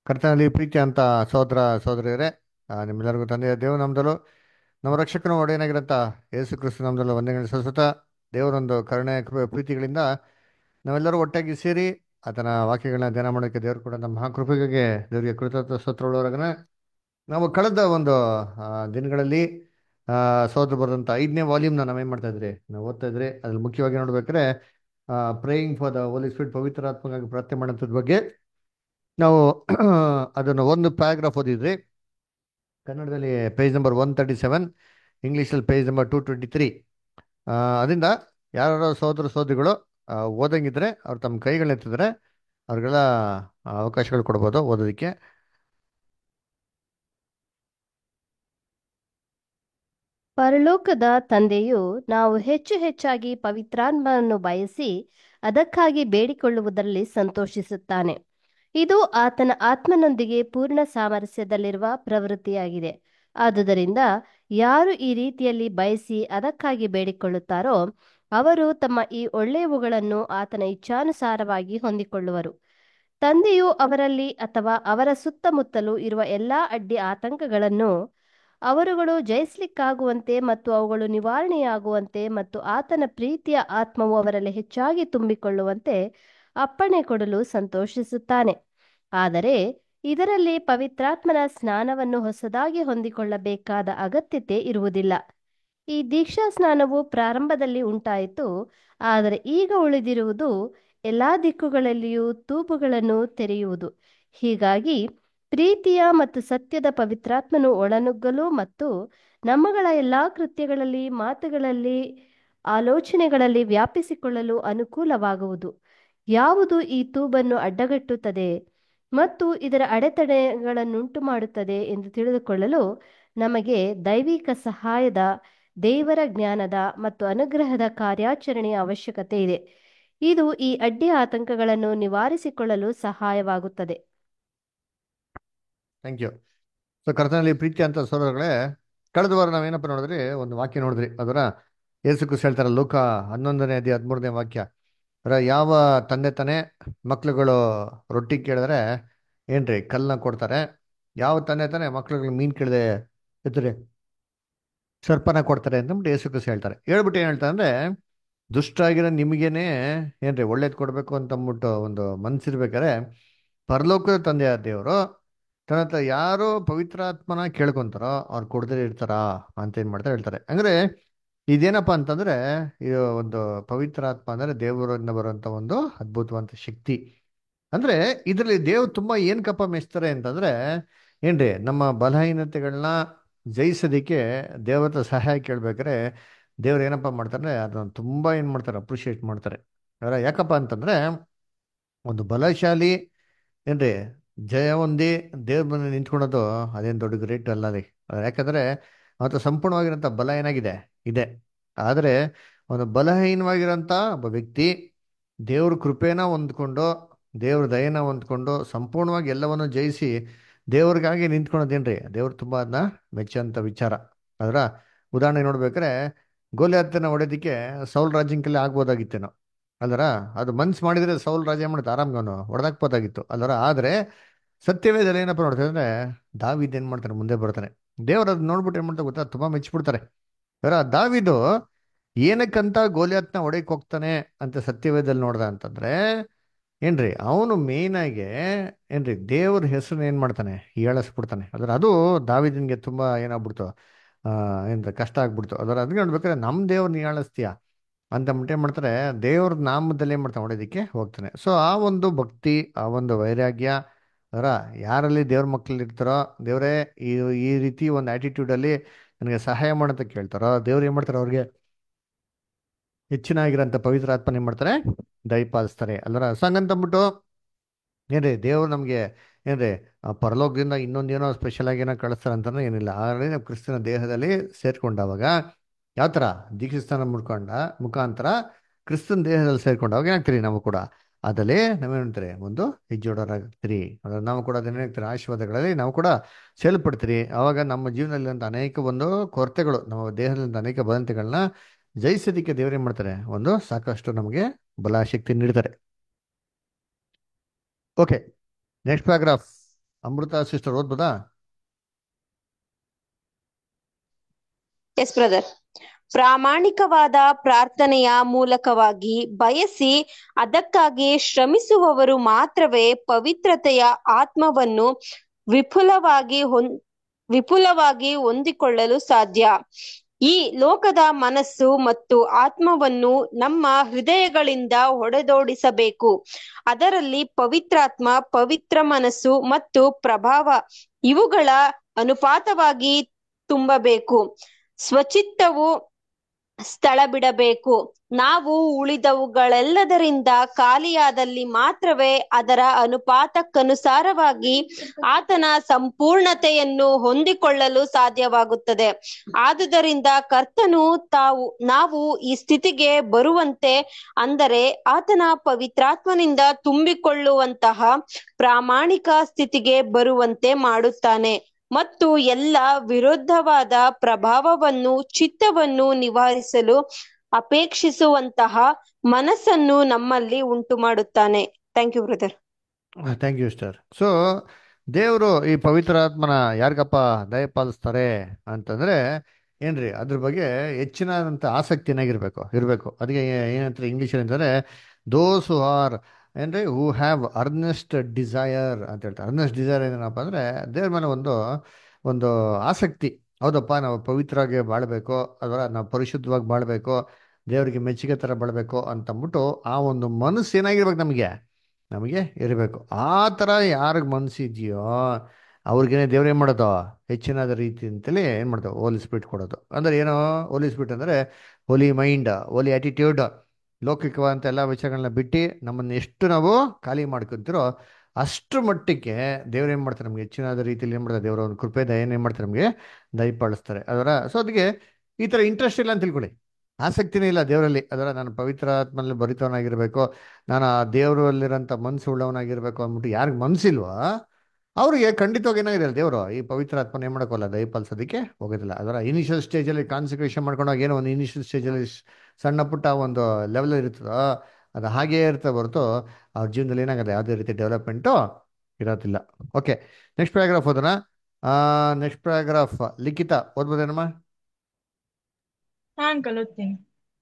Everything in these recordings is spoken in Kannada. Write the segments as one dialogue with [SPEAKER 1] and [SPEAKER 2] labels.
[SPEAKER 1] ಕರ್ತನಲ್ಲಿ ಪ್ರೀತಿ ಅಂತ ಸಹೋದರ ಸಹೋದರಿಯರೇ ಆ, ನಿಮ್ಮೆಲ್ಲರಿಗೂ ತಂದೆಯ ದೇವ ನಮ್ದಲು ನಮ್ಮ ರಕ್ಷಕನ ಒಡೆಯನಾಗಿರಂತ ಯೇಸು ಕ್ರಿಸ್ತು ನಮ್ದಲು ವಂದನೆಗಳು ಸಸುತ್ತ ದೇವರೊಂದು ಕರುಣೆ ಕೃಪೆ ಪ್ರೀತಿಗಳಿಂದ ನಾವೆಲ್ಲರೂ ಒಟ್ಟಾಗಿ ಸೇರಿ ಆತನ ವಾಕ್ಯಗಳನ್ನ ಧ್ಯಾನ ಮಾಡೋಕ್ಕೆ ದೇವರು ಕೂಡ ನಮ್ಮ ಮಹಾಕೃಪೆಗೆ ದೇವರಿಗೆ ಕೃತಜ್ಞ ಸ್ತೋತ್ರಗಳೊಳಗನೆ ನಾವು ಕಳೆದ ಒಂದು ಆ, ದಿನಗಳಲ್ಲಿ ಆ, ಸಹೋದ್ರ ಬರೆದಂಥ ಐದನೇ ವಾಲ್ಯೂಮ್ನ ನಾವೇನು ಮಾಡ್ತಾ ಇದ್ರಿ ನಾವು ಓದ್ತಾ ಇದ್ರಿ ಅದ್ರಲ್ಲಿ ಮುಖ್ಯವಾಗಿ ನೋಡ್ಬೇಕಾದ್ರೆ praying for the holy spirit ಪವಿತ್ರಾತ್ಮಗಾಗಿ ಪ್ರಾರ್ಥನೆ ಮಾಡೋಂಥದ್ದು ಬಗ್ಗೆ ನಾವು ಅದನ್ನು ಒಂದು ಪ್ಯಾರಾಗ್ರಾಫ್ ಓದಿದ್ರಿ ಕನ್ನಡದಲ್ಲಿ page number one thirty seven ಇಂಗ್ಲೀಷಲ್ಲಿ page number two twenty three ಅದರಿಂದ ಯಾರು ಸಹೋದರ ಸಹೋದರಿಗಳು ಆ, ಓದಂಗಿದ್ರೆ ಅವ್ರು ತಮ್ಮ ಕೈಗಳನ್ನ ಎತ್ತಿದ್ರೆ ಅವ್ರಿಗೆಲ್ಲ ಆ, ಅವಕಾಶಗಳು ಕೊಡ್ಬೋದು ಓದೋದಕ್ಕೆ
[SPEAKER 2] ಪರಲೋಕದ ತಂದೆಯು ನಾವು ಹೆಚ್ಚು ಹೆಚ್ಚಾಗಿ ಪವಿತ್ರಾತ್ಮವನ್ನು ಬಯಸಿ ಅದಕ್ಕಾಗಿ ಬೇಡಿಕೊಳ್ಳುವುದರಲ್ಲಿ ಸಂತೋಷಿಸುತ್ತಾನೆ ಇದು ಆತನ ಆತ್ಮನೊಂದಿಗೆ ಪೂರ್ಣ ಸಾಮರಸ್ಯದಲ್ಲಿರುವ ಪ್ರವೃತ್ತಿಯಾಗಿದೆ ಆದುದರಿಂದ ಯಾರು ಈ ರೀತಿಯಲ್ಲಿ ಬಯಸಿ ಅದಕ್ಕಾಗಿ ಬೇಡಿಕೊಳ್ಳುತ್ತಾರೋ ಅವರು ತಮ್ಮ ಈ ಒಳ್ಳೆಯವುಗಳನ್ನು ಆತನ ಇಚ್ಛಾನುಸಾರವಾಗಿ ಹೊಂದಿಕೊಳ್ಳುವರು ತಂದೆಯು ಅವರಲ್ಲಿ ಅಥವಾ ಅವರ ಸುತ್ತಮುತ್ತಲೂ ಇರುವ ಎಲ್ಲಾ ಅಡ್ಡಿ ಆತಂಕಗಳನ್ನು ಅವರುಗಳು ಜಯಿಸ್ಲಿಕ್ಕಾಗುವಂತೆ ಮತ್ತು ಅವುಗಳು ನಿವಾರಣೆಯಾಗುವಂತೆ ಮತ್ತು ಆತನ ಪ್ರೀತಿಯ ಆತ್ಮವು ಅವರಲ್ಲಿ ಹೆಚ್ಚಾಗಿ ತುಂಬಿಕೊಳ್ಳುವಂತೆ ಅಪ್ಪಣೆ ಕೊಡಲು ಸಂತೋಷಿಸುತ್ತಾನೆ ಆದರೆ ಇದರಲ್ಲಿ ಪವಿತ್ರಾತ್ಮನ ಸ್ನಾನವನ್ನು ಹೊಸದಾಗಿ ಹೊಂದಿಕೊಳ್ಳಬೇಕಾದ ಅಗತ್ಯತೆ ಇರುವುದಿಲ್ಲ ಈ ದೀಕ್ಷಾ ಸ್ನಾನವು ಪ್ರಾರಂಭದಲ್ಲಿ ಉಂಟಾಯಿತು ಆದರೆ ಈಗ ಉಳಿದಿರುವುದು ಎಲ್ಲಾ ದಿಕ್ಕುಗಳಲ್ಲಿಯೂ ತೂಬುಗಳನ್ನು ತೆರೆಯುವುದು ಹೀಗಾಗಿ ಪ್ರೀತಿಯ ಮತ್ತು ಸತ್ಯದ ಪವಿತ್ರಾತ್ಮನು ಒಳನುಗ್ಗಲು ಮತ್ತು ನಮ್ಮಗಳ ಎಲ್ಲಾ ಕೃತ್ಯಗಳಲ್ಲಿ ಮಾತುಗಳಲ್ಲಿ ಆಲೋಚನೆಗಳಲ್ಲಿ ವ್ಯಾಪಿಸಿಕೊಳ್ಳಲು ಅನುಕೂಲವಾಗುವುದು ಯಾವುದು ಈ ತೂಬನ್ನು ಅಡ್ಡಗಟ್ಟುತ್ತದೆ ಮತ್ತು ಇದರ ಅಡೆತಡೆಗಳನ್ನುಂಟು ಮಾಡುತ್ತದೆ ಎಂದು ತಿಳಿದುಕೊಳ್ಳಲು ನಮಗೆ ದೈವಿಕ ಸಹಾಯದ ದೇವರ ಜ್ಞಾನದ ಮತ್ತು ಅನುಗ್ರಹದ ಕಾರ್ಯಾಚರಣೆಯ ಅವಶ್ಯಕತೆ ಇದೆ ಇದು ಈ ಅಡ್ಡಿ ಆತಂಕಗಳನ್ನು ನಿವಾರಿಸಿಕೊಳ್ಳಲು ಸಹಾಯವಾಗುತ್ತದೆ
[SPEAKER 1] ಥ್ಯಾಂಕ್ ಯು ಸೊ ಕರ್ತನಲ್ಲಿ ಪ್ರೀತಿ ಅಂತ ಸೋದರಗಳೇ ಕಳೆದ ವಾರ ನಾವೇನಪ್ಪ ನೋಡಿದ್ರಿ ಒಂದು ವಾಕ್ಯ ನೋಡಿದ್ರಿ ಅದರ ಯೇಸು ಕ್ರಿಸ್ತ ಹೇಳ್ತಾರೆ ಲೋಕ ಹನ್ನೊಂದನೇ ಅದಿ ಹದಿಮೂರನೇ ವಾಕ್ಯ ಅದರ ಯಾವ ತಂದೆ ತಾನೇ ಮಕ್ಳುಗಳು ರೊಟ್ಟಿ ಕೇಳಿದ್ರೆ ಏನ್ರಿ ಕಲ್ಲನ್ನ ಕೊಡ್ತಾರೆ ಯಾವ ತಂದೆ ತಾನೇ ಮಕ್ಳುಗಳು ಮೀನ್ ಕೇಳಿದೆ ಎತ್ತರೆ ಸರ್ಪನ ಕೊಡ್ತಾರೆ ಅಂತಂದ್ಬಿಟ್ಟು ಯೇಸು ಕ್ರಿಸ್ತ ಹೇಳ್ತಾರೆ ಹೇಳ್ಬಿಟ್ಟು ಏನ್ ಹೇಳ್ತಾರೆ ಅಂದ್ರೆ ದುಷ್ಟಾಗಿರೋ ನಿಮಗೇನೆ ಏನ್ರಿ ಒಳ್ಳೇದು ಕೊಡಬೇಕು ಅಂತಂದ್ಬಿಟ್ಟು ಒಂದು ಮನ್ಸಿರ್ಬೇಕಾದ್ರೆ ಪರಲೋಕದ ತಂದೆಯ ದೇವರು ತನ್ನ ಹತ್ರ ಯಾರು ಪವಿತ್ರಾತ್ಮನ ಕೇಳ್ಕೊಂತಾರೋ ಅವ್ರು ಕೊಡದೇ ಇರ್ತಾರಾ ಅಂತ ಏನ್ ಮಾಡ್ತಾರೆ ಹೇಳ್ತಾರೆ ಅಂದ್ರೆ ಇದೇನಪ್ಪ ಅಂತಂದ್ರೆ ಇದು ಒಂದು ಪವಿತ್ರಾತ್ಮ ಅಂದ್ರೆ ದೇವರಿಂದ ಬರುವಂತ ಒಂದು ಅದ್ಭುತವಂತ ಶಕ್ತಿ ಅಂದ್ರೆ ಇದರಲ್ಲಿ ದೇವ್ರು ತುಂಬಾ ಏನ್ ಕಪ್ಪ ಮೆಚ್ತಾರೆ ಅಂತಂದ್ರೆ ಏನ್ರಿ ನಮ್ಮ ಬಲಹೀನತೆಗಳನ್ನ ಜಯಿಸೋದಿಕ್ಕೆ ದೇವ್ರ ಹತ್ರ ಸಹಾಯ ಕೇಳ್ಬೇಕಾದ್ರೆ ದೇವ್ರು ಏನಪ್ಪ ಮಾಡ್ತಾರೆ ಅದನ್ನ ತುಂಬಾ ಏನ್ ಮಾಡ್ತಾರೆ ಅಪ್ರಿಷಿಯೇಟ್ ಮಾಡ್ತಾರೆ ಅದರ ಯಾಕಪ್ಪ ಅಂತಂದ್ರೆ ಒಂದು ಬಲಶಾಲಿ ಏನ್ರಿ ಜಯ ಹೊಂದಿ ದೇವ್ರ ಬಂದು ನಿಂತ್ಕೊಳೋದು ಅದೇನು ದೊಡ್ಡ ಗ್ರೇಟ್ ಅಲ್ಲ ರೀ ಅದ್ ಯಾಕಂದ್ರೆ ಅವತ್ತು ಸಂಪೂರ್ಣವಾಗಿರೋಂಥ ಬಲ ಏನಾಗಿದೆ ಇದೆ ಆದರೆ ಒಂದು ಬಲಹೀನವಾಗಿರೋಂಥ ಒಬ್ಬ ವ್ಯಕ್ತಿ ದೇವ್ರ ಕೃಪೆನ ಹೊಂದ್ಕೊಂಡು ದೇವ್ರ ದಯನ ಹೊಂದ್ಕೊಂಡು ಸಂಪೂರ್ಣವಾಗಿ ಎಲ್ಲವನ್ನು ಜಯಿಸಿ ದೇವ್ರಿಗಾಗಿ ನಿಂತ್ಕೊಳೋದೇನ್ರಿ ದೇವ್ರು ತುಂಬಾ ಅದನ್ನ ಮೆಚ್ಚಂತ ವಿಚಾರ ಅದರ ಉದಾಹರಣೆ ನೋಡ್ಬೇಕಾದ್ರೆ ಗೋಲಿಯಾತನ ಹೊಡೆದಿಕ್ಕೆ ಸೌಲ್ ರಾಜ್ಯಂಕಲ್ಲಿ ಆಗ್ಬೋದಾಗಿತ್ತೇನೋ ಅಲ್ದರ ಅದು ಮನ್ಸು ಮಾಡಿದ್ರೆ ಸೌಲ್ ರಾಜ್ಯ ಮಾಡುತ್ತೆ ಆರಾಮ್ಗೆ ಅವನು ಹೊಡೆದಾಕ್ಬೋದಾಗಿತ್ತು ಅಲ್ದರ ಆದರೆ ಸತ್ಯವೇದಲ್ಲಿ ಏನಪ್ಪ ನೋಡ್ತಾರೆ ಅಂದ್ರೆ ದಾವಿದ್ ಏನ್ ಮಾಡ್ತಾನೆ ಮುಂದೆ ಬರ್ತಾನೆ ದೇವ್ರು ಅದ್ ನೋಡ್ಬಿಟ್ಟು ಏನ್ ಮಾಡ್ತಾರೆ ಗೊತ್ತಾ ತುಂಬಾ ಮೆಚ್ಚಿಬಿಡ್ತಾರೆ ಇವರ ದಾವಿದು ಏನಕ್ಕಂತ ಗೋಲಿಯಾತ್ನ ಹೊಡೆಯಕ್ ಹೋಗ್ತಾನೆ ಅಂತ ಸತ್ಯವೇದಲ್ಲಿ ನೋಡ್ದ ಅಂತಂದ್ರೆ ಏನ್ರಿ ಅವನು ಮೇನ್ ಆಗಿ ಏನ್ರಿ ದೇವ್ರ ಹೆಸರನ್ನ ಏನ್ ಮಾಡ್ತಾನೆ ಹೀಯಾಳಿಸ್ಬಿಡ್ತಾನೆ ಅದ್ರ ಅದು ದಾವಿದನ್ಗೆ ತುಂಬಾ ಏನಾಗ್ಬಿಡ್ತು ಆ ಏನ್ರ ಕಷ್ಟ ಆಗ್ಬಿಡ್ತು ಅದರ ಅದಕ್ಕೆ ನೋಡ್ಬೇಕಾದ್ರೆ ನಮ್ ದೇವ್ರನ್ನ ಹೀಯಾಳಿಸ್ತೀಯ ಅಂತ ಅಂದ್ಬಿಟ್ಟು ಏನ್ ಮಾಡ್ತಾರೆ ದೇವ್ರ ನಾಮದಲ್ಲಿ ಏನ್ ಮಾಡ್ತಾನೆ ಹೊಡೆಯೋದಕ್ಕೆ ಹೋಗ್ತಾನೆ ಸೊ ಆ ಒಂದು ಭಕ್ತಿ ಆ ಒಂದು ವೈರಾಗ್ಯ ಅದರ ಯಾರಲ್ಲಿ ದೇವ್ರ ಮಕ್ಳು ಇರ್ತಾರೋ ದೇವರೇ ಈ ಈ ರೀತಿ ಒಂದು ಆಟಿಟ್ಯೂಡ್ ಅಲ್ಲಿ ನನಗೆ ಸಹಾಯ ಮಾಡಂತ ಕೇಳ್ತಾರೋ ದೇವ್ರು ಏನ್ ಮಾಡ್ತಾರೆ ಅವ್ರಿಗೆ ಹೆಚ್ಚಿನಾಗಿರೋಂಥ ಪವಿತ್ರ ಆತ್ಮನ ಏನ್ ಮಾಡ್ತಾರೆ ದಯಪಾಲಿಸ್ತಾರೆ ಅಲ್ಲರ ಸಂಗಂತಂದ್ಬಿಟ್ಟು ಏನ್ರಿ ದೇವ್ರು ನಮಗೆ ಏನ್ರಿ ಆ ಪರಲೋಕದಿಂದ ಇನ್ನೊಂದೇನೋ ಸ್ಪೆಷಲ್ ಆಗಿ ಏನೋ ಕಳಿಸ್ತಾರೆ ಅಂತಾನೆ ಏನಿಲ್ಲ ಆಲ್ರೆಡಿ ನಾವು ಕ್ರಿಸ್ತನ ದೇಹದಲ್ಲಿ ಸೇರ್ಕೊಂಡಾಗ ಯಾವ ಥರ ದೀಕ್ಷಾಸ್ಥಾನ ಮುಡ್ಕೊಂಡ ಮುಖಾಂತರ ಕ್ರಿಸ್ತನ ದೇಹದಲ್ಲಿ ಸೇರ್ಕೊಂಡಾಗ ಏನಾಗ್ತೀರಿ ನಾವು ಕೂಡ ಅದಲ್ಲೇ ನಾವೇನಂತಾರೆ ಒಂದು ಹೆಜ್ಜೋಡರಾಗ್ತೀರಿ ಅದ್ರ ನಾವು ಕೂಡ ಅದೇನಾಗ್ತೀರಿ ಆಶೀರ್ವಾದಗಳಲ್ಲಿ ನಾವು ಕೂಡ ಸೇಲ್ಪಡ್ತೀರಿ ಅವಾಗ ನಮ್ಮ ಜೀವನದಲ್ಲಿ ಅಂತ ಅನೇಕ ಒಂದು ಕೊರತೆಗಳು ನಮ್ಮ ದೇಹದಲ್ಲಿ ಅನೇಕ ಬಲಂತೆಗಳನ್ನ ಜಯಿಸೋದಕ್ಕೆ ದೇವ್ರು ಏನ್ ಮಾಡ್ತಾರೆ ಒಂದು ಸಾಕಷ್ಟು ನಮಗೆ ಬಲ ಶಕ್ತಿ ನೀಡ್ತಾರೆ okay next paragraph Amrita sister ಓದ್ಬೋದಾ
[SPEAKER 3] ಎಸ್ ಬ್ರದರ್ ಪ್ರಾಮಾಣಿಕವಾದ ಪ್ರಾರ್ಥನೆಯ ಮೂಲಕವಾಗಿ ಬಯಸಿ ಅದಕ್ಕಾಗಿ ಶ್ರಮಿಸುವವರು ಮಾತ್ರವೇ ಪವಿತ್ರತೆಯ ಆತ್ಮವನ್ನು ವಿಪುಲವಾಗಿ ಹೊಂ ವಿಪುಲವಾಗಿ ಹೊಂದಿಕೊಳ್ಳಲು ಸಾಧ್ಯ ಈ ಲೋಕದ ಮನಸ್ಸು ಮತ್ತು ಆತ್ಮವನ್ನು ನಮ್ಮ ಹೃದಯಗಳಿಂದ ಹೊಡೆದೋಡಿಸಬೇಕು ಅದರಲ್ಲಿ ಪವಿತ್ರಾತ್ಮ ಪವಿತ್ರ ಮನಸ್ಸು ಮತ್ತು ಪ್ರಭಾವ ಇವುಗಳ ಅನುಪಾತವಾಗಿ ತುಂಬಬೇಕು ಸ್ವಚಿತ್ತವು ಸ್ಥಳ ಬಿಡಬೇಕು ನಾವು ಉಳಿದವುಗಳೆಲ್ಲದರಿಂದ ಖಾಲಿಯಾದಲ್ಲಿ ಮಾತ್ರವೇ ಅದರ ಅನುಪಾತಕ್ಕನುಸಾರವಾಗಿ ಆತನ ಸಂಪೂರ್ಣತೆಯನ್ನು ಹೊಂದಿಕೊಳ್ಳಲು ಸಾಧ್ಯವಾಗುತ್ತದೆ ಆದುದರಿಂದ ಕರ್ತನು ತಾವು ನಾವು ಈ ಸ್ಥಿತಿಗೆ ಬರುವಂತೆ ಅಂದರೆ ಆತನ ಪವಿತ್ರಾತ್ಮನಿಂದ ತುಂಬಿಕೊಳ್ಳುವಂತಹ ಪ್ರಾಮಾಣಿಕ ಸ್ಥಿತಿಗೆ ಬರುವಂತೆ ಮಾಡುತ್ತಾನೆ ಮತ್ತು ಎಲ್ಲ ವಿರುದ್ಧವಾದ ಪ್ರಭಾವವನ್ನು ಚಿತ್ತವನ್ನು ನಿವಾರಿಸಲು ಅಪೇಕ್ಷಿಸುವಂತಹ ಮನಸ್ಸನ್ನು ನಮ್ಮಲ್ಲಿ ಉಂಟು ಮಾಡುತ್ತಾನೆ thank you brother
[SPEAKER 1] thank you sister so ದೇವರು ಈ ಪವಿತ್ರಾತ್ಮನ ಯಾರಿಗಪ್ಪ ದಯಪಾಲಿಸ್ತಾರೆ ಅಂತಂದ್ರೆ ಏನ್ರಿ ಅದ್ರ ಬಗ್ಗೆ ಹೆಚ್ಚಿನಂತ ಆಸಕ್ತಿನಾಗಿರ್ಬೇಕು ಇರಬೇಕು ಅದಕ್ಕೆ ಏನಂತಾರೆ ಇಂಗ್ಲೀಷಲ್ಲಿ ಅಂತಂದ್ರೆ ದೋಸ್ ಹು ಆರ್ ಏನ್ರಿ ಹೂ ಹ್ಯಾವ್ ಅರ್ನೆಸ್ಟ್ ಡಿಸೈರ್ ಅಂತ ಹೇಳ್ತಾರೆ ಅರ್ನೆಸ್ಟ್ ಡಿಸೈರ್ ಏನಪ್ಪ ಅಂದರೆ ದೇವ್ರ ಮೇಲೆ ಒಂದು ಒಂದು ಆಸಕ್ತಿ ಹೌದಪ್ಪ ನಾವು ಪವಿತ್ರವಾಗಿ ಬಾಳಬೇಕು ಅದರ ನಾವು ಪರಿಶುದ್ಧವಾಗಿ ಬಾಳಬೇಕು ದೇವರಿಗೆ ಮೆಚ್ಚುಗೆ ಥರ ಬಾಳಬೇಕು ಅಂತಂದ್ಬಿಟ್ಟು ಆ ಒಂದು ಮನಸ್ಸು ಏನಾಗಿರ್ಬೇಕು ನಮಗೆ ನಮಗೆ ಇರಬೇಕು ಆ ಥರ ಯಾರಿಗೆ ಮನಸ್ಸಿದೆಯೋ ಅವ್ರಿಗೇನೆ ದೇವ್ರು ಏನು ಮಾಡೋದು ಹೆಚ್ಚಿನಾದ ರೀತಿ ಅಂತೇಳಿ ಏನು ಮಾಡ್ತಾವೆ ಹೋಲಿ ಸ್ಪಿರಿಟ್ ಕೊಡೋದು ಅಂದರೆ ಏನೋ ಹೋಲಿ ಸ್ಪಿರಿಟ್ ಅಂದರೆ ಹೋಲಿ ಮೈಂಡ್ ಹೋಲಿ ಆ್ಯಟಿಟ್ಯೂಡ್ ಲೌಕಿಕವಾದಂಥ ಎಲ್ಲ ವಿಚಾರಗಳನ್ನ ಬಿಟ್ಟು ನಮ್ಮನ್ನು ಎಷ್ಟು ನಾವು ಖಾಲಿ ಮಾಡ್ಕೊತಿರೋ ಅಷ್ಟು ಮಟ್ಟಕ್ಕೆ ದೇವ್ರು ಏನು ಮಾಡ್ತಾರೆ ನಮ್ಗೆ ಹೆಚ್ಚಿನಾದ ರೀತಿಯಲ್ಲಿ ಏನು ಮಾಡ್ತಾರೆ ದೇವರ ಒಂದು ಕೃಪೆ ದಯನ ಏನು ಮಾಡ್ತಾರೆ ನಮಗೆ ದಯಪಾಲಿಸ್ತಾರೆ ಅದರ ಸೊ ಅದಕ್ಕೆ ಈ ಥರ ಇಂಟ್ರೆಸ್ಟ್ ಇಲ್ಲ ಅಂತ ತಿಳ್ಕೊಳ್ಳಿ ಆಸಕ್ತಿನೇ ಇಲ್ಲ ದೇವರಲ್ಲಿ ಅದರ ನಾನು ಪವಿತ್ರ ಆತ್ಮನಲ್ಲಿ ಭರಿತವನಾಗಿರಬೇಕು ನಾನು ಆ ದೇವರಲ್ಲಿರೋಂಥ ಮನಸ್ಸು ಉಳ್ಳವನಾಗಿರ್ಬೇಕು ಅಂದ್ಬಿಟ್ಟು ಯಾರಿಗೆ ಮನಸ್ಸಿಲ್ವೋ ಅವ್ರಿಗೆ ಖಂಡಿತವಾಗಿ ಏನಾಗಿರಲ್ಲ ದೇವರು ಈ ಪವಿತ್ರ ಆತ್ಮನ ಏನು ಮಾಡೋಕ್ಕಲ್ಲ ದಯಪಾಲಿಸೋದಕ್ಕೆ ಹೋಗೋದಿಲ್ಲ ಅದರ ಇನಿಷಿಯಲ್ ಸ್ಟೇಜಲ್ಲಿ ಕಾನ್ಸಂಟ್ರೇಷನ್ ಮಾಡ್ಕೊಂಡಾಗ ಏನೋ ಒಂದು ಇನಿಷಿಯಲ್ ಸ್ಟೇಜಲ್ಲಿ ಸಣ್ಣ ಪುಟ್ಟ ಒಂದು ಲೆವೆಲ್ ಇರ್ತದೋ ಅದು ಹಾಗೇ ಇರ್ತದೆ ಹೊರತು ಅವ್ರ ಜೀವನದಲ್ಲಿ ಏನಾಗುತ್ತೆ ಯಾವುದೇ ರೀತಿ ಡೆವಲಪ್ಮೆಂಟು ಇರೋದಿಲ್ಲ ಓಕೆ ನೆಕ್ಸ್ಟ್ ಪ್ಯಾರಾಗ್ರಾಫ್ ಓದೋಣ ನೆಕ್ಸ್ಟ್ ಪ್ಯಾರಾಗ್ರಾಫ್ ಲಿಖಿತ ಓದ್ಬೋದೇನಮ್ಮ
[SPEAKER 4] ನಾನ್ ಕಲಿಯುತ್ತೇನೆ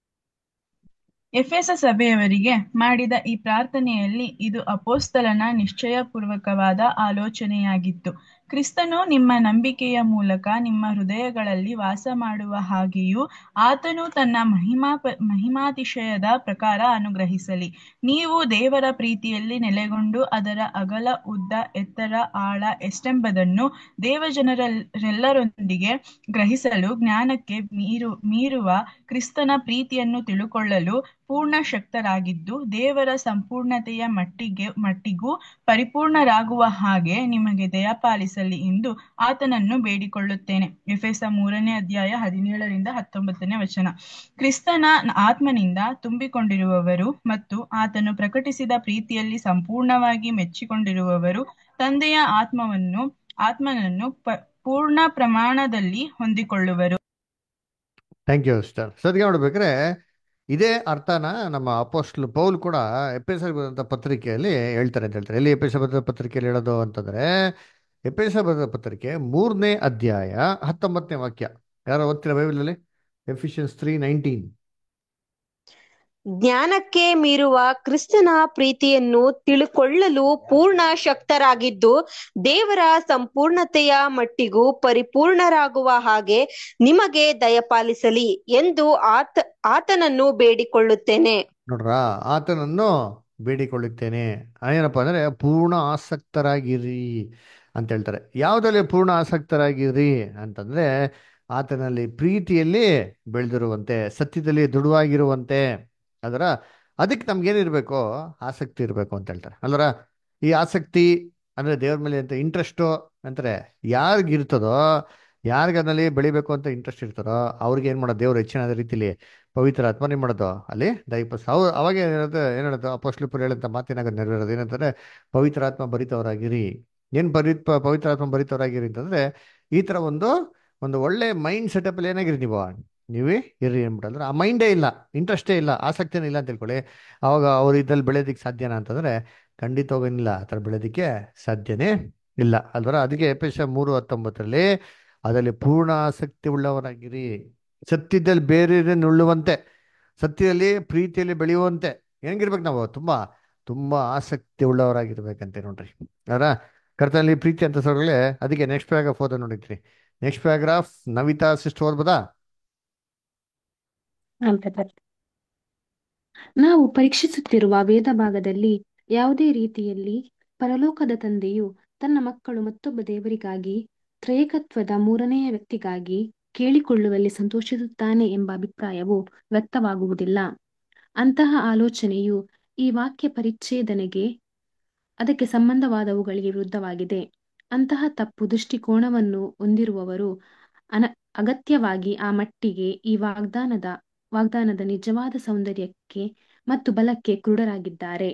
[SPEAKER 4] ಎಫೆಸ ಸಭೆಯವರಿಗೆ ಮಾಡಿದ ಈ ಪ್ರಾರ್ಥನೆಯಲ್ಲಿ ಇದು ಅಪೋಸ್ತಲನ ನಿಶ್ಚಯಪೂರ್ವಕವಾದ ಆಲೋಚನೆಯಾಗಿತ್ತು ಕ್ರಿಸ್ತನು ನಿಮ್ಮ ನಂಬಿಕೆಯ ಮೂಲಕ ನಿಮ್ಮ ಹೃದಯಗಳಲ್ಲಿ ವಾಸ ಮಾಡುವ ಹಾಗೆಯೂ ಆತನು ತನ್ನ ಮಹಿಮಾ ಮಹಿಮಾತಿಶಯದ ಪ್ರಕಾರ ಅನುಗ್ರಹಿಸಲಿ ನೀವು ದೇವರ ಪ್ರೀತಿಯಲ್ಲಿ ನೆಲೆಗೊಂಡು ಅದರ ಅಗಲ ಉದ್ದ ಎತ್ತರ ಆಳ ಎಷ್ಟೆಂಬುದನ್ನು ದೇವಜನರೆಲ್ಲರೊಂದಿಗೆ ಗ್ರಹಿಸಲು ಜ್ಞಾನಕ್ಕೆ ಮೀರು ಮೀರುವ ಕ್ರಿಸ್ತನ ಪ್ರೀತಿಯನ್ನು ತಿಳುಕೊಳ್ಳಲು ಪೂರ್ಣ ಶಕ್ತರಾಗಿದ್ದು ದೇವರ ಸಂಪೂರ್ಣತೆಯ ಮಟ್ಟಿಗೆ ಮಟ್ಟಿಗೂ ಪರಿಪೂರ್ಣರಾಗುವ ಹಾಗೆ ನಿಮಗೆ ದಯಪಾಲಿಸಲಿ ಎಂದು ಆತನನ್ನು ಬೇಡಿಕೊಳ್ಳುತ್ತೇನೆ ಎಫೆಸ ಮೂರನೇ ಅಧ್ಯಾಯ ಹದಿನೇಳರಿಂದ ಹತ್ತೊಂಬತ್ತನೇ ವಚನ ಕ್ರಿಸ್ತನ ಆತ್ಮನಿಂದ ತುಂಬಿಕೊಂಡಿರುವವರು ಮತ್ತು ಆತನು ಪ್ರಕಟಿಸಿದ ಪ್ರೀತಿಯಲ್ಲಿ ಸಂಪೂರ್ಣವಾಗಿ ಮೆಚ್ಚಿಕೊಂಡಿರುವವರು ತಂದೆಯ ಆತ್ಮವನ್ನು ಆತ್ಮನನ್ನು ಪೂರ್ಣ ಪ್ರಮಾಣದಲ್ಲಿ ಹೊಂದಿಕೊಳ್ಳುವರು
[SPEAKER 1] ಥ್ಯಾಂಕ್ ಯು ಸ್ಟರ್ ಸದ್ಯ ನೋಡ್ಬೇಕ್ರೆ ಇದೇ ಅರ್ಥನ ನಮ್ಮ ಅಪೋಸ್ಟ್ಲ್ ಪೌಲ್ ಕೂಡ ಎಪೇಸ ಬರೆದ ಪತ್ರಿಕೆಯಲ್ಲಿ ಹೇಳ್ತಾರೆ ಅಂತ ಹೇಳ್ತಾರೆ ಎಲ್ಲಿ ಎಪೇಸ ಬರೆದ ಪತ್ರಿಕೆಯಲ್ಲಿ ಹೇಳೋದು ಅಂತಂದ್ರೆ ಎಪೇಸ ಬರೆದ ಪತ್ರಿಕೆ ಮೂರನೇ ಅಧ್ಯಾಯ ಹತ್ತೊಂಬತ್ತನೇ ವಾಕ್ಯ ಯಾರೋ ಓದ್ತೀರಾ ಬೈಬಲಲ್ಲಿ ಎಫಿಷಿಯನ್ಸ್ ತ್ರೀ ನೈನ್ಟೀನ್
[SPEAKER 3] ಜ್ಞಾನಕ್ಕೆ ಮೀರುವ ಕ್ರಿಸ್ತನ ಪ್ರೀತಿಯನ್ನು ತಿಳುಕೊಳ್ಳಲು ಪೂರ್ಣ ಶಕ್ತರಾಗಿದ್ದು ದೇವರ ಸಂಪೂರ್ಣತೆಯ ಮಟ್ಟಿಗೂ ಪರಿಪೂರ್ಣರಾಗುವ ಹಾಗೆ ನಿಮಗೆ ದಯಪಾಲಿಸಲಿ ಎಂದು ಆತ ಆತನನ್ನು ಬೇಡಿಕೊಳ್ಳುತ್ತೇನೆ
[SPEAKER 1] ನೋಡ್ರಾ ಆತನನ್ನು ಬೇಡಿಕೊಳ್ಳುತ್ತೇನೆ ಏನಪ್ಪ ಅಂದ್ರೆ ಪೂರ್ಣ ಆಸಕ್ತರಾಗಿರಿ ಅಂತ ಹೇಳ್ತಾರೆ ಯಾವುದಲ್ಲಿ ಪೂರ್ಣ ಆಸಕ್ತರಾಗಿರಿ ಅಂತಂದ್ರೆ ಆತನಲ್ಲಿ ಪ್ರೀತಿಯಲ್ಲಿ ಬೆಳೆದಿರುವಂತೆ ಸತ್ಯದಲ್ಲಿ ದೃಢವಾಗಿರುವಂತೆ ಅದರ ಅದಕ್ಕೆ ನಮ್ಗೇನಿರಬೇಕು ಆಸಕ್ತಿ ಇರಬೇಕು ಅಂತ ಹೇಳ್ತಾರೆ ಅಲ್ಲರ ಈ ಆಸಕ್ತಿ ಅಂದರೆ ದೇವ್ರ ಮೇಲೆ ಅಂತ ಇಂಟ್ರೆಸ್ಟು ಅಂತಾರೆ ಯಾರಿಗಿರ್ತದೋ ಯಾರಿಗೆ ಅದರಲ್ಲಿ ಬೆಳಿಬೇಕು ಅಂತ ಇಂಟ್ರೆಸ್ಟ್ ಇರ್ತದೋ ಅವ್ರಿಗೆ ಏನು ಮಾಡೋದು ದೇವ್ರು ಹೆಚ್ಚಿನ ರೀತಿಲಿ ಪವಿತ್ರ ಆತ್ಮ ಏನು ಮಾಡೋದು ಅಲ್ಲಿ ದಯಪಸ್ ಅವ್ರು ಅವಾಗ ಏನಿರುತ್ತೆ ಏನು ಹೇಳೋದು ಅಪೋಸ್ಲಿಪುರ ಹೇಳಂತ ಮಾತಿನಾಗ ನೆರವೇರೋದು ಏನಂತಾರೆ ಪವಿತ್ರ ಆತ್ಮ ಭರಿತವರಾಗಿರಿ ಏನು ಬರಿ ಪವಿತ್ರ ಆತ್ಮ ಭರಿತವರಾಗಿರಿ ಅಂತಂದರೆ ಈ ಥರ ಒಂದು ಒಂದು ಒಳ್ಳೆ ಮೈಂಡ್ ಸೆಟಪಲ್ಲಿ ಏನಾಗಿರಿ ನೀವು ನೀವೇ ಇರ್ರಿ ಅಂದ್ಬಿಟ್ಟಂದ್ರೆ ಆ ಮೈಂಡೇ ಇಲ್ಲ ಇಂಟ್ರೆಸ್ಟೇ ಇಲ್ಲ ಆಸಕ್ತಿನೇ ಇಲ್ಲ ಅಂತ ತಿಳ್ಕೊಳ್ಳಿ ಅವಾಗ ಅವ್ರು ಇದ್ದಲ್ಲಿ ಬೆಳೆಯೋದಕ್ಕೆ ಸಾಧ್ಯನಾ ಅಂತಂದರೆ ಖಂಡಿತವಾಗೇನಿಲ್ಲ ಆ ಥರ ಬೆಳೆಯೋದಕ್ಕೆ ಸಾಧ್ಯನೇ ಇಲ್ಲ ಅಲ್ವರ ಅದಕ್ಕೆ ಎಪೇಶ ಮೂರು ಹತ್ತೊಂಬತ್ತರಲ್ಲಿ ಅದರಲ್ಲಿ ಪೂರ್ಣ ಆಸಕ್ತಿ ಉಳ್ಳವರಾಗಿರಿ ಸತ್ಯದಲ್ಲಿ ಬೇರೆ ನುಳ್ಳುವಂತೆ ಸತ್ಯದಲ್ಲಿ ಪ್ರೀತಿಯಲ್ಲಿ ಬೆಳೆಯುವಂತೆ ಹೆಂಗಿರ್ಬೇಕು ನಾವು ತುಂಬಾ ತುಂಬಾ ಆಸಕ್ತಿ ಉಳ್ಳವರಾಗಿರ್ಬೇಕಂತೆ ನೋಡ್ರಿ ಅವರ ಕರ್ತನಲ್ಲಿ ಪ್ರೀತಿ ಅಂತ ಸೊರಗಲೆ ಅದಕ್ಕೆ ನೆಕ್ಸ್ಟ್ ಪ್ಯಾರಾಗ್ರಾಫ್ ಓದ ನೋಡಿದ್ರಿ ನೆಕ್ಸ್ಟ್ ಪ್ಯಾರಾಗ್ರಾಫ್ ನವಿತಾ ಸಿಸ್ಟರ್ ಓದ್ಬೋದಾ
[SPEAKER 5] ನಾವು ಪರೀಕ್ಷಿಸುತ್ತಿರುವ ವೇದ ಭಾಗದಲ್ಲಿ ಯಾವುದೇ ರೀತಿಯಲ್ಲಿ ಪರಲೋಕದ ತಂದೆಯು ತನ್ನ ಮಕ್ಕಳು ಮತ್ತೊಬ್ಬ ದೇವರಿಗಾಗಿ ತ್ರೈಕತ್ವದ ಮೂರನೆಯ ವ್ಯಕ್ತಿಗಾಗಿ ಕೇಳಿಕೊಳ್ಳುವಲ್ಲಿ ಸಂತೋಷಿಸುತ್ತಾನೆ ಎಂಬ ಅಭಿಪ್ರಾಯವು ವ್ಯಕ್ತವಾಗುವುದಿಲ್ಲ ಅಂತಹ ಆಲೋಚನೆಯು ಈ ವಾಕ್ಯ ಪರಿಚ್ಛೇದನೆಗೆ ಅದಕ್ಕೆ ಸಂಬಂಧವಾದವುಗಳಿಗೆ ವಿರುದ್ಧವಾಗಿದೆ ಅಂತಹ ತಪ್ಪು ದೃಷ್ಟಿಕೋನವನ್ನು ಹೊಂದಿರುವವರು ಅನ ಅಗತ್ಯವಾಗಿ ಆ ಮಟ್ಟಿಗೆ ಈ ವಾಗ್ದಾನದ ವಾಗ್ದಾನದ ನಿಜವಾದ ಸೌಂದರ್ಯಕ್ಕೆ ಮತ್ತು ಬಲಕ್ಕೆ ಕ್ರೂಢರಾಗಿದ್ದಾರೆ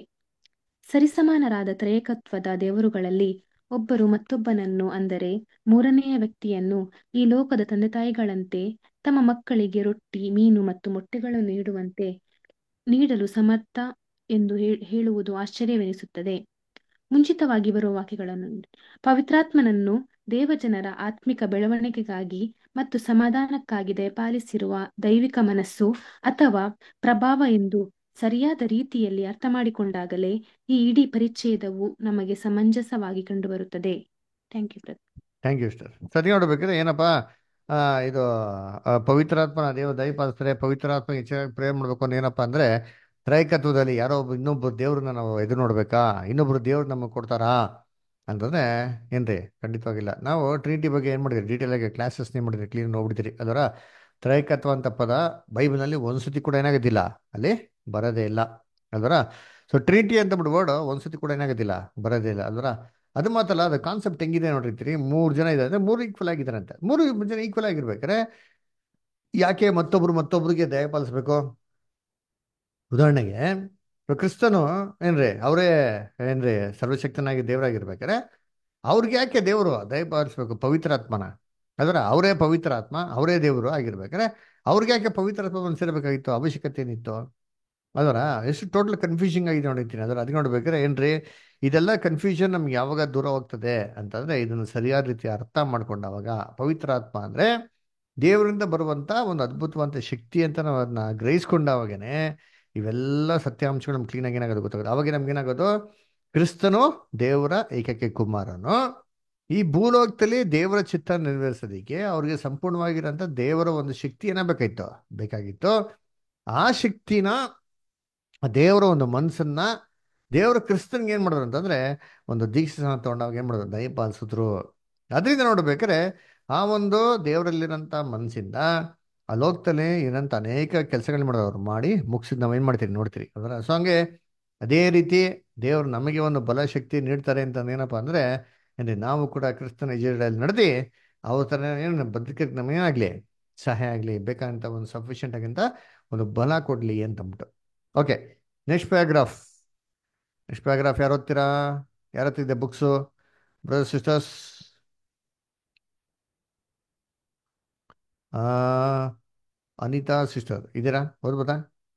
[SPEAKER 5] ಸರಿಸಮಾನರಾದ ತ್ರಯಕತ್ವದ ದೇವರುಗಳಲ್ಲಿ ಒಬ್ಬರು ಮತ್ತೊಬ್ಬನನ್ನು ಅಂದರೆ ಮೂರನೆಯ ವ್ಯಕ್ತಿಯನ್ನು ಈ ಲೋಕದ ತಂದೆತಾಯಿಗಳಂತೆ ತಮ್ಮ ಮಕ್ಕಳಿಗೆ ರೊಟ್ಟಿ ಮೀನು ಮತ್ತು ಮೊಟ್ಟೆಗಳನ್ನು ನೀಡುವಂತೆ ನೀಡಲು ಸಮರ್ಥ ಎಂದು ಹೇಳುವುದು ಆಶ್ಚರ್ಯವೆನಿಸುತ್ತದೆ ಮುಂಚಿತವಾಗಿ ಬರುವ ವಾಕ್ಯಗಳನ್ನು ಪವಿತ್ರಾತ್ಮನನ್ನು ದೇವಜನರ ಆತ್ಮಿಕ ಬೆಳವಣಿಗೆಗಾಗಿ ಮತ್ತು ಸಮಾಧಾನಕ್ಕಾಗಿ ದಯಪಾಲಿಸಿರುವ ದೈವಿಕ ಮನಸ್ಸು ಅಥವಾ ಪ್ರಭಾವ ಎಂದು ಸರಿಯಾದ ರೀತಿಯಲ್ಲಿ ಅರ್ಥ ಮಾಡಿಕೊಂಡಾಗಲೇ ಈ ಇಡೀ ಪರಿಚ್ಛೇದವು ನಮಗೆ ಸಮಂಜಸವಾಗಿ ಕಂಡುಬರುತ್ತದೆ thank you
[SPEAKER 1] thank you sir ಸರಿ ನೋಡ್ಬೇಕಾದ್ರೆ ಏನಪ್ಪ ಆ, ಇದು ಆ, ಪವಿತ್ರಾತ್ಮನ ದೇವ ದಯಪಾಲಿಸ್ತಾರೆ ಪವಿತ್ರಾತ್ಮ ಹೆಚ್ಚಾಗಿ ಪ್ರೇಮ್ ಮಾಡ್ಬೇಕು ಅಂದ್ರೆ ಏನಪ್ಪ ಅಂದ್ರೆ ತ್ರೈಕತ್ವದಲ್ಲಿ ಯಾರೋ ಒಬ್ಬ ಇನ್ನೊಬ್ರು ದೇವ್ರನ್ನ ನಾವು ಎದುರು ನೋಡ್ಬೇಕಾ ಇನ್ನೊಬ್ರು ದೇವ್ರು ನಮಗೆ ಕೊಡ್ತಾರಾ ಅಂತಂದ್ರೆ ಏನ್ರಿ ಖಂಡಿತವಾಗಿಲ್ಲ ನಾವು ಟ್ರಿನಿಟಿ ಬಗ್ಗೆ ಏನು ಮಾಡಿದ್ರಿ ಡೀಟೇಲ್ ಆಗಿ ಕ್ಲಾಸಸ್ ಏನು ಮಾಡಿದ್ರಿ ಕ್ಲೀನ್ ನೋಡ್ಬಿಡ್ತೀರಿ ಅದರ ತ್ರೈಕತ್ವ ಅಂತ ಪದ ಬೈಬಲ್ನಲ್ಲಿ ಒಂದ್ಸತಿ ಕೂಡ ಏನಾಗೋದಿಲ್ಲ ಅಲ್ಲಿ ಬರೋದೇ ಇಲ್ಲ ಅಲ್ವರ ಸೊ ಟ್ರಿನಿಟಿ ಅಂತ ಬಿಟ್ಟು ವರ್ಡ್ ಒಂದ್ಸತಿ ಕೂಡ ಏನಾಗೋದಿಲ್ಲ ಬರೋದೇ ಇಲ್ಲ ಅಲ್ವರ ಅದು ಮಾತ್ರಲ್ಲ ಅದು ಕಾನ್ಸೆಪ್ಟ್ ಹೆಂಗಿದೆ ನೋಡಿರ್ತೀರಿ ಮೂರು ಜನ ಇದ್ದಾರೆ ಅಂದ್ರೆ ಮೂರು ಈಕ್ವಲ್ ಆಗಿದ್ದಾರೆ ಅಂತ ಮೂರು ಜನ ಈಕ್ವಲ್ ಆಗಿರ್ಬೇಕಾದ್ರೆ ಯಾಕೆ ಮತ್ತೊಬ್ರು ಮತ್ತೊಬ್ರಿಗೆ ದಯಪಾಲಿಸ್ಬೇಕು ಉದಾಹರಣೆಗೆ ಇವಾಗ ಕ್ರಿಸ್ತನು ಏನ್ರಿ ಅವರೇ ಏನ್ರಿ ಸರ್ವಶಕ್ತನಾಗಿ ದೇವರಾಗಿರ್ಬೇಕಾರೆ ಅವ್ರಿಗೆ ಯಾಕೆ ದೇವರು ದಯಪಾಲಿಸ್ಬೇಕು ಪವಿತ್ರಾತ್ಮನ ಅದರ ಅವರೇ ಪವಿತ್ರಾತ್ಮ ಅವರೇ ದೇವರು ಆಗಿರ್ಬೇಕಾರೆ ಅವ್ರಿಗೆ ಯಾಕೆ ಪವಿತ್ರಾತ್ಮ ಸೇರಬೇಕಾಗಿತ್ತು ಅವಶ್ಯಕತೆ ಏನಿತ್ತು ಅದರ ಎಷ್ಟು ಟೋಟಲ್ ಕನ್ಫ್ಯೂಷನ್ ಆಗಿದೆ ನೋಡಿರ್ತೀನಿ ಅದರ ಅದಕ್ಕೆ ನೋಡ್ಬೇಕಾದ್ರೆ ಏನ್ರಿ ಇದೆಲ್ಲ ಕನ್ಫ್ಯೂಷನ್ ನಮ್ಗೆ ಯಾವಾಗ ದೂರ ಹೋಗ್ತದೆ ಅಂತಂದ್ರೆ ಇದನ್ನು ಸರಿಯಾದ ರೀತಿ ಅರ್ಥ ಮಾಡ್ಕೊಂಡಾಗ ಪವಿತ್ರಾತ್ಮ ಅಂದ್ರೆ ದೇವರಿಂದ ಬರುವಂತ ಒಂದು ಅದ್ಭುತವಂತ ಶಕ್ತಿ ಅಂತ ನಾವು ಅದನ್ನ ಗ್ರಹಿಸ್ಕೊಂಡಾವಾಗೇನೆ ಇವೆಲ್ಲ ಸತ್ಯಾಂಶಗಳು ನಮ್ಗೆ ಕ್ಲೀನಾಗಿ ಏನಾಗೋದು ಗೊತ್ತಾಗೋದು ಅವಾಗ ನಮ್ಗೆ ಏನಾಗೋದು ಕ್ರಿಸ್ತನು ದೇವರ ಏಕೈಕ ಕುಮಾರನು ಈ ಭೂಲೋಕದಲ್ಲಿ ದೇವರ ಚಿತ್ತ ನೆರವೇರಿಸೋದಕ್ಕೆ ಅವ್ರಿಗೆ ಸಂಪೂರ್ಣವಾಗಿರೋಂಥ ದೇವರ ಒಂದು ಶಕ್ತಿ ಏನಾಗಬೇಕಾಯ್ತು ಬೇಕಾಗಿತ್ತು ಆ ಶಕ್ತಿನ ಆ ದೇವರ ಒಂದು ಮನಸ್ಸನ್ನ ದೇವರ ಕ್ರಿಸ್ತನ್ಗೆ ಏನ್ ಮಾಡಿದ್ರು ಅಂತಂದ್ರೆ ಒಂದು ದೀಕ್ಷೆ ತಗೊಂಡಾಗ ಏನ್ ಮಾಡಿದ್ರು ದಯಪಾಲಿಸಿದ್ರು ಅದರಿಂದ ನೋಡ್ಬೇಕಾದ್ರೆ ಆ ಒಂದು ದೇವರಲ್ಲಿರೋಂಥ ಮನಸ್ಸಿಂದ ಆ ಲೋಕದಲ್ಲಿ ಇರೋಂಥ ಅನೇಕ ಕೆಲಸಗಳು ಮಾಡೋರು ಅವ್ರು ಮಾಡಿ ಮುಗಿಸಿದ್ ನಾವು ಏನ್ ಮಾಡ್ತೀರಿ ನೋಡ್ತೀರಿ ಅದರ ಸೊ ಹಂಗೆ ಅದೇ ರೀತಿ ದೇವರು ನಮಗೆ ಒಂದು ಬಲ ಶಕ್ತಿ ನೀಡ್ತಾರೆ ಅಂತ ಏನಪ್ಪ ಅಂದ್ರೆ ಏನ್ರಿ ನಾವು ಕೂಡ ಕ್ರಿಸ್ತನ ಹೆಜ್ಜೆಗಳಲ್ಲಿ ನಡೆದಿ ಅವ್ರ ಥರ ಏನು ಬದುಕಕ್ಕೆ ನಮಗೇನಾಗಲಿ ಸಹಾಯ ಆಗಲಿ ಬೇಕಾದಂಥ ಒಂದು ಸಫಿಷಿಯೆಂಟ್ ಆಗಿಂತ ಒಂದು ಬಲ ಕೊಡಲಿ ಅಂತಂದ್ಬಿಟ್ಟು okay next paragraph next paragraph ಯಾರು ಓದ್ತೀರಾ ಯಾರು ಓದ್ತಿದ್ದೆ books brother sisters Anita sister ಇದ್ದೀರಾ ಓದ್ಬೋದಾ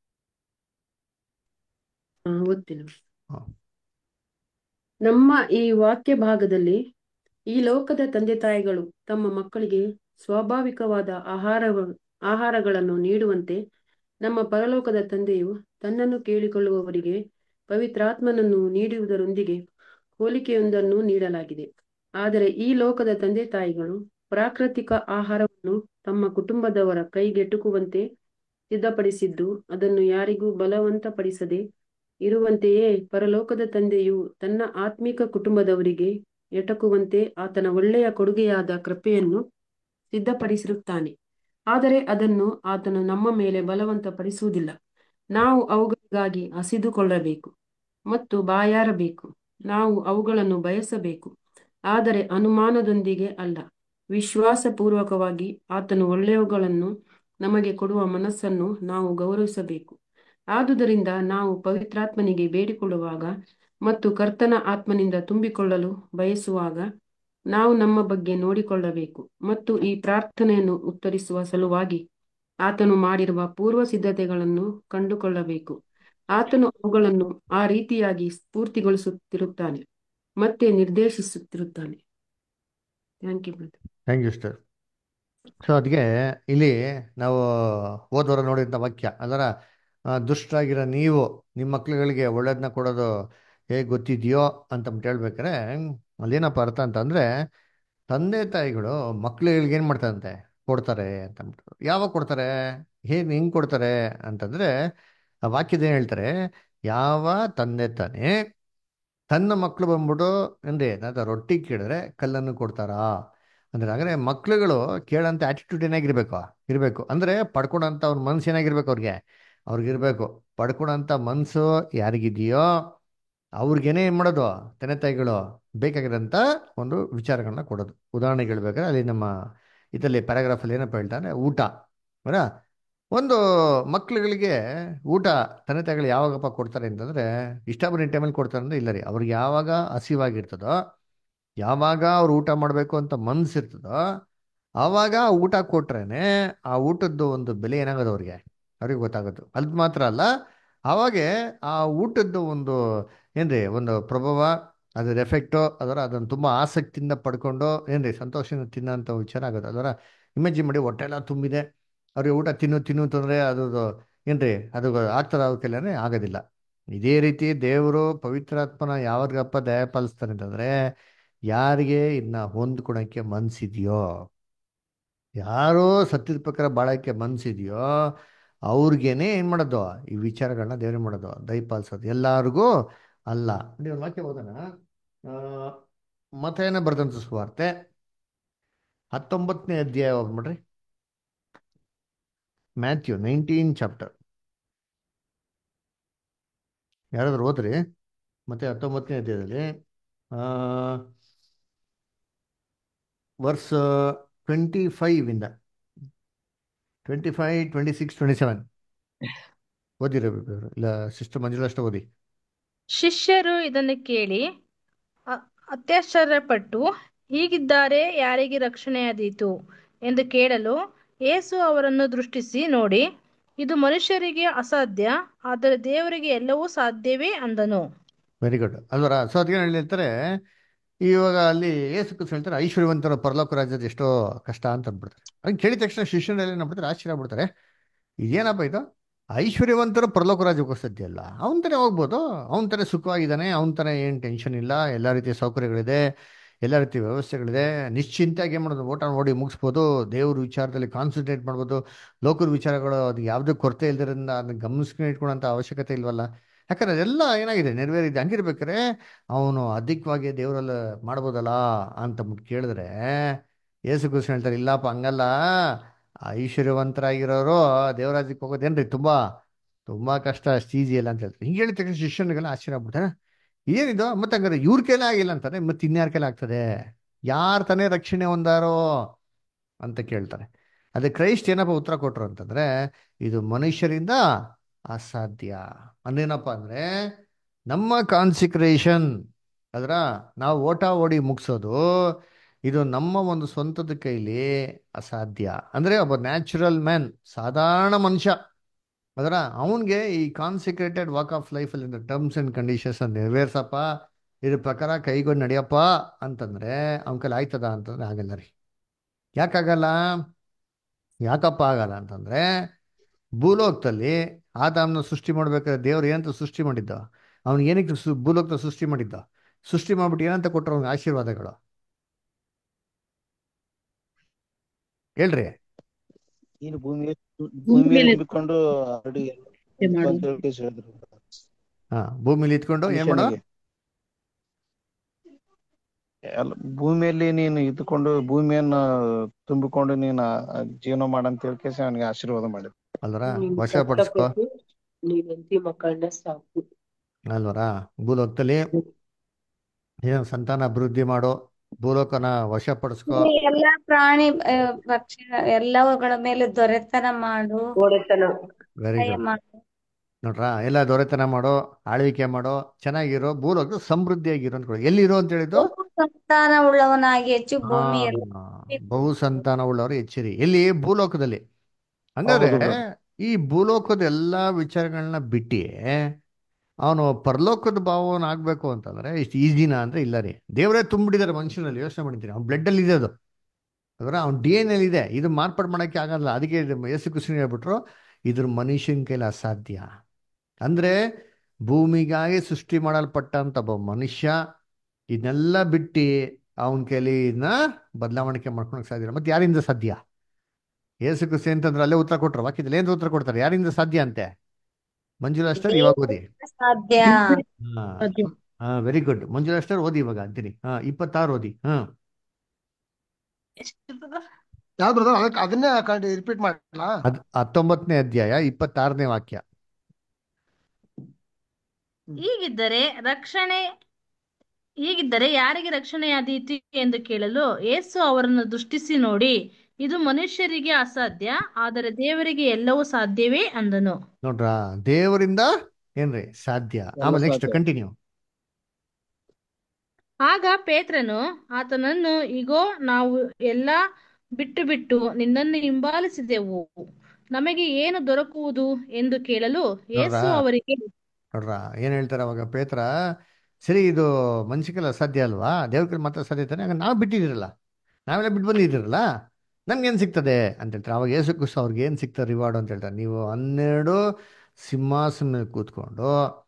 [SPEAKER 5] ಆ, ಓದ್ತೀನಿ
[SPEAKER 1] ಹಾ.
[SPEAKER 5] ನಮ್ಮ ಈ ವಾಕ್ಯ ಭಾಗದಲ್ಲಿ ಈ ಲೋಕದ ತಂದೆ ತಾಯಿಗಳು ತಮ್ಮ ಮಕ್ಕಳಿಗೆ ಸ್ವಾಭಾವಿಕವಾದ ಆಹಾರ ಆಹಾರಗಳನ್ನು ನೀಡುವಂತೆ ನಮ್ಮ ಪರಲೋಕದ ತಂದೆಯು ತನ್ನನ್ನು ಕೇಳಿಕೊಳ್ಳುವವರಿಗೆ ಪವಿತ್ರಾತ್ಮನನ್ನು ನೀಡುವುದರೊಂದಿಗೆ ಹೋಲಿಕೆಯೊಂದನ್ನು ನೀಡಲಾಗಿದೆ ಆದರೆ ಈ ಲೋಕದ ತಂದೆ ತಾಯಿಗಳು ಪ್ರಾಕೃತಿಕ ಆಹಾರವನ್ನು ತಮ್ಮ ಕುಟುಂಬದವರ ಕೈಗೆಟುಕುವಂತೆ ಸಿದ್ಧಪಡಿಸಿದ್ದು ಅದನ್ನು ಯಾರಿಗೂ ಬಲವಂತಪಡಿಸದೆ ಇರುವಂತೆಯೇ ಪರಲೋಕದ ತಂದೆಯು ತನ್ನ ಆತ್ಮಿಕ ಕುಟುಂಬದವರಿಗೆ ಎಟಕುವಂತೆ ಆತನ ಒಳ್ಳೆಯ ಕೊಡುಗೆಯಾದ ಕೃಪೆಯನ್ನು ಸಿದ್ಧಪಡಿಸಿರುತ್ತಾನೆ ಆದರೆ ಅದನ್ನು ಆತನು ನಮ್ಮ ಮೇಲೆ ಬಲವಂತಪಡಿಸುವುದಿಲ್ಲ ನಾವು ಅವುಗಳಿಗಾಗಿ ಹಸಿದುಕೊಳ್ಳಬೇಕು ಮತ್ತು ಬಾಯಾರಬೇಕು ನಾವು ಅವುಗಳನ್ನು ಬಯಸಬೇಕು ಆದರೆ ಅನುಮಾನದೊಂದಿಗೆ ಅಲ್ಲ ವಿಶ್ವಾಸಪೂರ್ವಕವಾಗಿ ಆತನು ಒಳ್ಳೆಯವುಗಳನ್ನು ನಮಗೆ ಕೊಡುವ ಮನಸ್ಸನ್ನು ನಾವು ಗೌರವಿಸಬೇಕು ಆದುದರಿಂದ ನಾವು ಪವಿತ್ರಾತ್ಮನಿಗೆ ಬೇಡಿಕೊಳ್ಳುವಾಗ ಮತ್ತು ಕರ್ತನ ಆತ್ಮನಿಂದ ತುಂಬಿಕೊಳ್ಳಲು ಬಯಸುವಾಗ ನಾವು ನಮ್ಮ ಬಗ್ಗೆ ನೋಡಿಕೊಳ್ಳಬೇಕು ಮತ್ತು ಈ ಪ್ರಾರ್ಥನೆಯನ್ನು ಉತ್ತರಿಸುವ ಸಲುವಾಗಿ ಆತನು ಮಾಡಿರುವ ಪೂರ್ವ ಸಿದ್ಧತೆಗಳನ್ನು ಕಂಡುಕೊಳ್ಳಬೇಕು ಆತನು ಅವುಗಳನ್ನು ಆ ರೀತಿಯಾಗಿ ಸ್ಫೂರ್ತಿಗೊಳಿಸುತ್ತಿರುತ್ತಾನೆ ಮತ್ತೆ ನಿರ್ದೇಶಿಸುತ್ತಿರುತ್ತಾನೆ thank you brother
[SPEAKER 1] thank you sir so ಅದಕ್ಕೆ ಇಲ್ಲಿ ನಾವು ಹೋದವರ ನೋಡಿದಂಥ ವಾಕ್ಯ ಅದರ ದುಷ್ಟರಾಗಿರೋ ನೀವು ನಿಮ್ಮ ಮಕ್ಳುಗಳಿಗೆ ಒಳ್ಳೇದನ್ನ ಕೊಡೋದು ಹೇಗೆ ಗೊತ್ತಿದೆಯೋ ಅಂತಂದ್ಬಿಟ್ಟು ಹೇಳ್ಬೇಕಾರೆ ಅಲ್ಲೇನಪ್ಪ ಅರ್ಥ ಅಂತಂದರೆ ತಂದೆ ತಾಯಿಗಳು ಮಕ್ಳುಗಳಿಗೆ ಏನು ಮಾಡ್ತಾರಂತೆ ಕೊಡ್ತಾರೆ ಅಂತ ಅಂದ್ಬಿಟ್ಟು ಯಾವಾಗ ಕೊಡ್ತಾರೆ ಹೇಗೆ ಹೆಂಗೆ ಕೊಡ್ತಾರೆ ಅಂತಂದರೆ ಆ ವಾಕ್ಯದ ಏನು ಹೇಳ್ತಾರೆ ಯಾವ ತಂದೆ ತಾನೇ ತನ್ನ ಮಕ್ಕಳು ಬಂದ್ಬಿಟ್ಟು ಅಂದರೆ ಏನಾದ್ರು ರೊಟ್ಟಿ ಕೇಳಿದ್ರೆ ಕಲ್ಲನ್ನು ಕೊಡ್ತಾರಾ ಅಂದ್ರೆ ಹಾಗಾದ್ರೆ ಮಕ್ಳುಗಳು ಕೇಳೋಂಥ ಆಟಿಟ್ಯೂಡ್ ಏನಾಗಿರ್ಬೇಕು ಇರಬೇಕು ಅಂದ್ರೆ ಪಡ್ಕೊಳಂತ ಅವ್ರ ಮನ್ಸು ಏನಾಗಿರ್ಬೇಕು ಅವ್ರಿಗೆ ಅವ್ರಿಗಿರ್ಬೇಕು ಪಡ್ಕೊಳಂತ ಮನ್ಸು ಯಾರಿಗಿದೆಯೋ ಅವ್ರಿಗೇನೇ ಏನು ಮಾಡೋದು ತಂದೆ ತಾಯಿಗಳು ಬೇಕಾಗಿರೋಂಥ ಒಂದು ವಿಚಾರಗಳನ್ನ ಕೊಡೋದು ಉದಾಹರಣೆಗೆ ಹೇಳ್ಬೇಕಾದ್ರೆ ಅಲ್ಲಿ ನಮ್ಮ ಇದರಲ್ಲಿ ಪ್ಯಾರಾಗ್ರಾಫಲ್ಲಿ ಏನಪ್ಪ ಹೇಳ್ತಾರೆ ಊಟ ಅವರ ಒಂದು ಮಕ್ಳುಗಳಿಗೆ ಊಟ ತಂದೆ ತಾಯಿಗಳು ಯಾವಾಗಪ್ಪ ಕೊಡ್ತಾರೆ ಅಂತಂದ್ರೆ ಇಷ್ಟ ಬಂದ ಟೈಮಲ್ಲಿ ಕೊಡ್ತಾರೆ ಅಂದ್ರೆ ಇಲ್ಲ ರೀ ಅವ್ರಿಗೆ ಯಾವಾಗ ಹಸಿವಾಗಿರ್ತದೋ ಯಾವಾಗ ಅವ್ರು ಊಟ ಮಾಡಬೇಕು ಅಂತ ಮನ್ಸಿರ್ತದೋ ಆವಾಗ ಊಟ ಕೊಟ್ರೇನೆ ಆ ಊಟದ್ದು ಒಂದು ಬೆಲೆ ಏನಾಗೋದು ಅವ್ರಿಗೆ ಅವ್ರಿಗೆ ಗೊತ್ತಾಗೋದು ಅದು ಮಾತ್ರ ಅಲ್ಲ ಆವಾಗೆ ಆ ಊಟದ್ದು ಒಂದು ಏನ್ರಿ ಒಂದು ಪ್ರಭಾವ ಅದರ ಎಫೆಕ್ಟು ಅದರ ಅದನ್ನು ತುಂಬ ಆಸಕ್ತಿಯಿಂದ ಪಡ್ಕೊಂಡು ಏನ್ರಿ ಸಂತೋಷದಿಂದ ತಿನ್ನೋಂಥ ವಿಚಾರ ಆಗೋದು ಅದರ ಇಮೇಜಿನ್ ಮಾಡಿ ಹೊಟ್ಟೆ ಎಲ್ಲ ತುಂಬಿದೆ ಅವ್ರಿಗೆ ಊಟ ತಿನ್ನು ತಿನ್ನು ತಂದರೆ ಅದು ಏನ್ರಿ ಅದು ಆಗ್ತದ ಅವ್ರ ಕೈಲೇ ಆಗೋದಿಲ್ಲ ಇದೇ ರೀತಿ ದೇವರು ಪವಿತ್ರಾತ್ಮನ ಯಾವಾಗಪ್ಪ ದಯ ಪಾಲಿಸ್ತಾರೆ ಅಂತಂದ್ರೆ ಯಾರಿಗೆ ಇದನ್ನ ಹೊಂದ್ಕೊಳಕ್ಕೆ ಮನ್ಸಿದೆಯೋ ಯಾರೋ ಸತ್ಯದ ಪ್ರಕಾರ ಬಾಳಕ್ಕೆ ಮನ್ಸಿದೆಯೋ ಅವ್ರಿಗೇನೆ ಏನು ಮಾಡೋದು ಈ ವಿಚಾರಗಳನ್ನ ದೇವ್ರೆ ಮಾಡೋದು ದಯಪಾಲಿಸೋದು ಎಲ್ಲರಿಗೂ ಅಲ್ಲ ನೀವು ವಾಕ್ಯ ಓದೋಣ ಮತೇನ ಬರ್ದಂತ ಸುವಾರ್ತೆ ಹತ್ತೊಂಬತ್ತನೇ ಅಧ್ಯಾಯ ಹೋಗ್ಬಿಡ್ರಿ ಮ್ಯಾಥ್ಯೂ ನೈನ್ಟೀನ್ ಚಾಪ್ಟರ್ ಯಾರಾದ್ರೂ ಓದ್ರಿ ಮತ್ತೆ ಹತ್ತೊಂಬತ್ತನೇ ಅಧ್ಯಾಯದಲ್ಲಿ ವರ್ಸ್ ಟ್ವೆಂಟಿ ಫೈವ್ ಇಂದ twenty five twenty six twenty seven ಓದಿರಬೇಕು ಇಲ್ಲ ಸಿಸ್ಟರ್ ಮಂಜುಳಾ ಅಷ್ಟೇ ಓದಿ
[SPEAKER 6] ಶಿಷ್ಯರು ಇದನ್ನು ಕೇಳಿ ಅ- ಅತ್ಯಾಶ್ಚರ್ಯಪಟ್ಟು ಹೀಗಿದ್ದಾರೆ ಯಾರಿಗೆ ರಕ್ಷಣೆಯಾದೀತು ಎಂದು ಕೇಳಲು ಯೇಸು ಅವರನ್ನು ದೃಷ್ಟಿಸಿ ನೋಡಿ ಇದು ಮನುಷ್ಯರಿಗೆ ಅಸಾಧ್ಯ ಆದರೆ ದೇವರಿಗೆ ಎಲ್ಲವೂ ಸಾಧ್ಯವೇ ಅಂದನು
[SPEAKER 1] ವೆರಿ ಗುಡ್ ಅಲ್ವರ ಸೊ ಅದಕ್ಕೆ ಹೇಳ್ತಾರೆ ಇವಾಗ ಅಲ್ಲಿ ಏಸು ಕ್ರಿಸ್ತ ಹೇಳ್ತಾರೆ ಐಶ್ವರ್ಯವಂತರ ಪರಲೋಕ ರಾಜ್ಯದ ಎಷ್ಟೋ ಕಷ್ಟ ಅಂತ ಅಂದ್ಬಿಡ್ತಾರೆ ಅದನ್ನ ಕೇಳಿದ ತಕ್ಷಣ ಶಿಷ್ಯನಲ್ಲಿ ಏನಾಗ್ಬಿಡ್ತಾರೆ ಆಶ್ಚರ್ಯ ಆಗ್ಬಿಡ್ತಾರೆ ಇದೇನಪ್ಪ ಇದು ಐಶ್ವರ್ಯವಂತರು ಪರಲೋಕ ರಾಜ್ಯಕ್ಕೆ ಸದ್ಯ ಅಲ್ಲ ಅವನ ತಾನೇ ಹೋಗ್ಬೋದು ಅವನ ತಾನೇ ಸುಖವಾಗಿದ್ದಾನೆ ಅವನ ತಾನೇ ಏನು ಟೆನ್ಷನ್ ಇಲ್ಲ ಎಲ್ಲ ರೀತಿಯ ಸೌಕರ್ಯಗಳಿದೆ ಎಲ್ಲ ರೀತಿಯ ವ್ಯವಸ್ಥೆಗಳಿದೆ ನಿಶ್ಚಿಂತಾಗಿ ಏನು ಮಾಡೋದು ಓಟ ನೋಡಿ ಮುಗಿಸ್ಬೋದು ದೇವ್ರ ವಿಚಾರದಲ್ಲಿ ಕಾನ್ಸಂಟ್ರೇಟ್ ಮಾಡ್ಬೋದು ಲೋಕದ ವಿಚಾರಗಳು ಅದು ಯಾವುದೇ ಕೊರತೆ ಇಲ್ದಿರೋದ್ರಿಂದ ಅದನ್ನ ಗಮನಿಸ್ಕೊಂಡು ಇಟ್ಕೊಳ್ಳೋಂಥ ಅವಶ್ಯಕತೆ ಇಲ್ವಲ್ಲ ಯಾಕಂದ್ರೆ ಅದೆಲ್ಲ ಏನಾಗಿದೆ ನೆರವೇರಿದೆ ಹಂಗಿರ್ಬೇಕಾರೆ ಅವನು ಅಧಿಕವಾಗಿ ದೇವರಲ್ಲಿ ಮಾಡ್ಬೋದಲ್ಲ ಅಂತ ಮುಟ್ ಕೇಳಿದ್ರೆ ಯೇಸು ಕೃಷ್ಣ ಹೇಳ್ತಾರೆ ಇಲ್ಲಪ್ಪ ಹಂಗಲ್ಲ ಐಶ್ವರ್ಯವಂತರಾಗಿರೋರು ದೇವರಾಜ್ಯಕ್ಕೆ ಹೋಗೋದೇನ್ರಿ ತುಂಬಾ ತುಂಬಾ ಕಷ್ಟ ಅಷ್ಟು ಈಸಿ ಇಲ್ಲ ಅಂತ ಹೇಳ್ತಾರೆ ಹಿಂಗೆ ಹೇಳಿದ ತಕ್ಷಣ ಶಿಷ್ಯನಿಗೆಲ್ಲ ಆಶ್ಚರ್ಯ ಆಗ್ಬಿಡ್ತಾರೆ ಏನಿದು ಮತ್ತೆ ಹಂಗಾರೆ ಇವ್ರ ಕೈಲೇ ಆಗಿಲ್ಲ ಅಂತಾರೆ ಮತ್ತೆ ಇನ್ಯಾರ ಕೈಲೇ ಆಗ್ತದೆ ಯಾರು ತಾನೇ ರಕ್ಷಣೆ ಹೊಂದಾರೋ ಅಂತ ಕೇಳ್ತಾರೆ ಅದೇ ಕ್ರೈಸ್ಟ್ ಏನಪ್ಪ ಉತ್ತರ ಕೊಟ್ರು ಅಂತಂದ್ರೆ ಇದು ಮನುಷ್ಯರಿಂದ ಅಸಾಧ್ಯ ಅಂದೇನಪ್ಪ ಅಂದ್ರೆ ನಮ್ಮ ಕಾನ್ಸಿಕ್ರೇಷನ್ ಅದರ ನಾವು ಓಟ ಓಡಿ ಮುಗಿಸೋದು ಇದು ನಮ್ಮ ಒಂದು ಸ್ವಂತದ ಕೈಲಿ ಅಸಾಧ್ಯ ಅಂದ್ರೆ ಒಬ್ಬ ನ್ಯಾಚುರಲ್ ಮ್ಯಾನ್ ಸಾಧಾರಣ ಮನುಷ್ಯ ಅದರ ಅವನಿಗೆ ಈ ಕಾನ್ಸಿಕ್ರೇಟೆಡ್ ವಾಕ್ ಆಫ್ ಲೈಫಲ್ಲಿ ಟರ್ಮ್ಸ್ ಅಂಡ್ ಕಂಡೀಷನ್ಸ್ ನೆರವೇರ್ಸಪ್ಪ ಇದ್ರ ಪ್ರಕಾರ ಕೈಗೊಂಡು ನಡೆಯಪ್ಪ ಅಂತಂದ್ರೆ ಅವನ ಕೈಲಿ ಆಯ್ತದ ಅಂತಂದ್ರೆ ಆಗಲ್ಲ ರೀ ಯಾಕಾಗಲ್ಲ ಯಾಕಪ್ಪ ಆಗಲ್ಲ ಅಂತಂದ್ರೆ ಭೂಲೋಕದಲ್ಲಿ ಆದಾಮ್ನ ಸೃಷ್ಟಿ ಮಾಡ್ಬೇಕಾದ್ರೆ ದೇವ್ರು ಏನಂತ ಸೃಷ್ಟಿ ಮಾಡಿದ್ದ ಅವ್ನು ಏನಕ್ಕೆ ಸು ಭೂಲೋಕದ ಸೃಷ್ಟಿ ಮಾಡಿದ್ದ ಸೃಷ್ಟಿ ಮಾಡ್ಬಿಟ್ಟು ಏನಂತ ಕೊಟ್ಟರು ಅವ್ನಿಗೆ ಆಶೀರ್ವಾದಗಳು ಹೇಳ್ರಿ
[SPEAKER 7] ನೀನು ಭೂಮಿಯ ಭೂಮಿಯಲ್ಲಿ ತುಂಬಿಕೊಂಡು ಹರಡಿ ಅಂತ ಹೇಳಿ ಹೇಳಿದ್ರು
[SPEAKER 1] ಹಾ ಭೂಮಿಲಿ ಇತ್ಕೊಂಡು ಏನ್ ಮಾಡೋ
[SPEAKER 7] ಮನುಷ್ಯನಿಗೆ ಎಲ್ಲ ಭೂಮಿಯಲ್ಲಿ ನೀನು ಇದ್ದುಕೊಂಡು ಭೂಮಿಯನ್ನ ತುಂಬಿಕೊಂಡು ನೀನು ಆ ಜೀವನ ಮಾಡಂತ ಹೇಳ್ಕೇಸಿ ಅವನಿಗೆ ಆಶೀರ್ವಾದ ಮಾಡಿದ
[SPEAKER 1] ಅಲ್ವರ
[SPEAKER 5] ನೀನು
[SPEAKER 1] ವಶಪಡಿಸ್ಕೋ
[SPEAKER 5] ಕಷ್ಟಪಟ್ಟು ನೀನ್ ಹೆಂಡತಿ ಮಕ್ಕಳನ್ನ ಸಾಕು
[SPEAKER 1] ಅಲ್ವರ ಭೂಲೋಕದಲ್ಲಿ ಏನು ಸಂತಾನ ಅಭಿವೃದ್ಧಿ ಮಾಡೋ ಭೂಲೋಕನ ವಶಪಡಿಸ್ಕೋ
[SPEAKER 8] ಎಲ್ಲ ಪ್ರಾಣಿ ಆ, ಪಕ್ಷಿ ಎಲ್ಲವುಗಳ ಮೇಲೆ ದೊರೆತನ ಮಾಡು
[SPEAKER 5] ಒಡೆತನ
[SPEAKER 1] ವೆರಿ
[SPEAKER 8] ಸಹಾಯ
[SPEAKER 1] ಗುಡ್
[SPEAKER 8] ಮಾಡು
[SPEAKER 1] ನೋಡ್ರಾ ಎಲ್ಲ ದೊರೆತನ ಮಾಡೋ ಆಳ್ವಿಕೆ ಮಾಡೋ ಚೆನ್ನಾಗಿರೋ ಭೂಲೋಕ ಸಮೃದ್ಧಿಯಾಗಿರೋ ಅಂತ ಕೊಡಿ. ಎಲ್ಲಿರೋ ಅಂತ ಹೇಳಿದ್ದು
[SPEAKER 8] ಬಹು ಸಂತಾನ ಉಳ್ಳವನಾಗಿ ಹೆಚ್ಚು
[SPEAKER 1] ಆ,
[SPEAKER 8] ಭೂಮಿಯಲ್ಲಿ
[SPEAKER 1] ಬಹು ಸಂತಾನ ಉಳ್ಳವರು ಎಚ್ಚರಿ ಎಲ್ಲಿ ಭೂಲೋಕದಲ್ಲಿ ಹಂಗಾದ್ರೆ
[SPEAKER 7] ಹೌದು brother.
[SPEAKER 1] ಈ ಭೂಲೋಕದ ಎಲ್ಲಾ ವಿಚಾರಗಳನ್ನ ಬಿಟ್ಟು ಅವನು ಪರಲೋಕದ ಭಾವನ ಆಗ್ಬೇಕು ಅಂತಂದ್ರೆ ಇಷ್ಟು ಈಸಿನ ಅಂದ್ರೆ ಇಲ್ಲ ರೀ ದೇವರೇ ತುಂಬಿಟ್ಟಿದ್ದಾರೆ ಮನುಷ್ಯನಲ್ಲಿ ಯೋಚನೆ ಮಾಡಿದ್ದೀನಿ ಅವ್ನ ಬ್ಲಡ್ ಅಲ್ಲಿ ಇದೆ ಅದು ಅದರ ಅವ್ನ ಡಿ ಎನ್ ಎಲ್ ಇದೆ ಇದು ಮಾರ್ಪಾಡು ಮಾಡೋಕ್ಕೆ ಆಗಲ್ಲ ಅದಕ್ಕೆ ಇದು ಯೇಸು ಕೃಷ್ಣ ಹೇಳ್ಬಿಟ್ರು ಇದ್ರ ಮನುಷ್ಯನ ಕೈಲಿ ಅಸಾಧ್ಯ ಅಂದ್ರೆ ಭೂಮಿಗಾಗಿ ಸೃಷ್ಟಿ ಮಾಡಲ್ಪಟ್ಟಂತ ಒಬ್ಬ ಮನುಷ್ಯ ಇದನ್ನೆಲ್ಲ ಬಿಟ್ಟು ಅವನ ಕೈಲಿ ಇದನ್ನ ಬದಲಾವಣೆ ಮಾಡ್ಕೊಳಕ್ ಸಾಧ್ಯ ಇಲ್ಲ. ಮತ್ತೆ ಯಾರಿಂದ ಸಾಧ್ಯ ಯೇಸು ಕ್ರಿಸ್ತ ಅಂತಂದ್ರೆ ಅಲ್ಲೇ ಉತ್ತರ ಕೊಟ್ರು ವಾಕ್ಯದಲ್ಲಿ ಏನ್ ಉತ್ತರ ಕೊಡ್ತಾರೆ ಯಾರಿಂದ ಸಾಧ್ಯ ಅಂತೆ ಮಂಜುಳಾ ಅಷ್ಟರ್ ಇವಾಗ ಓದಿ
[SPEAKER 8] ಸಾಧ್ಯ
[SPEAKER 1] ಹಾ ವೆರಿ ಗುಡ್ ಮಂಜುಳಾ ಅಷ್ಟರ್ ಓದಿ ಇವಾಗ ಅಂತೀನಿ ಹಾ ಇಪ್ಪತ್ತಾರು ಓದಿ ಹಾ
[SPEAKER 9] ಯಾವ್ದು ಬ್ರದರ್ ಅದಕ್ಕೆ ಅದನ್ನೇ ರಿಪೀಟ್ ಮಾಡಲಾ
[SPEAKER 1] ಅದ್ ಹತ್ತೊಂಬತ್ತನೇ ಅಧ್ಯಾಯ ಇಪ್ಪತ್ತಾರನೇ ವಾಕ್ಯ
[SPEAKER 6] ಹೀಗಿದ್ದರೆ ರಕ್ಷಣೆ ಹೀಗಿದ್ದರೆ ಯಾರಿಗೆ ರಕ್ಷಣೆಯಾದೀತು ಎಂದು ಕೇಳಲು ಯೇಸು ಅವರನ್ನು ದೃಷ್ಟಿಸಿ ನೋಡಿ ಇದು ಮನುಷ್ಯರಿಗೆ ಅಸಾಧ್ಯ ಆದರೆ ದೇವರಿಗೆ ಎಲ್ಲವೂ ಸಾಧ್ಯವೇ ಅಂದನು
[SPEAKER 1] ನೋಡ್ರ ದೇವರಿಂದ ಏನ್ರಿ ಸಾಧ್ಯ ಆಮೇಲೆ ನೆಕ್ಸ್ಟ್
[SPEAKER 7] ಸಾಧ್ಯ.
[SPEAKER 1] ಕಂಟಿನ್ಯೂ
[SPEAKER 6] ಆಗ ಪೇತ್ರನು ಆತನನ್ನು ಇಗೋ ನಾವು ಎಲ್ಲ ಬಿಟ್ಟು ಬಿಟ್ಟು ನಿನ್ನನ್ನು ಹಿಂಬಾಲಿಸಿದೆವು ನಮಗೆ ಏನು ದೊರಕುವುದು ಎಂದು ಕೇಳಲು ಯೇಸು
[SPEAKER 1] ನೋಡ್ರಾ?
[SPEAKER 6] ಅವರಿಗೆ
[SPEAKER 1] ನೋಡ್ರ ಏನ್ ಹೇಳ್ತಾರೆ ಅವಾಗ ಪೇತ್ರ ಸರಿ ಇದು ಮನುಷ್ಯಕ್ಕೆಲ್ಲ ಸಾಧ್ಯ ಅಲ್ವಾ ದೇವ್ರ ಕೈಲಿ ಮಾತ್ರ ಸಾಧ್ಯ ತಾನೆ ಹಂಗ ನಾವು ಬಿಟ್ಟಿದಿರಲ್ಲ ನಾವೆಲ್ಲ ಬಿಟ್ಟು ಬಂದಿದ್ದೀರಲ್ಲ ನಮ್ಗೇನು ಸಿಗ್ತದೆ ಅಂತ ಹೇಳ್ತಾರೆ ಅವಾಗ ಯೇಸು ಕ್ರಿಸ್ತ ಅವ್ರಿಗೆ ಏನು ಸಿಗ್ತದೆ ರಿವಾರ್ಡ್ ಅಂತ ಹೇಳ್ತಾರೆ ನೀವು ಹನ್ನೆರಡು ಸಿಂಹಾಸನ ಮೇಲೆ ಕೂತ್ಕೊಂಡು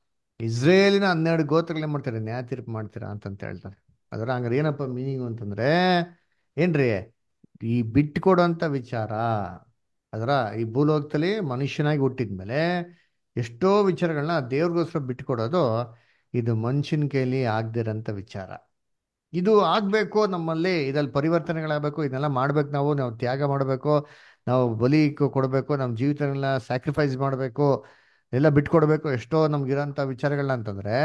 [SPEAKER 1] ಇಸ್ರೇಲಿನ ಹನ್ನೆರಡು ಗೋತ್ರಗಳೇ ಮಾಡ್ತಾರೆ ನ್ಯಾಯ ತೀರ್ಪು ಮಾಡ್ತೀರಾ ಅಂತಂತ ಹೇಳ್ತಾರೆ ಅದರ ಹಂಗಾರೆ ಏನಪ್ಪ ಮೀನಿಂಗ್ ಅಂತಂದ್ರೆ ಏನ್ರಿ ಈ ಬಿಟ್ಕೊಡೋಂಥ ವಿಚಾರ ಅದರ ಈ ಭೂಲೋಕದಲ್ಲಿ ಮನುಷ್ಯನಾಗಿ ಹುಟ್ಟಿದ್ಮೇಲೆ ಎಷ್ಟೋ ವಿಚಾರಗಳನ್ನ ದೇವ್ರಿಗೋಸ್ಕರ ಬಿಟ್ಕೊಡೋದು ಇದು ಮನುಷ್ಯನ ಕೈಲಿ ಆಗದಿರೋಂಥ ವಿಚಾರ ಇದು ಆಗಬೇಕು ನಮ್ಮಲ್ಲಿ ಇದ್ರಲ್ಲಿ ಪರಿವರ್ತನೆಗಳಾಗಬೇಕು ಇದನ್ನೆಲ್ಲ ಮಾಡ್ಬೇಕು ನಾವು ನಾವು ತ್ಯಾಗ ಮಾಡಬೇಕು ನಾವು ಬಲಿ ಕೊ- ಕೊಡಬೇಕು ನಮ್ಮ ಜೀವಿತನೆಲ್ಲ ಸ್ಯಾಕ್ರಿಫೈಸ್ ಮಾಡಬೇಕು ಎಲ್ಲ ಬಿಟ್ಕೊಡ್ಬೇಕು ಎಷ್ಟೋ ನಮ್ಗಿರೋಂಥ ವಿಚಾರಗಳನ್ನ ಅಂತಂದ್ರೆ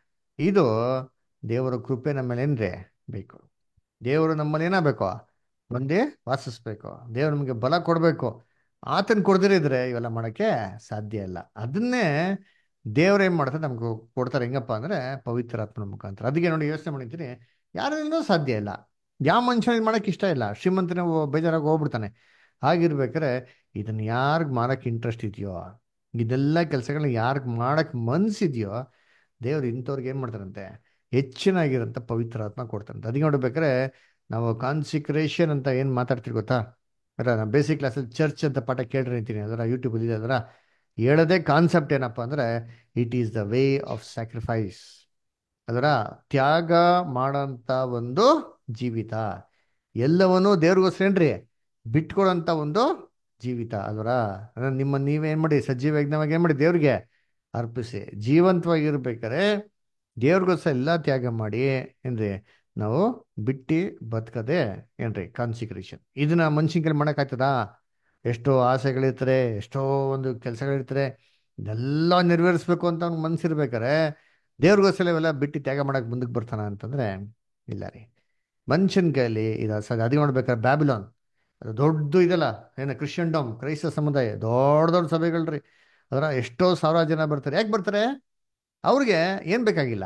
[SPEAKER 1] ಇದು ದೇವರ ಕೃಪೆ ನಮ್ಮ ಮೇಲೆ ಏನ್ರಿ ಬೇಕು ದೇವರು ನಮ್ಮಲ್ಲಿ ಏನಾಗಬೇಕು ಬಂದು ವಾಸಿಸ್ಬೇಕು ದೇವ್ರು ನಮಗೆ ಬಲ ಕೊಡಬೇಕು ಆತನ ಕೊಡ್ದಿರಿದ್ರೆ ಇವೆಲ್ಲ ಮಾಡೋಕ್ಕೆ ಸಾಧ್ಯ ಇಲ್ಲ ಅದನ್ನೇ ದೇವ್ರು ಏನು ಮಾಡ್ತಾರೆ ನಮ್ಗೆ ಕೊಡ್ತಾರೆ ಹೆಂಗಪ್ಪ ಅಂದರೆ ಪವಿತ್ರಾತ್ಮನ ಮುಖಾಂತರ ಅದಕ್ಕೆ ನೋಡಿ ಯೋಚನೆ ಮಾಡಿದ್ದೀನಿ ಯಾರಿಂದ ಸಾಧ್ಯ ಇಲ್ಲ ಯಾವ ಮನುಷ್ಯನ ಇದು ಮಾಡೋಕ್ಕೆ ಇಷ್ಟ ಇಲ್ಲ ಶ್ರೀಮಂತನ ಬೇಜಾರಾಗಿ ಹೋಗ್ಬಿಡ್ತಾನೆ ಹಾಗಿರ್ಬೇಕಾದ್ರೆ ಇದನ್ನು ಯಾರಿಗೆ ಮಾಡೋಕ್ಕೆ ಇಂಟ್ರೆಸ್ಟ್ ಇದೆಯೋ ಇದೆಲ್ಲ ಕೆಲಸಗಳನ್ನ ಯಾರಿಗೆ ಮಾಡೋಕ್ಕೆ ಮನಸ್ಸಿದೆಯೋ ದೇವ್ರು ಇಂಥವ್ರಿಗೆ ಏನು ಮಾಡ್ತಾರಂತೆ ಹೆಚ್ಚಿನಾಗಿರೋಂಥ ಪವಿತ್ರಾತ್ಮ ಕೊಡ್ತಾರಂತೆ ಅದಕ್ಕೆ ನೋಡ್ಬೇಕಾದ್ರೆ ನಾವು ಕಾನ್ಸಿಕ್ರೇಷನ್ ಅಂತ ಏನು ಮಾತಾಡ್ತೀವಿ ಗೊತ್ತಾ ಅದರ ನಾನು ಬೇಸಿಕ್ ಕ್ಲಾಸಲ್ಲಿ ಚರ್ಚ್ ಅಂತ ಪಾಠ ಕೇಳಿರ್ತೀನಿ ಅದರ ಯೂಟ್ಯೂಬಲ್ಲಿ ಇದೆ ಅದರ ಹೇಳೋದೇ ಕಾನ್ಸೆಪ್ಟ್ ಏನಪ್ಪ ಅಂದರೆ it is the way of sacrifice ಅದರ ತ್ಯಾಗ ಮಾಡೋಂಥ ಒಂದು ಜೀವಿತ ಎಲ್ಲವನ್ನೂ ದೇವ್ರಿಗೋಸ್ಕರ ಏನ್ರಿ ಬಿಟ್ಕೊಡೋಂಥ ಒಂದು ಜೀವಿತ ಅದರ ನಿಮ್ಮ ನೀವೇನು ಮಾಡಿ ಸಜೀವ ಯಜ್ಞವಾಗಿ ಏನು ಮಾಡಿ ದೇವ್ರಿಗೆ ಅರ್ಪಿಸಿ ಜೀವಂತವಾಗಿರ್ಬೇಕಾದ್ರೆ ದೇವ್ರಿಗೋಸ್ಕರ ಎಲ್ಲ ತ್ಯಾಗ ಮಾಡಿ ಏನ್ರಿ ನಾವು ಬಿಟ್ಟು ಬದುಕದೆ ಏನ್ರಿ ಕಾನ್ಸಿಕ್ರೇಷನ್ ಇದನ್ನ ಮನುಷ್ಯನ ಕೈಲಿ ಮಾಡೋಕ್ಕಾಗ್ತದಾ ಎಷ್ಟೋ ಆಸೆಗಳಿರ್ತಾರೆ ಎಷ್ಟೋ ಒಂದು ಕೆಲಸಗಳಿರ್ತಾರೆ ಇದೆಲ್ಲ ನೆರವೇರಿಸ್ಬೇಕು ಅಂತ ಅವ್ನಿಗೆ ಮನ್ಸಿರ್ಬೇಕಾರೆ ದೇವ್ರಿಗೋಸ್ಕರ ಇವೆಲ್ಲ ಬಿಟ್ಟು ತ್ಯಾಗ ಮಾಡಕ್ಕೆ ಮುಂದಕ್ಕೆ ಬರ್ತಾನ ಅಂತಂದ್ರೆ ಇಲ್ಲ ರೀ ಮನುಷ್ಯನ ಕೈಲಿ ಇದು ಅಸಾಧ್ಯ ಅದಕ್ಕೆ ನೋಡ್ಬೇಕಾದ್ರೆ ಬ್ಯಾಬಿಲಾನ್ ಅದು ದೊಡ್ಡ ಇದಲ್ಲ ಏನು ಕ್ರಿಶ್ಚಿಯನ್ ಡಾಮ್ ಕ್ರೈಸ್ತ ಸಮುದಾಯ ದೊಡ್ಡ ದೊಡ್ಡ ಸಭೆಗಳ್ರಿ ಅದರ ಎಷ್ಟೋ ಸಾವಿರ ಜನ ಬರ್ತಾರೆ ಯಾಕೆ ಬರ್ತಾರೆ ಅವ್ರಿಗೆ ಏನು ಬೇಕಾಗಿಲ್ಲ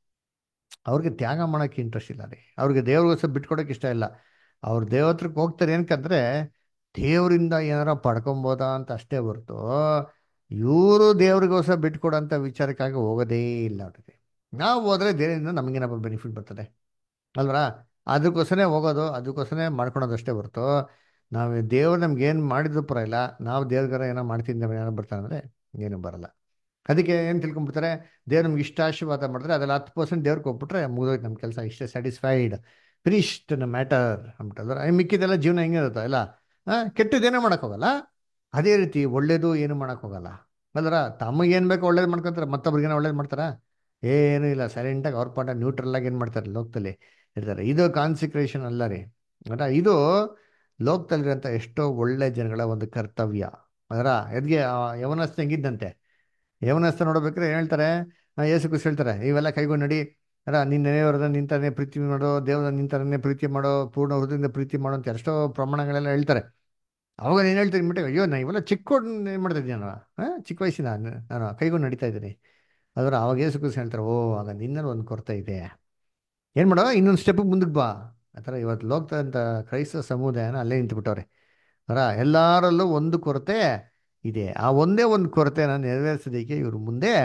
[SPEAKER 1] ಅವ್ರಿಗೆ ತ್ಯಾಗ ಮಾಡೋಕ್ಕೆ ಇಂಟ್ರೆಸ್ಟ್ ಇಲ್ಲ ರೀ ಅವ್ರಿಗೆ ದೇವ್ರಿಗೋಸ್ಕರ ಬಿಟ್ಕೊಡೋಕೆ ಇಷ್ಟ ಇಲ್ಲ ಅವ್ರು ದೇವತ್ರಕ್ಕೆ ಹೋಗ್ತಾರೆ ಏನಕ್ಕಂದ್ರೆ ದೇವರಿಂದ ಏನಾರ ಪಡ್ಕೊಬೋದಾ ಅಂತ ಅಷ್ಟೇ ಹೊರ್ತು ಇವರು ದೇವ್ರಿಗೋಸ್ಕರ ಬಿಟ್ಕೊಡೋಂಥ ವಿಚಾರಕ್ಕಾಗಿ ಹೋಗೋದೇ ಇಲ್ಲ ಅವ್ರಿಗೆ ನಾವು ಹೋದ್ರೆ ದೇವರಿಂದ ನಮಗೇನಪ್ಪ ಬೆನಿಫಿಟ್ ಬರ್ತದೆ ಅಲ್ವರಾ ಅದಕ್ಕೋಸ್ಕರನೇ ಹೋಗೋದು ಅದಕ್ಕೋಸ್ಕರನೇ ಮಾಡ್ಕೊಳೋದು ಅಷ್ಟೇ ಹೊರ್ತು ನಾವು ದೇವ್ರು ನಮ್ಗೆ ಏನು ಮಾಡಿದ್ರು ಪರವಾಗಿಲ್ಲ ನಾವು ದೇವ್ರಿಗಾರ ಏನೋ ಮಾಡ್ತಿದ್ದ ಏನೋ ಬರ್ತಾನೆ ಅಂದರೆ ಏನು ಬರಲ್ಲ ಅದಕ್ಕೆ ಏನು ತಿಳ್ಕೊಂಡ್ಬಿಡ್ತಾರೆ ದೇವ್ರು ನಮ್ಗೆ ಇಷ್ಟ ಆಶೀರ್ವಾದ ಮಾಡಿದ್ರೆ ಅದೆಲ್ಲ ಹತ್ತು ಪರ್ಸೆಂಟ್ ದೇವ್ರಿಗೆ ಕೊಟ್ಬಿಟ್ರೆ ಮುಗಿದೋಯ್ತು ನಮ್ಮ ಕೆಲಸ ಇಷ್ಟೇ ಸ್ಯಾಟಿಸ್ಫೈಡ್ ಫಿನಿಶ್ಡ್ ನ ಮ್ಯಾಟರ್ ಅಂದ್ಬಿಟ್ಟಲ್ಲ ಮಿಕ್ಕಿದೆಲ್ಲ ಜೀವನ ಹೆಂಗಿರುತ್ತೆ ಇಲ್ಲ ಹಾಂ ಕೆಟ್ಟದ್ದೇನೋ ಮಾಡೋಕ್ಕೋಗಲ್ಲ ಅದೇ ರೀತಿ ಒಳ್ಳೇದು ಏನು ಮಾಡೋಕ್ಕೋಗಲ್ಲ ಅಲ್ರ ತಮಗೇನು ಬೇಕೋ ಒಳ್ಳೇದು ಮಾಡ್ಕೊತಾರೆ ಮತ್ತೊಬ್ರಿಗೇನೋ ಒಳ್ಳೇದು ಮಾಡ್ತಾರಾ ಏನೂ ಇಲ್ಲ ಸೈಲೆಂಟಾಗಿ ಅವ್ರ ಪಾಠ ನ್ಯೂಟ್ರಲ್ ಆಗಿ ಏನು ಮಾಡ್ತಾರೆ ಲೋಕದಲ್ಲಿ ಇರ್ತಾರೆ ಇದು ಕಾನ್ಸಿಕ್ರೇಷನ್ ಅಲ್ಲ ರೀ ಅಲ್ಲ ಇದು ಲೋಕದಲ್ಲಿರೋಂಥ ಎಷ್ಟೋ ಒಳ್ಳೆ ಜನಗಳ ಒಂದು ಕರ್ತವ್ಯ ಅದರ ಎದ್ಗೆ ಯವನಸ್ಥ ಹೆಂಗಿದ್ದಂತೆ ಯವನಸ್ಥ ನೋಡ್ಬೇಕಾದ್ರೆ ಏನ್ ಹೇಳ್ತಾರೆ ಆ, ಯೇಸು ಕ್ರಿಸ್ತ ಹೇಳ್ತಾರೆ ಇವೆಲ್ಲ ಕೈಗೊಂಡು ನಡಿ ಅಲ್ಲ ನಿನ್ನ ನೆನೆಯವರದ ನಿಂತನೇ ಪ್ರೀತಿ ಮಾಡೋ ದೇವರ ನಿಂತನೇ ಪ್ರೀತಿ ಮಾಡೋ ಪೂರ್ಣ ಹೃದಯದಿಂದ ಪ್ರೀತಿ ಮಾಡೋ ಅಂತ ಎಷ್ಟೋ ಪ್ರಮಾಣಗಳೆಲ್ಲ ಹೇಳ್ತಾರೆ ಅವಾಗ ನೀನು ಹೇಳ್ತೀನಿ ಬಿಟ್ಟು ಅಯ್ಯೋ ನಾ ಇವೆಲ್ಲ ಚಿಕ್ಕ ಏನು ಮಾಡ್ತಾ ಇದ್ದೀನಿ ನಾನು ಹಾಂ ಚಿಕ್ಕ ವಯಸ್ಸಿನ ನಾನು ನಾನು ಕೈಗೊಂಡು ನಡೀತಾ ಇದ್ದೀನಿ ಅದರ ಅವಾಗ ಯೇಸು ಕ್ರಿಸ್ತ ಹೇಳ್ತಾರೆ ಓ ಆಗ ನಿನ್ನಲ್ಲಿ ಒಂದು ಕೊರತೆ ಇದೆ ಏನು ಮಾಡೋ ಇನ್ನೊಂದು ಸ್ಟೆಪ್ ಮುಂದಕ್ಕೆ ಬಾ ಆ ಥರ ಇವತ್ತು ಲೋಕದಂಥ ಕ್ರೈಸ್ತ ಸಮುದಾಯನ ಅಲ್ಲೇ ನಿಂತುಬಿಟ್ಟವ್ರೆ ಅದರ ಎಲ್ಲರಲ್ಲೂ ಒಂದು ಕೊರತೆ ಇದೆ ಆ ಒಂದೇ ಒಂದು ಕೊರತೆನ ನೆರವೇರಿಸೋದಕ್ಕೆ ಇವರು ಮುಂದೆ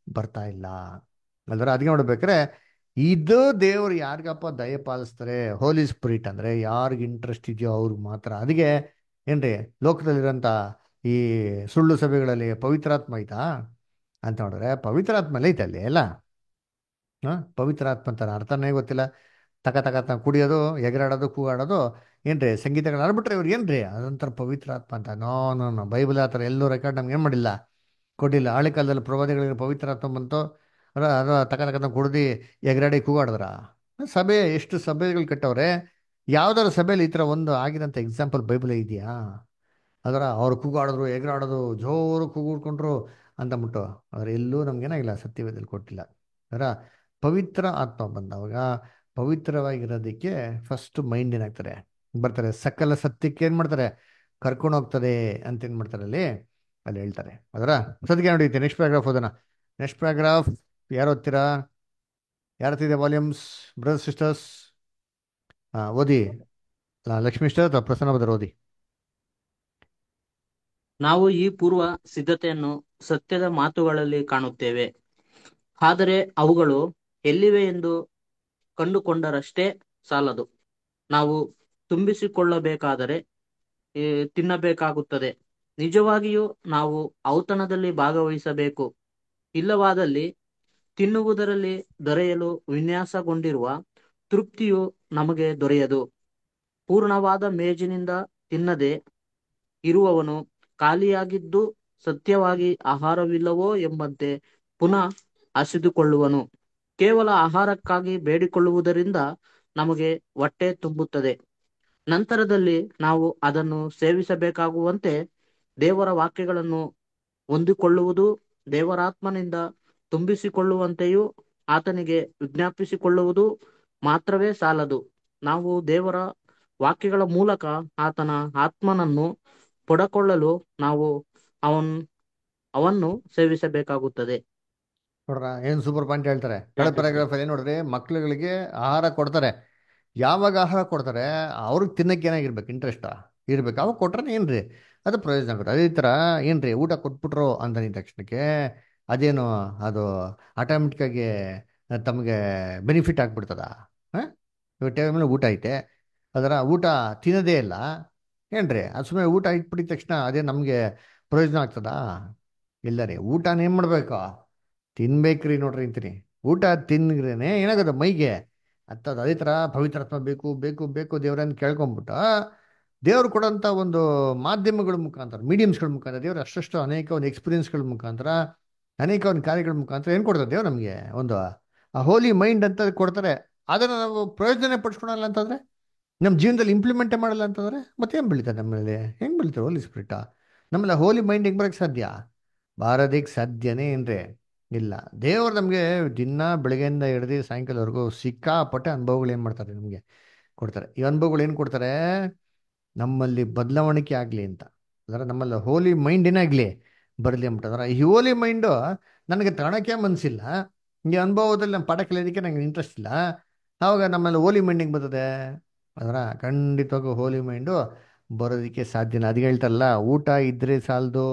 [SPEAKER 1] ಬರ್ತಾ ಇಲ್ಲ ಅಲ್ದ್ರ ಅದಕ್ಕೆ ನೋಡ್ಬೇಕಾರೆ ಇದು ದೇವ್ರು ಯಾರಿಗಪ್ಪ ದಯ ಪಾಲಿಸ್ತಾರೆ ಹೋಲಿ ಸ್ಪಿರಿಟ್ ಅಂದ್ರೆ ಯಾರಿಗೆ ಇಂಟ್ರೆಸ್ಟ್ ಇದೆಯೋ ಅವ್ರಿಗೆ ಮಾತ್ರ ಅದಕ್ಕೆ ಏನ್ರಿ ಲೋಕದಲ್ಲಿರೋಂಥ ಈ ಸುಳ್ಳು ಸಭೆಗಳಲ್ಲಿ ಪವಿತ್ರಾತ್ಮ ಐತಾ ಅಂತ ನೋಡಿದ್ರೆ ಪವಿತ್ರಾತ್ಮ ಐತೆ ಅಲ್ಲಿ ಎಲ್ಲ ಹಾಂ ಪವಿತ್ರಾತ್ಮ ಅಂತಾರೆ ಅರ್ಥನೇ ಗೊತ್ತಿಲ್ಲ ತಕ ತಕ ತ ಕುಡಿಯೋದು ಎಗರಾಡೋದು ಕೂಗಾಡೋದು ಏನ್ರಿ ಸಂಗೀತಗಳು ಆಡ್ಬಿಟ್ರೆ ಇವ್ರು ಏನ್ರಿ ಅದೊಂಥರ ಪವಿತ್ರಾತ್ಮ ಅಂತ ನೋ ನೋ ನೋ ಬೈಬಲ್ ಆ ಥರ ಎಲ್ಲೂ ರೆಕಾರ್ಡ್ ನಮ್ಗೆ ಏನು ಮಾಡಿಲ್ಲ ಕೊಟ್ಟಿಲ್ಲ ಹಳೆ ಕಾಲದಲ್ಲಿ ಪ್ರವಾದಿಗಳಿಗೆ ಪವಿತ್ರಾತ್ಮ ಬಂತು ಅದ ಅದು ತಕ ತಕ ತ ಕುಡ್ದು ಎಗರಾಡಿ ಕೂಗಾಡಿದ್ರ ಸಭೆ ಎಷ್ಟು ಸಭೆಗಳು ಕಟ್ಟವ್ರೆ ಯಾವ್ದಾರ ಸಭೆಯಲ್ಲಿ ಈ ಥರ ಒಂದು ಆಗಿರೋಂಥ ಎಕ್ಸಾಂಪಲ್ ಬೈಬಲೇ ಇದೆಯಾ ಅದರ ಅವ್ರು ಕೂಗಾಡಿದ್ರು ಎಗರಾಡೋದು ಜೋರು ಕೂಗುಡ್ಕೊಂಡ್ರು ಅಂತಂದ್ಬಿಟ್ಟು ಅವ್ರು ಎಲ್ಲೂ ನಮ್ಗೇನಾಗಿಲ್ಲ ಸತ್ಯವೇದಲ್ಲಿ ಕೊಟ್ಟಿಲ್ಲ ಅದರ ಪವಿತ್ರ ಆತ್ಮ ಬಂದವಾಗ ಪವಿತ್ರವಾಗಿರೋದಕ್ಕೆ ಫಸ್ಟ್ ಮೈಂಡ್ ಏನಾಗ್ತಾರೆ ಬರ್ತಾರೆ ಸಕಲ ಸತ್ಯಕ್ಕೆ ಏನು ಮಾಡ್ತಾರೆ ಕರ್ಕೊಂಡು ಹೋಗ್ತದೆ ಅಂತ ಏನು ಮಾಡ್ತಾರೆ ಅಲ್ಲಿ ಅಲ್ಲಿ ಹೇಳ್ತಾರೆ ಅದರ ಸದ್ಯಕ್ಕೆ ನೋಡಿದ್ದೆ ನೆಕ್ಸ್ಟ್ ಪ್ಯಾರಾಗ್ರಾಫ್ ಓದೋಣ ನೆಕ್ಸ್ಟ್ ಪ್ಯಾರಾಗ್ರಾಫ್ ಯಾರು ಓದ್ತೀರಾ ಯಾರು ಓದ್ತಿದೆ ವಾಲ್ಯೂಮ್ಸ್ ಬ್ರದರ್ ಸಿಸ್ಟರ್ಸ್ ಹಾಂ ಓದಿ ಲ- ಲಕ್ಷ್ಮೀ ಸಿಸ್ಟರ್ ಅಥವಾ ಪ್ರಸನ್ನ ಬದರ್ ಓದಿ
[SPEAKER 10] ನಾವು ಈ ಪೂರ್ವ ಸಿದ್ಧತೆಯನ್ನು ಸತ್ಯದ ಮಾತುಗಳಲ್ಲಿ ಕಾಣುತ್ತೇವೆ ಆದರೆ ಅವುಗಳು ಎಲ್ಲಿವೆ ಎಂದು ಕಂಡುಕೊಂಡರಷ್ಟೇ ಸಾಲದು ನಾವು ತುಂಬಿಸಿಕೊಳ್ಳಬೇಕಾದರೆ ಏ, ತಿನ್ನಬೇಕಾಗುತ್ತದೆ ನಿಜವಾಗಿಯೂ ನಾವು ಔತಣದಲ್ಲಿ ಭಾಗವಹಿಸಬೇಕು ಇಲ್ಲವಾದಲ್ಲಿ ತಿನ್ನುವುದರಲ್ಲಿ ದೊರೆಯಲು ವಿನ್ಯಾಸಗೊಂಡಿರುವ ತೃಪ್ತಿಯು ನಮಗೆ ದೊರೆಯದು ಪೂರ್ಣವಾದ ಮೇಜಿನಿಂದ ತಿನ್ನದೆ ಇರುವವನು ಖಾಲಿಯಾಗಿದ್ದು ಸತ್ಯವಾಗಿ ಆಹಾರವಿಲ್ಲವೋ ಎಂಬಂತೆ ಪುನಃ ಹಸಿದುಕೊಳ್ಳುವನು ಕೇವಲ ಆಹಾರಕ್ಕಾಗಿ ಬೇಡಿಕೊಳ್ಳುವುದರಿಂದ ನಮಗೆ ಹೊಟ್ಟೆ ತುಂಬುತ್ತದೆ ನಂತರದಲ್ಲಿ ನಾವು ಅದನ್ನು ಸೇವಿಸಬೇಕಾಗುವಂತೆ ದೇವರ ವಾಕ್ಯಗಳನ್ನು ಹೊಂದಿಕೊಳ್ಳುವುದು ದೇವರಾತ್ಮನಿಂದ ತುಂಬಿಸಿಕೊಳ್ಳುವಂತೆಯೂ ಆತನಿಗೆ ವಿಜ್ಞಾಪಿಸಿಕೊಳ್ಳುವುದು ಮಾತ್ರವೇ ಸಾಲದು ನಾವು ದೇವರ ವಾಕ್ಯಗಳ ಮೂಲಕ ಆತನ ಆತ್ಮನನ್ನು ಪಡಕೊಳ್ಳಲು ನಾವು ಅವನ್ ಅವನ್ನು ಸೇವಿಸಬೇಕಾಗುತ್ತದೆ
[SPEAKER 1] ನೋಡ್ರ ಏನು ಸೂಪರ್ ಪಾಯಿಂಟ್ ಹೇಳ್ತಾರೆ ಕಳೆದ ಪ್ಯಾರಾಗ್ರಾಫ್ ಅಲ್ಲಿ ನೋಡ್ರಿ ಮಕ್ಳುಗಳಿಗೆ ಆಹಾರ ಕೊಡ್ತಾರೆ ಯಾವಾಗ ಆಹಾರ ಕೊಡ್ತಾರೆ ಅವ್ರಿಗೆ ತಿನ್ನಕ್ಕೆ ಏನಾಗಿರ್ಬೇಕು ಇಂಟ್ರೆಸ್ಟ್ ಇರ್ಬೇಕು ಅವಾಗ ಕೊಟ್ರೆ ಏನ್ರಿ ಅದು ಪ್ರಯೋಜನ ಆಗುತ್ತೆ ಅದೇ ಥರ ಏನ್ರಿ ಊಟ ಕೊಟ್ಬಿಟ್ರು ಅಂತ ಅಂದ ತಕ್ಷಣಕ್ಕೆ ಅದೇನು ಅದು ಆಟೋಮೆಟಿಕ್ಕಾಗಿ ತಮಗೆ ಬೆನಿಫಿಟ್ ಆಗ್ಬಿಡ್ತದ ಹಾಂ ಇವಾಗ ಟೇಬಲ್ ಮೇಲೆ ಊಟ ಐತೆ ಅದರ ಊಟ ತಿನ್ನೋದೇ ಇಲ್ಲ ಏನ್ರಿ ಅದು ಸುಮ್ಮನೆ ಊಟ ಇಟ್ಬಿಟ್ಟಿದ ತಕ್ಷಣ ಅದೇ ನಮಗೆ ಪ್ರಯೋಜನ ಆಗ್ತದಾ ಇಲ್ಲ ರೀ ಊಟನ ಏನು ಮಾಡ್ಬೇಕು ತಿನ್ಬೇಕ್ರಿ ನೋಡ್ರಿ ಅಂತೀನಿ ಊಟ ತಿನ್ಗ್ರೇನೆ ಏನಾಗೋದು ಮೈಗೆ ಅಂತದ್ದು ಅದೇ ಥರ ಪವಿತ್ರಾತ್ಮ ಬೇಕು ಬೇಕು ಬೇಕು ದೇವ್ರನ್ನ ಕೇಳ್ಕೊಂಬಿಟ್ಟ ದೇವ್ರು ಕೊಡೋಂಥ ಒಂದು ಮಾಧ್ಯಮಗಳ ಮುಖಾಂತರ ಮೀಡಿಯಮ್ಸ್ಗಳ ಮುಖಾಂತರ ದೇವ್ರ ಅಷ್ಟಷ್ಟು ಅನೇಕ ಒಂದು ಎಕ್ಸ್ಪೀರಿಯನ್ಸ್ಗಳ ಮುಖಾಂತರ ಅನೇಕ ಒಂದು ಕಾರ್ಯಗಳ ಮುಖಾಂತರ ಏನು ಕೊಡ್ತಾರೆ ದೇವ್ರು ನಮಗೆ ಒಂದು ಆ ಹೋಲಿ ಮೈಂಡ್ ಅಂತ ಕೊಡ್ತಾರೆ ಅದನ್ನು ನಾವು ಪ್ರಯೋಜನ ಪಡಿಸ್ಕೊಳಲ್ಲ ಅಂತಂದ್ರೆ ನಮ್ಮ ಜೀವನದಲ್ಲಿ ಇಂಪ್ಲಿಮೆಂಟೇ ಮಾಡಲ್ಲ ಅಂತಂದ್ರೆ ಮತ್ತೇನು ಬೆಳೀತದೆ ನಮ್ಮಲ್ಲಿ ಹೆಂಗೆ ಬೆಳೀತಾರೆ ಹೋಲಿ ಸ್ಪಿರಿಟ ನಮ್ಮಲ್ಲಿ ಹೋಲಿ ಮೈಂಡ್ ಹೆಂಗೆ ಬರೋಕ್ಕೆ ಸಾಧ್ಯ ಬಾರೋದಕ್ಕೆ ಸಾಧ್ಯನೇ ಏನ್ರಿ ಇಲ್ಲ ದೇವರು ನಮಗೆ ದಿನ ಬೆಳಗ್ಗೆಯಿಂದ ಹಿಡ್ದು ಸಾಯಂಕಾಲವರೆಗೂ ಸಿಕ್ಕಾಪಟ್ಟೆ ಅನುಭವಗಳು ಏನು ಮಾಡ್ತಾರೆ ನಮಗೆ ಕೊಡ್ತಾರೆ ಈ ಅನುಭವಗಳು ಏನು ಕೊಡ್ತಾರೆ ನಮ್ಮಲ್ಲಿ ಬದಲಾವಣೆ ಆಗಲಿ ಅಂತ ಅದರ ನಮ್ಮಲ್ಲಿ ಹೋಲಿ ಮೈಂಡ್ ಏನಾಗಲಿ ಬರಲಿ ಅಂದ್ಬಿಟ್ಟು ಈ ಹೋಲಿ ಮೈಂಡು ನನಗೆ ತಗೊಳಕ್ಕೆ ಮನಸ್ಸಿಲ್ಲ ಈ ಅನುಭವದಲ್ಲಿ ನಮ್ಮ ಪಾಠ ಕಲಿಯೋದಕ್ಕೆ ನನಗೆ ಇಂಟ್ರೆಸ್ಟ್ ಇಲ್ಲ ಆವಾಗ ನಮ್ಮಲ್ಲಿ ಹೋಲಿ ಮೈಂಡಿಗೆ ಬರ್ತದೆ ಅದರ ಖಂಡಿತವಾಗೂ ಹೋಲಿ ಮೈಂಡು ಬರೋದಕ್ಕೆ ಸಾಧ್ಯನ ಅದು ಹೇಳ್ತಾರಲ್ಲ ಊಟ ಇದ್ರೆ ಸಾಲದು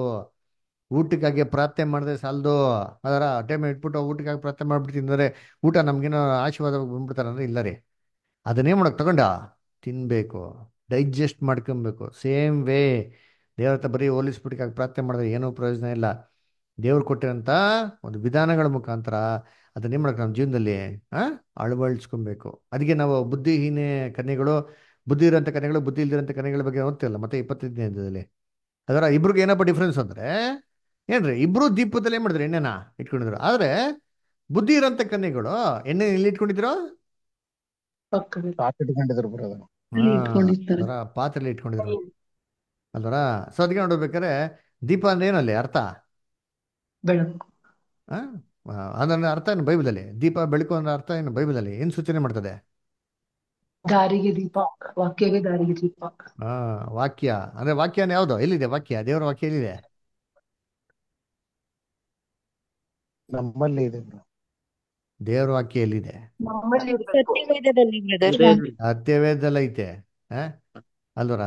[SPEAKER 1] ಊಟಕ್ಕಾಗಿ ಪ್ರಾರ್ಥನೆ ಮಾಡಿದ್ರೆ ಸಾಲದು ಅದರ ಟೈಮ್ ಇಟ್ಬಿಟ್ಟು ಊಟಕ್ಕಾಗಿ ಪ್ರಾರ್ಥನೆ ಮಾಡ್ಬಿಡ್ತೀನಿ ಅಂದರೆ ಊಟ ನಮಗೇನೋ ಆಶೀರ್ವಾದ ಬಂದ್ಬಿಡ್ತಾರೆ ಅಂದರೆ ಇಲ್ಲ ರೀ ಅದನ್ನೇ ಮಾಡೋಕೆ ತಗೊಂಡ ತಿನ್ನಬೇಕು ಡೈಜೆಸ್ಟ್ ಮಾಡ್ಕೊಬೇಕು ಸೇಮ್ ವೇ ದೇವ್ರ ಹತ್ರ ಬರೀ ಹೋಲಿಸ್ಬಿಟ್ಟಿಗಾಗಿ ಪ್ರಾರ್ಥನೆ ಮಾಡಿದ್ರೆ ಏನೂ ಪ್ರಯೋಜನ ಇಲ್ಲ ದೇವ್ರು ಕೊಟ್ಟಿರೋಂಥ ಒಂದು ವಿಧಾನಗಳ ಮುಖಾಂತರ ಅದನ್ನೇ ಮಾಡಕ್ಕೆ ನಮ್ಮ ಜೀವನದಲ್ಲಿ ಆ ಅಳವಡಿಸ್ಕೊಬೇಕು ಅದಕ್ಕೆ ನಾವು ಬುದ್ಧಿಹೀನ ಕನ್ಯೆಗಳು ಬುದ್ಧಿ ಇರೋಂಥ ಕನ್ಯೆಗಳು ಬುದ್ಧಿ ಇಲ್ದಿರೋಂಥ ಕನ್ಯೆಗಳ ಬಗ್ಗೆ ಓದ್ತಿರಲ್ಲ ಮತ್ತೆ ಇಪ್ಪತ್ತೈದನೇ ಹಂತದಲ್ಲಿ ಅದರ ಇಬ್ರಿಗೆ ಏನಪ್ಪ ಡಿಫ್ರೆನ್ಸ್ ಅಂದರೆ ಏನ್ರಿ ಇಬ್ರು ದೀಪದಲ್ಲಿ ಏನು ಮಾಡಿದ್ರು ಎಣ್ಣೆನ ಇಟ್ಕೊಂಡಿದ್ರು ಆದರೆ ಬುದ್ಧಿ ಇರೋಂಥ ಕನ್ಯೆಗಳು ಎಣ್ಣೆ ಎಲ್ಲಿ ಇಟ್ಕೊಂಡಿದ್ರು
[SPEAKER 5] ಪಕ್ಕದಲ್ಲಿ
[SPEAKER 7] ಸಾಕ್ ಇಟ್ಕೊಂಡಿದ್ರು ಬ್ರದರ್
[SPEAKER 5] ಅಲ್ಲಿ
[SPEAKER 1] ಹಾ
[SPEAKER 5] ಇಟ್ಕೊಂಡಿರ್ತಾರೆ
[SPEAKER 1] ಅದರ ಪಾತ್ರೆಯಲ್ಲಿ ಇಟ್ಕೊಂಡಿದ್ರು ಅಲ್ವರ ಸೊ ಅದಕ್ಕೆ ನೋಡ್ಬೇಕಾದ್ರೆ ದೀಪ ಅಂದ್ರೆ ಏನಲ್ಲಿ ಅರ್ಥ
[SPEAKER 5] ಬೆಳಕು
[SPEAKER 1] ಆ? ಆ, ಅದನ್ನ ಅರ್ಥ ಏನು ಬೈಬಲಲ್ಲಿ ದೀಪ ಬೆಳಕು ಅನ್ನೋ ಅರ್ಥ ಏನು ಬೈಬಲಲ್ಲಿ ಏನು ಸೂಚನೆ ಮಾಡ್ತದೆ
[SPEAKER 5] ದಾರಿಗೆ ದೀಪ ವಾಕ್ಯವೇ ದಾರಿಗೆ ದೀಪ
[SPEAKER 1] ಹಾ ವಾಕ್ಯ ಅಂದ್ರೆ ವಾಕ್ಯನ ಯಾವುದು ಎಲ್ಲಿದೆ ವಾಕ್ಯ ದೇವರ ವಾಕ್ಯ ಎಲ್ಲಿದೆ
[SPEAKER 7] ನಮ್ಮಲ್ಲಿ ಇದೆ ಬ್ರೋ
[SPEAKER 1] ದೇವರ ವಾಕ್ಯ ಎಲ್ಲಿದೆ
[SPEAKER 3] ನಮ್ಮಲ್ಲಿ ಇರ್ಬೇಕು
[SPEAKER 8] ಸತ್ಯವೇದದಲ್ಲಿ ಬ್ರದರ್
[SPEAKER 10] ಹೃದಯದಲ್ಲಿ
[SPEAKER 1] ಸತ್ಯವೇದಲ್ಲ ಐತೆ ಆ? ಅಲ್ವರ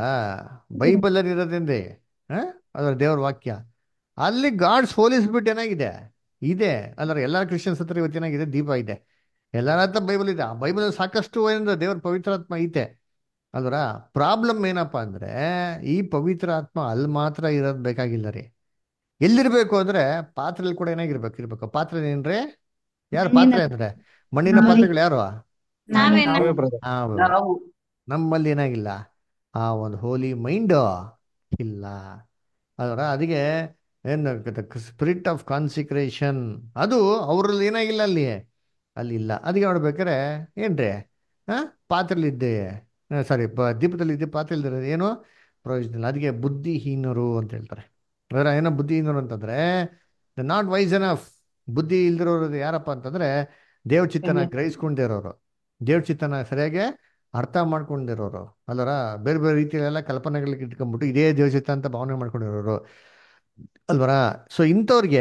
[SPEAKER 1] ಬೈಬಲಲ್ಲಿ ಇರೋದೇನ್ರಿ ಆ? ಅದರ ದೇವರ ವಾಕ್ಯ ಅಲ್ಲಿ ಗಾಡ್ಸ್ ಹೋಲಿಸ್ಬಿಟ್ಟು ಏನಾಗಿದೆ ಇದೆ ಅಲ್ಲರ ಎಲ್ಲ ಕ್ರಿಶ್ಚಿಯನ್ಸ್ ಹತ್ರ ಇವತ್ತೇನಾಗಿದೆ ದೀಪ ಇದೆ ಎಲ್ಲರ ಹತ್ರ ಬೈಬಲ್ ಇದೆ ಆ ಬೈಬಲ್ ಸಾಕಷ್ಟು ಏನಂದ್ರೆ ದೇವ್ರ ಪವಿತ್ರಾತ್ಮ ಐತೆ ಅಲ್ವರ ಪ್ರಾಬ್ಲಮ್ ಏನಪ್ಪಾ ಅಂದ್ರೆ ಈ ಪವಿತ್ರ ಆತ್ಮ ಅಲ್ಲಿ ಮಾತ್ರ ಇರೋದು ಬೇಕಾಗಿಲ್ಲ ರೀ ಎಲ್ಲಿರ್ಬೇಕು ಅಂದ್ರೆ ಪಾತ್ರೆಯಲ್ಲಿ ಕೂಡ ಏನಾಗಿರ್ಬೇಕು ಇರ್ಬೇಕು ಪಾತ್ರೆ ಏನ್ರಿ ಯಾರು ಪಾತ್ರೆ ಅಂದ್ರೆ ಮಣ್ಣಿನ
[SPEAKER 8] ನಾವೇ.
[SPEAKER 1] ಪಾತ್ರೆಗಳು ಯಾರು
[SPEAKER 8] ನಾವೇ
[SPEAKER 7] ನಾವೇ ಬ್ರದರ್
[SPEAKER 1] ನಾವು
[SPEAKER 5] ನಾವು
[SPEAKER 1] ನಮ್ಮಲ್ಲಿ ಏನಾಗಿಲ್ಲ ಆ ಒಂದು ಹೋಲಿ ಮೈಂಡ್ ಇಲ್ಲ ಅದರ ಅದಕ್ಕೆ ಏನು ಸ್ಪಿರಿಟ್ ಆಫ್ ಕಾನ್ಸಿಕ್ರೇಷನ್ ಅದು ಅವರಲ್ಲಿ ಏನಾಗಿಲ್ಲ ಅಲ್ಲಿ ಅಲ್ಲಿ ಇಲ್ಲ ಅದಕ್ಕೆ ನೋಡ್ಬೇಕಾರೆ ಏನ್ರಿ ಹಾ ಪಾತ್ರೆಲಿ ಇದ್ದೆ ಸಾರಿ ದೀಪದಲ್ಲಿ ಇದ್ದೆ ಪಾತ್ರೆ ಇಲ್ದಿರೋದು ಏನು ಪ್ರಯೋಜನ ಇಲ್ಲ ಅದಕ್ಕೆ ಬುದ್ಧಿಹೀನರು ಅಂತ ಹೇಳ್ತಾರೆ ಅದರ ಏನೋ ಬುದ್ಧಿಹೀನರು ಅಂತಂದ್ರೆ ನಾಟ್ ವೈಸ್ ಎನಫ್ ಬುದ್ಧಿ ಇಲ್ದಿರೋರು ಯಾರಪ್ಪ ಅಂತಂದ್ರೆ ದೇವ್ರ ಚಿತ್ತನ ಗ್ರಹಿಸ್ಕೊಂಡಿರೋರು ದೇವ್ರ ಚಿತ್ತನ ಸರಿಯಾಗಿ ಅರ್ಥ ಮಾಡ್ಕೊಂಡಿರೋರು ಅಲ್ಲರ ಬೇರೆ ಬೇರೆ ರೀತಿಯಲ್ಲೆಲ್ಲ ಕಲ್ಪನೆಗಳಿಗೆ ಇಟ್ಕೊಂಡ್ಬಿಟ್ಟು ಇದೇ ದೇವ್ರ ಚಿತ್ತ ಅಂತ ಭಾವನೆ ಮಾಡ್ಕೊಂಡಿರೋರು ಅಲ್ವರ ಸೊ ಇಂಥವ್ರಿಗೆ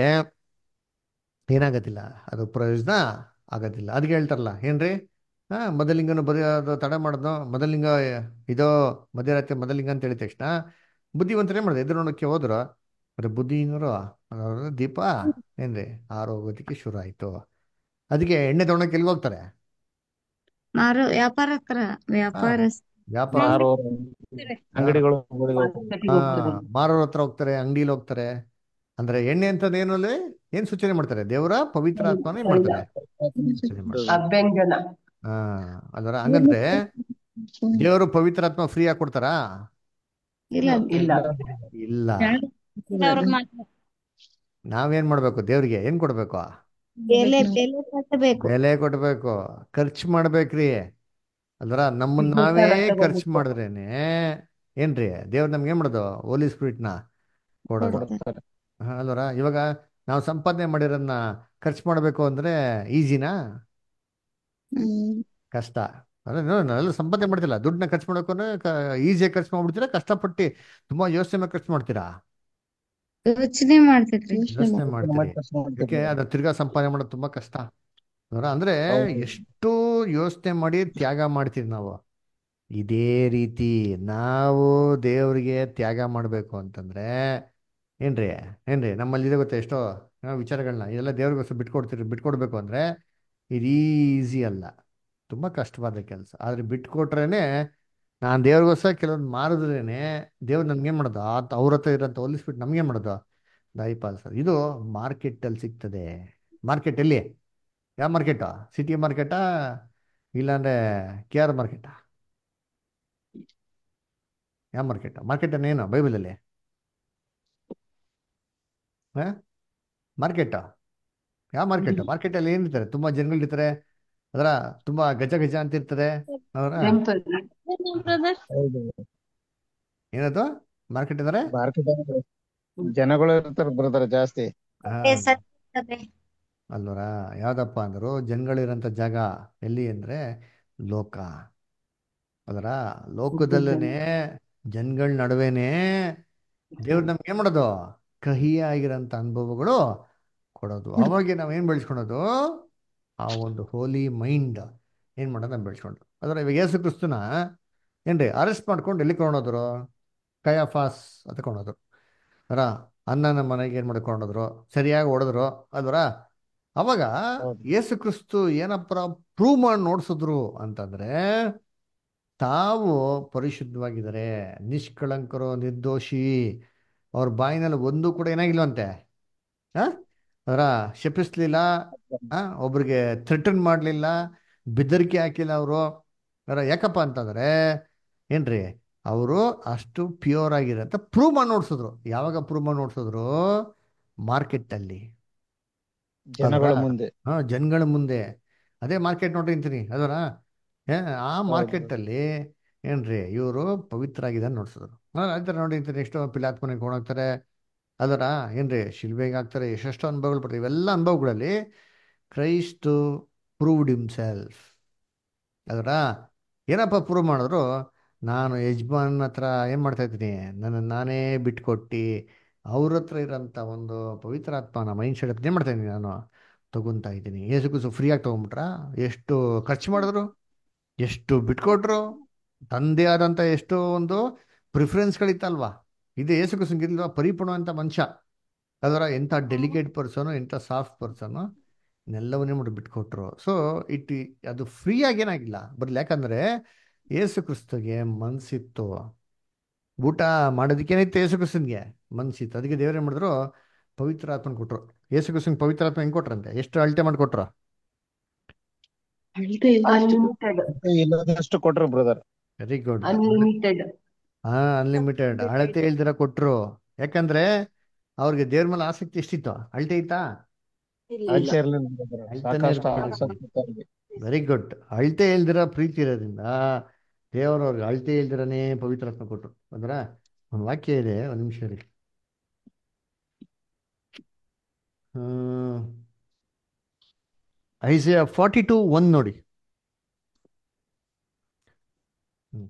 [SPEAKER 1] ಏನಾಗೋದಿಲ್ಲ ಅದು ಪ್ರಯೋಜನ ಆಗೋದಿಲ್ಲ ಅದಕ್ಕೆ ಹೇಳ್ತಾರಲ್ಲ ಏನ್ರಿ ಹಾ ಮೊದಲಿಂಗನು ಬರೀ ಅದು ತಡ ಮಾಡಿದ್ನೋ ಮೊದಲಿಂಗ ಇದೋ ಮಧ್ಯರಾತ್ರಿ ಮೊದಲಿಂಗ ಅಂತ ಹೇಳಿದ ತಕ್ಷಣ ಬುದ್ಧಿವಂತರೇ ಮಾಡಿದೆ ಎದುರು ನೋಡೋಕ್ಕೆ ಹೋದ್ರು ಬರೀ ಬುದ್ಧಿನವರು ಅವ್ರ ದೀಪ ಏನ್ರಿ ಆರೋಗೋದಕ್ಕೆ ಶುರು ಆಯ್ತು ಅದಕ್ಕೆ ಎಣ್ಣೆ ತಗೊಳಕ್ಕೆ ಎಲ್ಲಿಗೆ ಹೋಗ್ತಾರೆ
[SPEAKER 8] ಮಾರು ವ್ಯಾಪಾರ ಹತ್ರ ವ್ಯಾಪಾರ
[SPEAKER 1] ವ್ಯಾಪಾರ
[SPEAKER 7] ಮಾರೋ ಅಂಗಡಿಗಳು ಅಂಗಡಿಗಳು
[SPEAKER 5] ಮಾರುಕಟ್ಟೆಗೆ
[SPEAKER 1] ಹಾ
[SPEAKER 5] ಹೋಗ್ತಾರೆ
[SPEAKER 1] ಮಾರೋರ್ ಹತ್ರ ಹೋಗ್ತಾರೆ ಅಂಗಡಿಲಿ ಹೋಗ್ತಾರೆ ಅಂದ್ರೆ ಎಣ್ಣೆ ಅಂತಂದ್ ಏನು ಅಲ್ಲಿ ಏನ್ ಸೂಚನೆ ಮಾಡ್ತಾರೆ ದೇವರ ಪವಿತ್ರ ಆತ್ಮನ ಏನ್ ಮಾಡ್ತಾರೆ ಸೂಚನೆ ಮಾಡ್ತಾರೆ
[SPEAKER 5] ಅಭ್ಯಂಜನ
[SPEAKER 1] ಹಾ ಅದರ ಹಂಗಂದ್ರೆ ದೇವರು ಪವಿತ್ರ ಆತ್ಮ ಫ್ರೀ ಆಗಿ ಕೊಡ್ತಾರಾ
[SPEAKER 8] ಇಲ್ಲ
[SPEAKER 5] ಇಲ್ಲ
[SPEAKER 1] ಇಲ್ಲ
[SPEAKER 8] ಅವ್ರಿಗೆ ಮಾತ್ರ
[SPEAKER 1] ನಾವೇನ್ ಮಾಡ್ಬೇಕು ದೇವ್ರಿಗೆ ಏನ್ ಕೊಡ್ಬೇಕು
[SPEAKER 8] ಬೆಲೆ ಬೆಲೆ ಕಟ್ಟಬೇಕು
[SPEAKER 1] ಬೆಲೆ ಕೊಡ್ಬೇಕು ಖರ್ಚು ಮಾಡ್ಬೇಕ್ರಿ ಅಲ್ವರ ನಮ್ಮನ್ನ ನಾವೇ
[SPEAKER 5] ತಗೊಂಡು
[SPEAKER 1] ಖರ್ಚು ಮಾಡಿದ್ರೇನೆ ಏನ್ರಿ ದೇವ್ರು ನಮ್ಗೆ ಏನ್ ಮಾಡೋದು ಹೋಲಿ ಸ್ಪಿರಿಟ್ನ ಕೊಡೋದು
[SPEAKER 7] ಕೊಡ್ತಾರೆ
[SPEAKER 1] ಹಾ, ಅಲ್ವರ ಇವಾಗ ನಾವು ಸಂಪಾದನೆ ಮಾಡಿರೋದನ್ನ ಖರ್ಚು ಮಾಡಬೇಕು ಅಂದ್ರೆ ಈಸಿನಾ
[SPEAKER 8] ಹ್ಮ್
[SPEAKER 1] ಕಷ್ಟ ಅದೇ ನೋ- ನಾವೆಲ್ಲ ಸಂಪಾದನೆ ಮಾಡ್ತಿಲ್ಲ ದುಡ್ಡನ್ನ ಖರ್ಚು ಮಾಡಬೇಕು ಅಂದ್ರೆ ಈಸಿಯಾಗಿ ಖರ್ಚು ಮಾಡ್ಬಿಡ್ತೀರಾ ಕಷ್ಟಪಟ್ಟು ತುಂಬಾ ಯೋಚನೆ ಮಾಡಿ ಖರ್ಚು ಮಾಡ್ತೀರಾ
[SPEAKER 8] ಯೋಚನೆ ಮಾಡ್ತೇಕ್ರಿ
[SPEAKER 1] ಯೋಚನೆ ಮಾಡ್ತೀರಿ ಯಾಕೆ ಅದ ತಿರ್ಗಾ ಸಂಪಾದನೆ ಮಾಡೋದು ತುಂಬಾ ಕಷ್ಟ ಅಲ್ವರ ಅಂದ್ರೆ
[SPEAKER 7] ಹೌದು.
[SPEAKER 1] ಎಷ್ಟು ಯೋಚನೆ ಮಾಡಿ ತ್ಯಾಗ ಮಾಡ್ತೀವಿ ನಾವು ಇದೇ ರೀತಿ ನಾವು ದೇವರಿಗೆ ತ್ಯಾಗ ಮಾಡಬೇಕು ಅಂತಂದ್ರೆ ಏನ್ರಿ ಏನ್ರಿ ನಮ್ಮಲ್ಲಿ ಇದೆ ಗೊತ್ತಾ ಎಷ್ಟೋ ಆ, ವಿಚಾರಗಳನ್ನ ಇದೆಲ್ಲ ದೇವ್ರಿಗೋಸ್ಕರ ಬಿಟ್ಕೊಡ್ತೀರಿ ಬಿಟ್ಕೊಡ್ಬೇಕು ಅಂದ್ರೆ ಇದು ಈಸಿ ಅಲ್ಲ ತುಂಬಾ ಕಷ್ಟವಾದ ಕೆಲಸ ಆದ್ರೆ ಬಿಟ್ಕೊಟ್ರೇನೆ ನಾನು ದೇವ್ರಿಗೋಸ್ಕರ ಕೆಲವೊಂದು ಮಾರಿದ್ರೇನೆ ದೇವ್ರು ನನ್ಗೆ ಏನ್ ಮಾಡೋದು ಆತ ಅವ್ರ ಹತ್ರ ಇರೋಂಥ ಹೋಲಿಸ್ಬಿಟ್ಟು ನಮ್ಗೆ ಏನ್ ಮಾಡೋದು ದಯಪಾಲಿಸೋದು ಇದು ಮಾರ್ಕೆಟಲ್ಲಿ ಸಿಗ್ತದೆ ಮಾರ್ಕೆಟ್ ಎಲ್ಲಿ ಯಾವ ಮಾರ್ಕೆಟಾ ಸಿಟಿ ಮಾರ್ಕೆಟಾ ಇಲ್ಲಾಂದ್ರೆ ಕೆ ಆರ್ ಮಾರ್ಕೆಟಾ ಯಾವ ಮಾರ್ಕೆಟ್ ಮಾರ್ಕೆಟ್ ಏನು ಬೈಬಲಲ್ಲಿ ಮಾರ್ಕೆಟ್ ಯಾವ ಮಾರ್ಕೆಟ್ ಮಾರ್ಕೆಟಲ್ಲಿ ಏನಿರ್ತಾರೆ ತುಂಬಾ ಜನಗಳಿರ್ತಾರೆ ಅದರ ತುಂಬಾ ಗಜ ಗಜ ಅಂತ ಇರ್ತದೆ ಅವರ
[SPEAKER 5] ಟೆಂಪಲ್
[SPEAKER 7] ಹೌದು
[SPEAKER 1] ಏನದು ಮಾರ್ಕೆಟ್ ಅಂದ್ರೆ
[SPEAKER 7] ಮಾರ್ಕೆಟ್ ಜನಗಳು ಇರ್ತಾರೆ ಬ್ರದರ್ ಜಾಸ್ತಿ
[SPEAKER 1] ಹಾ
[SPEAKER 8] ಸತ್ಯತೆ
[SPEAKER 1] ಅಲ್ವರ ಯಾವ್ದಪ್ಪ ಅಂದ್ರು ಜನಗಳಿರಂತ ಜಾಗ ಎಲ್ಲಿ ಅಂದ್ರೆ ಲೋಕ ಅದರ ಲೋಕದಲ್ಲೇನೆ ಜನಗಳ ನಡುವೆನೆ ದೇವ್ರು ನಮ್ಗೆ ಏನ್ ಮಾಡೋದು ಕಹಿ ಆಗಿರೋಂಥ ಅನುಭವಗಳು ಕೊಡೋದು ಅವಾಗೆ ನಾವ್ ಏನ್ ಬೆಳೆಸ್ಕೊಳೋದು ಆ ಒಂದು ಹೋಲಿ ಮೈಂಡ್ ಏನ್ ಮಾಡೋದು ನಾವು ಬೆಳೆಸ್ಕೊಂಡು ಅದರ ಇವಾಗ ಯೇಸು ಕ್ರಿಸ್ತನ ಏನ್ರಿ ಅರೆಸ್ಟ್ ಮಾಡ್ಕೊಂಡು ಎಲ್ಲಿ ಕೊಂಡೋದ್ರು ಕಯಾಫಾಸ್ ಅಂತ ಕೊಂಡೋದ್ರು ಅದರ ಅನ್ನನ ಮನೆಗೆ ಏನ್ ಮಾಡ್ಕೊಂಡೋದ್ರು ಸರಿಯಾಗಿ ಹೊಡೆದ್ರು ಅಲ್ವರ ಅವಾಗ
[SPEAKER 7] ಹೌದು.
[SPEAKER 1] ಯೇಸು ಕ್ರಿಸ್ತು ಏನಪ್ಪ ಪ್ರೂವ್ ಮಾಡಿ ನೋಡ್ಸಿದ್ರು ಅಂತಂದ್ರೆ ತಾವು ಪರಿಶುದ್ಧವಾಗಿದ್ದಾರೆ ನಿಷ್ಕಳಂಕರು ನಿರ್ದೋಷಿ ಅವ್ರ ಬಾಯಿನಲ್ಲಿ ಒಂದು ಕೂಡ ಏನಾಗಿಲ್ವಂತೆ ಆ ಅದರ ಶಪಿಸ್ಲಿಲ್ಲ ಆ ಒಬ್ರಿಗೆ ಥ್ರೆಟನ್ ಮಾಡಲಿಲ್ಲ ಬೆದರಿಕೆ ಹಾಕಿಲ್ಲ ಅವರು ಅದರ ಯಾಕಪ್ಪ ಅಂತಂದ್ರೆ ಏನ್ರಿ ಅವರು ಅಷ್ಟು ಪ್ಯೂರ್ ಆಗಿರೋ ಅಂತ ಪ್ರೂವ್ ಮಾಡಿ ನೋಡ್ಸಿದ್ರು ಯಾವಾಗ ಪ್ರೂವ್ ಮಾಡಿ ನೋಡ್ಸಿದ್ರು ಮಾರ್ಕೆಟಲ್ಲಿ
[SPEAKER 7] ಜನಗಳ
[SPEAKER 1] ಅಲ್ವಾ?
[SPEAKER 7] ಮುಂದೆ
[SPEAKER 1] ಹಾ ಜನಗಳ ಮುಂದೆ ಅದೇ ಮಾರ್ಕೆಟ್ ನೋಡ್ರಿ ಅಂತೀನಿ ಅದರ ಆ ಮಾರ್ಕೆಟ್ ಅಲ್ಲಿ ಏನ್ರಿ ಇವರು ಪವಿತ್ರ ಆಗಿದೆ ನೋಡ್ಸಿದ್ರು ಆಯ್ತಾರೆ ನೋಡಿ ಅಂತೀನಿ ನೆಕ್ಸ್ಟ್ ಪಿಲಾತ್ಮನೆಗೆ ಕೊಂಡೋಗ್ತಾರೆ ಅದರ ಏನ್ರಿ ಶಿಲ್ಬೆಗೆ ಹಾಕ್ತಾರೆ ಎಷ್ಟೆಷ್ಟೋ ಅನುಭವಗಳು ಬರ್ತಾರೆ ಇವೆಲ್ಲ ಅನುಭವಗಳಲ್ಲಿ ಕ್ರೈಸ್ಟ್ ಪ್ರೂವ್ಡ್ ಹಿಮ್ಸೆಲ್ಫ್ ಅದರ ಏನಪ್ಪ ಪ್ರೂವ್ ಮಾಡಿದ್ರು ನಾನು ಯಜಮಾನ್ ಹತ್ರ ಏನು ಮಾಡ್ತಾ ಇದ್ದೀನಿ ನನ್ನ ನಾನೇ ಬಿಟ್ಕೊಟ್ಟು ಅವ್ರ ಹತ್ರ ಇರೋಂಥ ಒಂದು ಪವಿತ್ರಾತ್ಮನ ಮೈಂಡ್ ಸೆಟ್ ಏನು ಮಾಡ್ತಾ ಇದ್ದೀನಿ ನಾನು ತಗೊಂತಾ ಇದ್ದೀನಿ ಏಸು ಕೂಸು ಫ್ರೀಯಾಗಿ ತೊಗೊಂಬಿಟ್ರ ಎಷ್ಟು ಖರ್ಚು ಮಾಡಿದ್ರು ಎಷ್ಟು ಬಿಟ್ಕೊಟ್ರು ತಂದೆ ಆದಂಥ ಎಷ್ಟೋ ಒಂದು ಪ್ರಿಫರೆನ್ಸ್ಗಳಿತ್ತಲ್ವಾ ಇದು ಏಸು ಕೂಸಂಗಿಲ್ವಾ ಪರಿಪೂರ್ಣ ಅಂತ ಮನುಷ್ಯ ಅದರ ಎಂಥ ಡೆಲಿಕೇಟ್ ಪರ್ಸನು ಎಂಥ ಸಾಫ್ಟ್ ಪರ್ಸನು ಇನ್ನೆಲ್ಲವನ್ನೇ ಮಾಡಿ ಬಿಟ್ಕೊಟ್ರು ಸೊ ಇಟ್ ಅದು ಫ್ರೀ ಆಗೇನಾಗಿಲ್ಲ ಬರಲಿ ಯಾಕಂದ್ರೆ ಏಸು ಕ್ರಿಸ್ತಗೆ ಮನ್ಸಿತ್ತು ಊಟ ಮಾಡೋದಕ್ಕೇನೈತೆ ಏಸು ಕ್ರಿಸ್ತನ್ಗೆ ಮನ್ಸಿತ್ತು ಅದಕ್ಕೆ ದೇವ್ರು ಏನು ಮಾಡಿದ್ರು ಪವಿತ್ರ ಆತ್ಮನ ಕೊಟ್ರು ಏಸು ಕ್ರಿಸ್ತನ್ಗೆ ಪವಿತ್ರ ಆತ್ಮ ಹೆಂಗ್ ಕೊಟ್ರಂತೆ ಎಷ್ಟು ಅಳತೆ ಮಾಡಿ ಕೊಟ್ರು
[SPEAKER 5] ಅಳತೆ ಇಲ್ಲದಷ್ಟು
[SPEAKER 8] ಅನ್ಲಿಮಿಟೆಡ್
[SPEAKER 7] ಇಲ್ಲದಷ್ಟು ಕೊಟ್ರು ಬ್ರದರ್
[SPEAKER 1] ವೆರಿ ಗುಡ್
[SPEAKER 8] ಅನ್ಲಿಮಿಟೆಡ್
[SPEAKER 1] ಹಾ ಅನ್ಲಿಮಿಟೆಡ್ ಅಳತೆ ಇಲ್ದಿರ ಕೊಟ್ರು ಯಾಕಂದ್ರೆ ಅವ್ರಿಗೆ ದೇವ್ರ ಮೇಲೆ ಆಸಕ್ತಿ ಎಷ್ಟಿತ್ತು ಅಳತೆ ಇತ್ತಾ
[SPEAKER 8] ಇಲ್ಲ
[SPEAKER 7] ಆಚೆ ಇರ್ಲಿಲ್ಲ brother.
[SPEAKER 1] ಅಳ್ತಾನೆ
[SPEAKER 7] ಸಾಕಷ್ಟು
[SPEAKER 1] ಇರ್ಬೇಕು.
[SPEAKER 7] ಆಸಕ್ತಿ ಇತ್ತು ಅವ್ರಿಗೆ.
[SPEAKER 1] ವೆರಿ ಗುಡ್ ಅಳತೆ ಇಲ್ದಿರ ಪ್ರೀತಿ ಇರೋದ್ರಿಂದ ದೇವರವ್ರಿಗೆ ಅಳತೆ ಇಲ್ದಿರನೇ ಪವಿತ್ರಾತ್ಮ ಕೊಟ್ರು ಅಂದ್ರ ಒಂದು ವಾಕ್ಯ ಇದೆ ಒಂದು ನಿಮಿಷ ರೀ ಐಸಿಯ ಫಾರ್ಟಿ ಟು ಒನ್ ನೋಡಿ ಹ್ಮ್.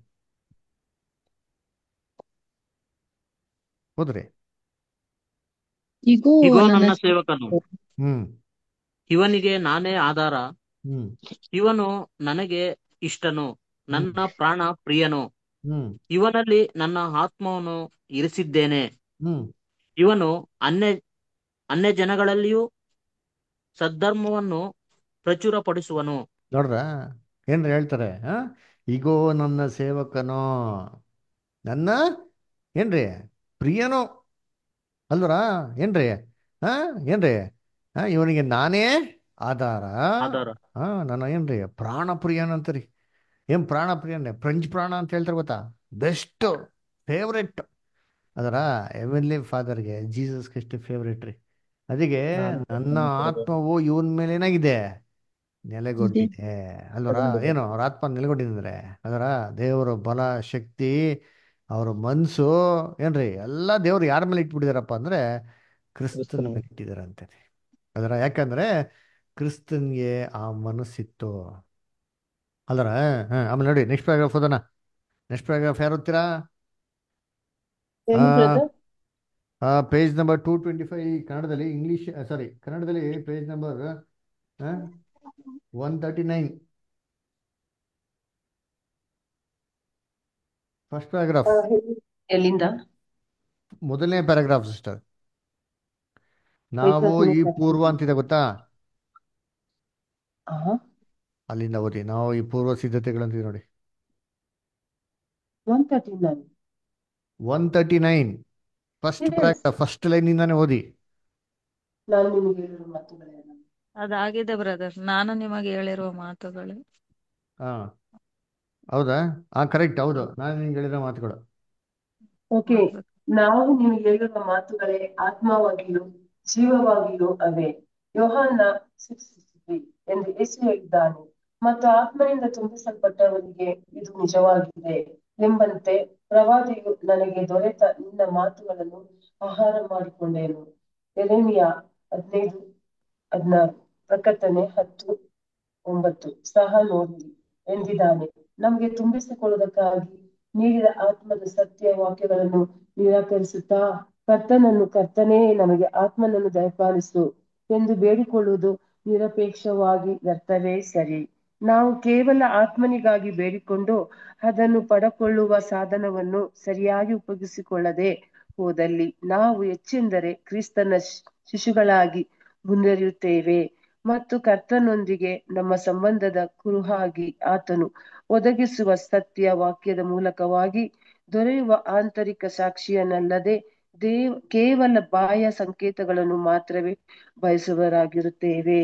[SPEAKER 1] ಹೋದ್ರಿ
[SPEAKER 5] ಇಗೋ
[SPEAKER 10] ಇಗೋ
[SPEAKER 5] ನನ್ನ
[SPEAKER 10] ನನ್ನ ಸೇವಕನು
[SPEAKER 1] ಹ್ಮ್
[SPEAKER 10] ಇವನಿಗೆ ನಾನೇ ಆಧಾರ
[SPEAKER 1] ಹ್ಮ್
[SPEAKER 10] ಇವನು ನನಗೆ ಇಷ್ಟನು ನನ್ನ ಪ್ರಾಣ ಪ್ರಿಯನು
[SPEAKER 1] ಹ್ಮ್
[SPEAKER 10] ಇವನಲ್ಲಿ ನನ್ನ ಆತ್ಮವನ್ನು ಇರಿಸಿದ್ದೇನೆ
[SPEAKER 1] ಹ್ಮ್
[SPEAKER 10] ಇವನು ಅನ್ಯ ಅನ್ಯ ಜನಗಳಲ್ಲಿಯೂ ಸದ್ಧರ್ಮವನ್ನು ಪ್ರಚುರಪಡಿಸುವನು
[SPEAKER 1] ನೋಡ್ರ ಏನ್ರಿ ಹೇಳ್ತಾರೆ ಆ ಈಗೋ ನನ್ನ ಸೇವಕನೋ ನನ್ನ ಏನ್ರಿ ಪ್ರಿಯನೋ ಅಲ್ವರ ಏನ್ರಿ ಹಾ ಏನ್ರಿ ಹಾ ಇವನಿಗೆ ನಾನೇ ಆಧಾರ
[SPEAKER 10] ಆಧಾರ
[SPEAKER 1] ಹಾ ನನ್ನ ಏನ್ರಿ ಪ್ರಾಣ ಪ್ರಿಯನ ಅಂತಾರಿ ಏನ್ ಪ್ರಾಣ ಪ್ರಿಯನೇ ಫ್ರೆಂಚ್ ಪ್ರಾಣ ಅಂತ ಹೇಳ್ತಾರೆ ಗೊತ್ತಾ ಬೆಸ್ಟ್ ಫೇವ್ರೆಟ್ ಅದರ ಎವೆನ್ಲಿ ಫಾದರ್ಗೆ ಜೀಸಸ್ಗೆ ಎಷ್ಟು ಫೇವ್ರೆಟ್ ರೀ ಅದಕ್ಕೆ ನನ್ನ ಆತ್ಮವು ಇವನ್ ಮೇಲೆ ಏನಾಗಿದೆ ನೆಲೆಗೊಂಡಿದೆ ಅಲ್ವರ ಏನು ಅವ್ರ ಆತ್ಮ ನೆಲೆಗೊಂಡಿದ್ರೆ ಅದರ ದೇವರ ಬಲ ಶಕ್ತಿ ಅವ್ರ ಮನ್ಸು ಏನ್ರಿ ಎಲ್ಲ ದೇವ್ರು ಯಾರ ಮೇಲೆ ಇಟ್ಬಿಟ್ಟಿದಾರಪ್ಪ ಅಂದ್ರೆ ಕ್ರಿಸ್ತನ ಮೇಲೆ ಇಟ್ಟಿದಾರೆ ಅಂತಾರೆ ಅದರ ಯಾಕಂದ್ರೆ ಕ್ರಿಸ್ತನ್ಗೆ ಆ ಮನಸ್ಸಿತ್ತು ಅಲ್ಲರ ಹಾ ಆಮೇಲೆ ನೋಡಿ ನೆಕ್ಸ್ಟ್ ಪ್ಯಾರಾಗ್ರಾಫ್ ಓದೋಣ ನೆಕ್ಸ್ಟ್ ಪ್ಯಾರಾಗ್ರಾಫ್ ಯಾರು ಓದ್ತೀರಾ
[SPEAKER 5] ಏನು brother
[SPEAKER 1] page number two twenty five ಕನ್ನಡದಲ್ಲಿ ಇಂಗ್ಲಿಷ್ ಸಾರಿ ಕನ್ನಡದಲ್ಲಿ page number one thirty nine first paragraph
[SPEAKER 5] ಎಲ್ಲಿಂದ
[SPEAKER 1] ಮೊದಲನೇ ಪ್ಯಾರಾಗ್ರಾಫ್ ಸಿಸ್ಟರ್ ನಾವು ಈ ಪೂರ್ವ ಅಂತಿದೆ ಗೊತ್ತಾ
[SPEAKER 5] ಆ
[SPEAKER 1] ಅಲ್ಲಿಂದ ಓದಿ ನಾವು ಈ ಪೂರ್ವ ಸಿದ್ಧತೆಗಳು ಅಂತಿದೆ ನೋಡಿ
[SPEAKER 5] one thirty nine
[SPEAKER 1] one thirty nine first
[SPEAKER 5] Yes.
[SPEAKER 1] Paragraph first line ಇಂದಾನೆ ಓದಿ
[SPEAKER 5] ನಾನು ನಿಮಗೆ ಹೇಳಿರುವ ಮಾತುಗಳೇನು
[SPEAKER 11] ಅದಾಗಿದೆ ಬ್ರದರ್ ನಾನು ನಿಮಗೆ ಹೇಳಿರುವ ಮಾತುಗಳು
[SPEAKER 1] ಹಾ ಹೌದಾ ಹಾ ಕರೆಕ್ಟ್ ಹೌದು ನಾನು ನಿಮ್ಗೆ ಹೇಳಿರೋ ಮಾತುಗಳು
[SPEAKER 5] ಓಕೆ ನಾವು ನಿಮಗೆ ಹೇಳಿರುವ ಮಾತುಗಳೇ ಆತ್ಮವಾಗಿಯೂ ಜೀವವಾಗಿಯೂ ಅವೆ ಯೋಹಾನ ಸಿಕ್ಸ್ ಎಂದು ಯೇಸು ಹೇಳಿದ್ದಾನೆ ಮತ್ತು ಆತ್ಮನಿಂದ ತುಂಬಿಸಲ್ಪಟ್ಟವರಿಗೆ ಇದು ನಿಜವಾಗಿದೆ ಎಂಬಂತೆ ಪ್ರವಾದಿಯು ನನಗೆ ದೊರೆತ ನಿನ್ನ ಮಾತುಗಳನ್ನು ಆಹಾರ ಮಾಡಿಕೊಂಡೇನು ಎರೆಮಿಯ ಹದಿನೈದು ಹದಿನಾರು ಪ್ರಕಟಣೆ ಹತ್ತು ಒಂಬತ್ತು ಸಹ ನೋಡಿರಿ ಎಂದಿದ್ದಾನೆ ನಮಗೆ ತುಂಬಿಸಿಕೊಳ್ಳುವುದಕ್ಕಾಗಿ ನೀಡಿದ ಆತ್ಮದ ಸತ್ಯ ವಾಕ್ಯಗಳನ್ನು ನಿರಾಕರಿಸುತ್ತಾ ಕರ್ತನನ್ನು ಕರ್ತನೇ ನಮಗೆ ಆತ್ಮನನ್ನು ದಯಪಾಲಿಸು ಎಂದು ಬೇಡಿಕೊಳ್ಳುವುದು ನಿರಪೇಕ್ಷವಾಗಿ ವ್ಯರ್ಥವೇ ಸರಿ ನಾವು ಕೇವಲ ಆತ್ಮನಿಗಾಗಿ ಬೇಡಿಕೊಂಡು ಅದನ್ನು ಪಡಕೊಳ್ಳುವ ಸಾಧನವನ್ನು ಸರಿಯಾಗಿ ಉಪಯೋಗಿಸಿಕೊಳ್ಳದೆ ಹೋದಲ್ಲಿ ನಾವು ಹೆಚ್ಚೆಂದರೆ ಕ್ರಿಸ್ತನ ಶ್- ಶಿಶುಗಳಾಗಿ ಮುಂದುವರಿಯುತ್ತೇವೆ ಮತ್ತು ಕರ್ತನೊಂದಿಗೆ ನಮ್ಮ ಸಂಬಂಧದ ಕುರುಹಾಗಿ ಆತನು ಒದಗಿಸುವ ಸತ್ಯ ವಾಕ್ಯದ ಮೂಲಕವಾಗಿ ದೊರೆಯುವ ಆಂತರಿಕ ಸಾಕ್ಷಿಯನ್ನಲ್ಲದೆ ದೇವ್ ಕೇವಲ ಬಾಹ್ಯ ಸಂಕೇತಗಳನ್ನು ಮಾತ್ರವೇ ಬಯಸುವರಾಗಿರುತ್ತೇವೆ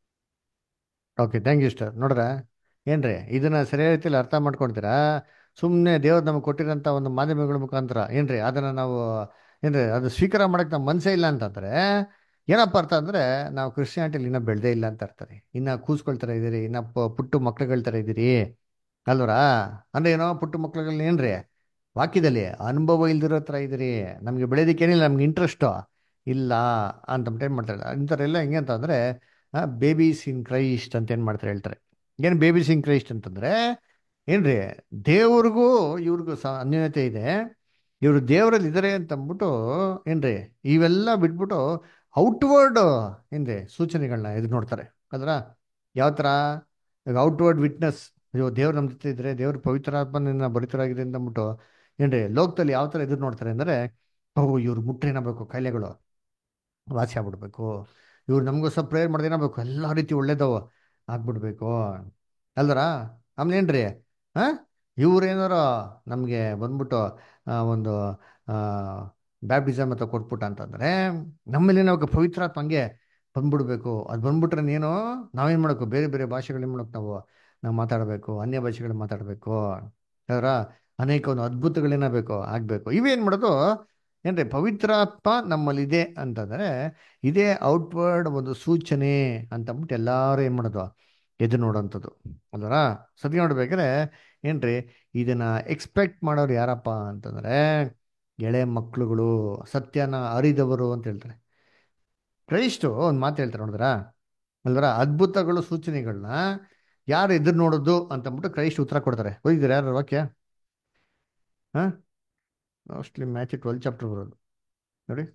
[SPEAKER 1] ಓಕೆ ಥ್ಯಾಂಕ್ ಯು ಸ್ಟರ್ ನೋಡ್ರ ಏನ್ರಿ ಇದನ್ನ ಸರಿಯಾದ ರೀತಿಯಲ್ಲಿ ಅರ್ಥ ಮಾಡ್ಕೊಳ್ತೀರಾ ಸುಮ್ಮನೆ ದೇವ್ರು ನಮಗೆ ಕೊಟ್ಟಿರೋಂಥ ಒಂದು ಮಾಧ್ಯಮಗಳ ಮುಖಾಂತರ ಏನ್ರಿ ಅದನ್ನ ನಾವು ಏನ್ರಿ ಅದು ಸ್ವೀಕಾರ ಮಾಡಕ್ಕೆ ನಮ್ಮ ಮನಸ್ಸೇ ಇಲ್ಲ ಅಂತಂದ್ರೆ ಏನಪ್ಪ ಅರ್ಥ ಅಂದ್ರೆ ನಾವು ಕ್ರಿಶ್ಚಿಯಾನಿಟಿಲಿ ಇನ್ನೂ ಬೆಳೆದೇ ಇಲ್ಲ ಅಂತ ಅರ್ಥ ರೀ ಇನ್ನ ಕೂಸ್ಕೊಳ್ತಾರ ಇದೀರಿ ಇನ್ನ ಪ- ಪುಟ್ಟು ಮಕ್ಳುಗಳ ಥರ ಇದೀರಿ ಅಲ್ವರಾ ಅಂದ್ರೆ ಏನೋ ಪುಟ್ಟು ಮಕ್ಳುಗಳನ್ನ ಏನ್ರಿ ವಾಕ್ಯದಲ್ಲಿ ಅನುಭವ ಇಲ್ದಿರೋ ಥರ ಇದೀರಿ ನಮಗೆ ಬೆಳೆಯೋದಕ್ಕೇನಿಲ್ಲ ನಮ್ಗೆ ಇಂಟ್ರೆಸ್ಟು ಇಲ್ಲ ಅಂತ ಏನು ಮಾಡ್ತಾರೆ ಇಂಥವ್ರೆಲ್ಲ ಹೆಂಗೆ ಅಂತ ಅಂದ್ರೆ ಬೇಬೀಸ್ ಇನ್ ಕ್ರೈಸ್ಟ್ ಅಂತ ಏನು ಮಾಡ್ತಾರೆ ಹೇಳ್ತಾರೆ ಏನು ಬೇಬೀಸ್ ಇನ್ ಕ್ರೈಸ್ಟ್ ಅಂತಂದ್ರೆ ಏನ್ರಿ ದೇವ್ರಿಗೂ ಇವ್ರಿಗೂ ಸ ಅನ್ಯೋನ್ಯತೆ ಇದೆ ಇವರು ದೇವರಲ್ಲಿ ಇದ್ದಾರೆ ಅಂತ ಅಂದ್ಬಿಟ್ಟು ಏನ್ರಿ ಇವೆಲ್ಲ ಬಿಟ್ಬಿಟ್ಟು ಔಟ್ವರ್ಡ್ ಏನ್ರಿ ಸೂಚನೆಗಳನ್ನ ಎದುರು ನೋಡ್ತಾರೆ ಅದರ ಯಾವ ಥರ ಈಗ ಔಟ್ವರ್ಡ್ ವಿಟ್ನೆಸ್ ಅಯ್ಯೋ ದೇವ್ರು ನಮ್ಮ ಜೊತೆ ಇದ್ರೆ ದೇವ್ರ ಪವಿತ್ರಾತ್ಮನ ಭರಿತರಾಗಿದೆ ಅಂತ ಅಂದ್ಬಿಟ್ಟು ಏನ್ರಿ ಲೋಕದಲ್ಲಿ ಯಾವ ಥರ ಎದುರು ನೋಡ್ತಾರೆ ಅಂದರೆ ಓ ಇವ್ರು ಮುಟ್ರೇನಬೇಕು ಕಾಯಿಲೆಗಳು ವಾಸಿ ಆಗ್ಬಿಡ್ಬೇಕು ಇವ್ರು ನಮಗೋಸ್ಕರ ಪ್ರೇಯರ್ ಮಾಡೋದು ಏನಾಗಬೇಕು ಎಲ್ಲ ರೀತಿ ಒಳ್ಳೇದವ ಆಗ್ಬಿಡ್ಬೇಕು ಅಲ್ದರ ಆಮೇಲೆ ಏನ್ರಿ ಹಾಂ ಇವ್ರೇನಾರ ನಮಗೆ ಬಂದ್ಬಿಟ್ಟು ಆ, ಒಂದು ಬ್ಯಾಪ್ಟಿಸಮ್ ಅಂತ ಕೊಟ್ಬಿಟ್ಟ ಅಂತಂದರೆ ನಮ್ಮಲ್ಲಿ ನಾವು ಪವಿತ್ರಾತ್ಮ ಹಂಗೆ ಬಂದ್ಬಿಡ್ಬೇಕು ಅದು ಬಂದ್ಬಿಟ್ರೆ ನೀನು ನಾವೇನು ಮಾಡಬೇಕು ಬೇರೆ ಬೇರೆ ಭಾಷೆಗಳು ಏನು ಮಾಡಬೇಕು ನಾವು ನಾವು ಮಾತಾಡಬೇಕು ಅನ್ಯ ಭಾಷೆಗಳು ಮಾತಾಡಬೇಕು ಅದರ ಅನೇಕ ಒಂದು ಅದ್ಭುತಗಳೇನಾಗಬೇಕು ಆಗಬೇಕು ಇವೇನು ಮಾಡೋದು ಏನ್ರಿ ಪವಿತ್ರಾತ್ಮ ನಮ್ಮಲ್ಲಿದೆ ಅಂತಂದರೆ ಇದೇ ಔಟ್ವರ್ಡ್ ಒಂದು ಸೂಚನೆ ಅಂತಂದ್ಬಿಟ್ಟು ಎಲ್ಲರೂ ಏನು ಮಾಡೋದು ಎದು ನೋಡೋಂಥದ್ದು ಅಲ್ವರ ಸತಿ ನೋಡ್ಬೇಕಾದ್ರೆ ಏನ್ರಿ ಇದನ್ನ ಎಕ್ಸ್ಪೆಕ್ಟ್ ಮಾಡೋರು ಯಾರಪ್ಪ ಅಂತಂದ್ರೆ ಎಳೆ ಮಕ್ಕಳುಗಳು ಸತ್ಯನ ಅರಿದವರು ಅಂತ ಹೇಳ್ತಾರೆ ಕ್ರೈಸ್ಟು ಒಂದು ಮಾತು ಹೇಳ್ತಾರೆ ನೋಡಿದ್ರ ಅಲ್ವರ ಅದ್ಭುತಗಳು ಸೂಚನೆಗಳನ್ನ ಯಾರು ಎದುರು ನೋಡೋದು ಅಂತಂದ್ಬಿಟ್ಟು ಕ್ರೈಸ್ಟ್ ಉತ್ತರ ಕೊಡ್ತಾರೆ ಓದಿದ್ದೀರಾ ಯಾರು ವಾಕ್ಯ ಹಾಂ ಮೋಸ್ಟ್ಲಿ ಮ್ಯಾಚ್ ಟ್ವೆಲ್ ಚಾಪ್ಟರ್ ಬರೋದು ನೋಡಿ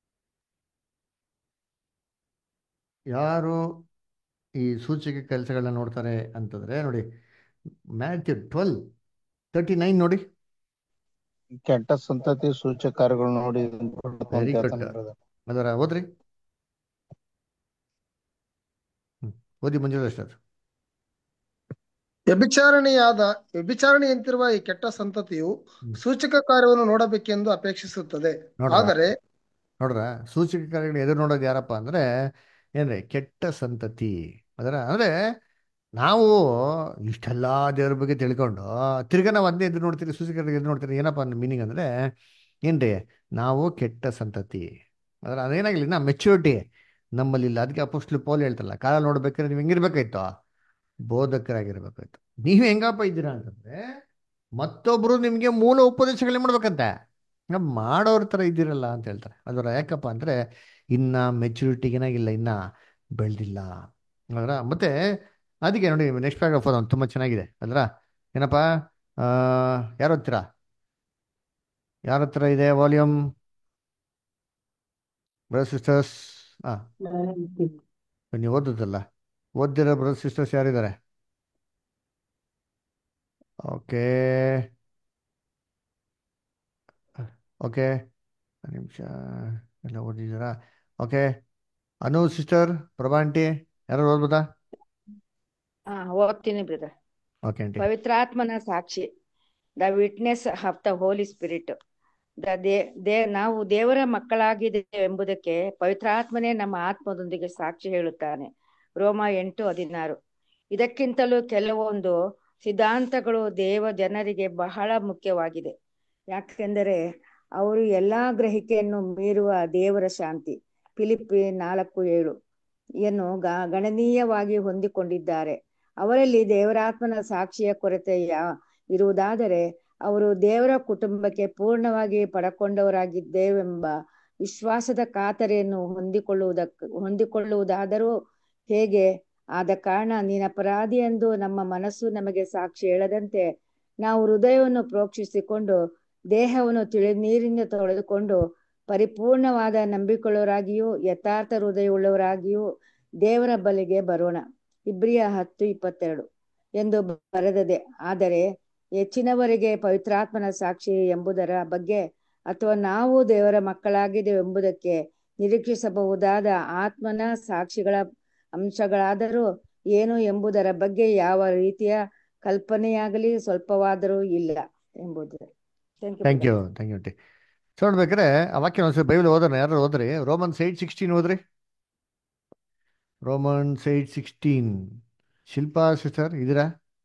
[SPEAKER 1] ಯಾರು ಈ ಸೂಚಕ ಕೆಲಸಗಳನ್ನ ನೋಡ್ತಾರೆ ಅಂತಂದ್ರೆ ನೋಡಿ ಮ್ಯಾಥ್ಯೂ ಟ್ವೆಲ್ ತರ್ಟಿ ನೈನ್ ನೋಡಿ
[SPEAKER 7] ಕೆಟ್ಟ ಸಂತತಿ ಸೂಚಕ ಕಾರ್ಯಗಳು ನೋಡಿ
[SPEAKER 1] ವೆರಿ ಗುಡ್ ಅದರ ಓದ್ರಿ ಹ್ಮ್. ಓದಿ ಮಂಜುಳ ಸರ್
[SPEAKER 9] ವ್ಯಭಿಚಾರಣೆಯಾದ ವ್ಯಭಿಚಾರಣೆಯಂತಿರುವ ಈ ಕೆಟ್ಟ ಸಂತತಿಯು ಸೂಚಕ ಕಾರ್ಯವನ್ನು ನೋಡಬೇಕೆಂದು ಅಪೇಕ್ಷಿಸುತ್ತದೆ
[SPEAKER 1] ನೋಡ್ರ
[SPEAKER 9] ಆದರೆ
[SPEAKER 1] ನೋಡ್ರ ಸೂಚಕ ಕಾರ್ಯಗಳು ಎದುರು ನೋಡೋದು ಯಾರಪ್ಪ ಅಂದ್ರೆ ಏನ್ರಿ ಕೆಟ್ಟ ಸಂತತಿ ಅದರ ಅಂದ್ರೆ ನಾವು ಇಷ್ಟೆಲ್ಲ ದೇವ್ರ ಬಗ್ಗೆ ತಿಳ್ಕೊಂಡು ತಿರ್ಗಾ ನಾವು ಅದೇ ಎದುರು ನೋಡ್ತೀರಿ ಸೂಚಕ ಕಾರ್ಯಗಳು ಎದುರು ನೋಡ್ತೀರಿ ಏನಪ್ಪ ಮೀನಿಂಗ್ ಅಂದ್ರೆ ಏನ್ರಿ ನಾವು ಕೆಟ್ಟ ಸಂತತಿ ಅದರ ಅದೇನಾಗಿಲ್ಲ ನಾ ಮೆಚ್ಯೂರಿಟಿ ನಮ್ಮಲ್ಲಿ ಇಲ್ಲ ಅದಕ್ಕೆ ಅಪೋಸ್ಟ್ಲು ಪೌಲ್ ಹೇಳ್ತಲ್ಲ ಕಾಲ ನೋಡ್ಬೇಕಾದ್ರೆ ನೀವು ಹೆಂಗಿರ್ಬೇಕಾಯ್ತು ಬೋಧಕರಾಗಿರ್ಬೇಕಾಯ್ತು ನೀವು ಹೆಂಗಪ್ಪ ಇದ್ದೀರಾ ಅಂತಂದ್ರೆ ಮತ್ತೊಬ್ರು ನಿಮ್ಗೆ ಮೂಲ ಉಪದೇಶಗಳೇ ಮಾಡ್ಬೇಕಂತೆ ನಾವು ಮಾಡೋರ ಥರ ಇದ್ದೀರಲ್ಲ ಅಂತ ಹೇಳ್ತಾರೆ ಅದರ ಯಾಕಪ್ಪ ಅಂದರೆ ಇನ್ನ ಮೆಚುರಿಟಿಗೇನಾಗಿಲ್ಲ ಇನ್ನ ಬೆಳೆದಿಲ್ಲ ಅದರ ಮತ್ತೆ ಅದಕ್ಕೆ ನೋಡಿ ನೆಕ್ಸ್ಟ್ ಪ್ಯಾರಾಗ್ರಾಫ್ ಅದು ತುಂಬ ಚೆನ್ನಾಗಿದೆ ಅದರ ಏನಪ್ಪ ಯಾರ ಹತ್ರ ಯಾರ ಹತ್ರ ಇದೆ ವಾಲ್ಯೂಮ್ ಬ್ರದರ್ ಸಿಸ್ಟರ್ಸ್ ಹಾಂ ನೀವು ಓದೋದಲ್ಲ ಓದಿರೋ ಬ್ರದರ್ ಸಿಸ್ಟರ್ಸ್ ಯಾರಿದ್ದಾರೆ ಓಕೆ ಓಕೆ ನಿಮಿಷ ಎಲ್ಲ ಓದಿದ್ದೀರಾ okay Anu sister Prabha aunty ಯಾರು ಓದ್ಬೋದಾ
[SPEAKER 12] ಹಾ ಓದ್ತೀನಿ ಬ್ರದರ್
[SPEAKER 1] ಓಕೆ ಆಂಟಿ
[SPEAKER 12] ಪವಿತ್ರಾತ್ಮನ ಸಾಕ್ಷಿ the witness of the holy spirit the ದೇ ದೇ ನಾವು ದೇವರ ಮಕ್ಕಳಾಗಿದ್ದೇವೆ ಎಂಬುದಕ್ಕೆ ಪವಿತ್ರಾತ್ಮನೇ ನಮ್ಮ ಆತ್ಮದೊಂದಿಗೆ ಸಾಕ್ಷಿ ಹೇಳುತ್ತಾನೆ ರೋಮ ಎಂಟು ಹದಿನಾರು ಇದಕ್ಕಿಂತಲೂ ಕೆಲವೊಂದು ಸಿದ್ಧಾಂತಗಳು ದೇವ ಜನರಿಗೆ ಬಹಳ ಮುಖ್ಯವಾಗಿದೆ ಯಾಕೆಂದರೆ ಅವರು ಎಲ್ಲಾ ಗ್ರಹಿಕೆಯನ್ನು ಮೀರುವ ದೇವರ ಶಾಂತಿ ಫಿಲಿಪ್ಪಿ ನಾಲ್ಕು ಏಳು ಯನ್ನು ಗ- ಗಣನೀಯವಾಗಿ ಹೊಂದಿಕೊಂಡಿದ್ದಾರೆ ಅವರಲ್ಲಿ ದೇವರಾತ್ಮನ ಸಾಕ್ಷಿಯ ಕೊರತೆ ಯಾ- ಇರುವುದಾದರೆ ಅವರು ದೇವರ ಕುಟುಂಬಕ್ಕೆ ಪೂರ್ಣವಾಗಿ ಪಡಕೊಂಡವರಾಗಿದ್ದೇವೆಂಬ ವಿಶ್ವಾಸದ ಖಾತರಿಯನ್ನು ಹೊಂದಿಕೊಳ್ಳುವುದಕ್ಕೆ ಹೊಂದಿಕೊಳ್ಳುವುದಾದರೂ ಹೇಗೆ ಆದ ಕಾರಣ ನೀನು ಅಪರಾಧಿ ಎಂದು ನಮ್ಮ ಮನಸ್ಸು ನಮಗೆ ಸಾಕ್ಷಿ ಹೇಳದಂತೆ ನಾವು ಹೃದಯವನ್ನು ಪ್ರೋಕ್ಷಿಸಿಕೊಂಡು ದೇಹವನ್ನು ತಿಳಿ ನೀರಿನಿಂದ ತೊಳೆದುಕೊಂಡು ಪರಿಪೂರ್ಣವಾದ ನಂಬಿಕೊಳ್ಳೋರಾಗಿಯೂ ಯಥಾರ್ಥ ಹೃದಯವುಳ್ಳವರಾಗಿಯೂ ದೇವರ ಬಳಿಗೆ ಬರೋಣ ಇಬ್ರಿಯ ಹತ್ತು ಇಪ್ಪತ್ತೆರಡು ಎಂದು ಬರೆದದೆ ಆದರೆ ಹೆಚ್ಚಿನವರಿಗೆ ಪವಿತ್ರಾತ್ಮನ ಸಾಕ್ಷಿ ಎಂಬುದರ ಬಗ್ಗೆ ಅಥವಾ ನಾವು ದೇವರ ಮಕ್ಕಳಾಗಿದ್ದೇವೆ ಎಂಬುದಕ್ಕೆ ನಿರೀಕ್ಷಿಸಬಹುದಾದ ಆತ್ಮನ ಸಾಕ್ಷಿಗಳ ಅಂಶಗಳಾದರೂ ಏನು ಎಂಬುದರ ಬಗ್ಗೆ ಯಾವ ರೀತಿಯ ಕಲ್ಪನೆಯಾಗಲಿ ಸ್ವಲ್ಪವಾದರೂ ಇಲ್ಲ ಎಂಬುದು
[SPEAKER 1] thank you thank you aunty so ನೋಡ್ಬೇಕಾದ್ರೆ ಆ ವಾಕ್ಯ ಒಂದ್ಸರಿ ಬೈಬಲ್ ಓದೋಣ ಯಾರು ಓದ್ರಿ ರೋಮನ್ಸ್ ಏಯ್ಟ್ ಸಿಕ್ಸ್ಟೀನ್ ಓದ್ರಿ Romans eight sixteen Shilpa sister ಇದ್ದೀರಾ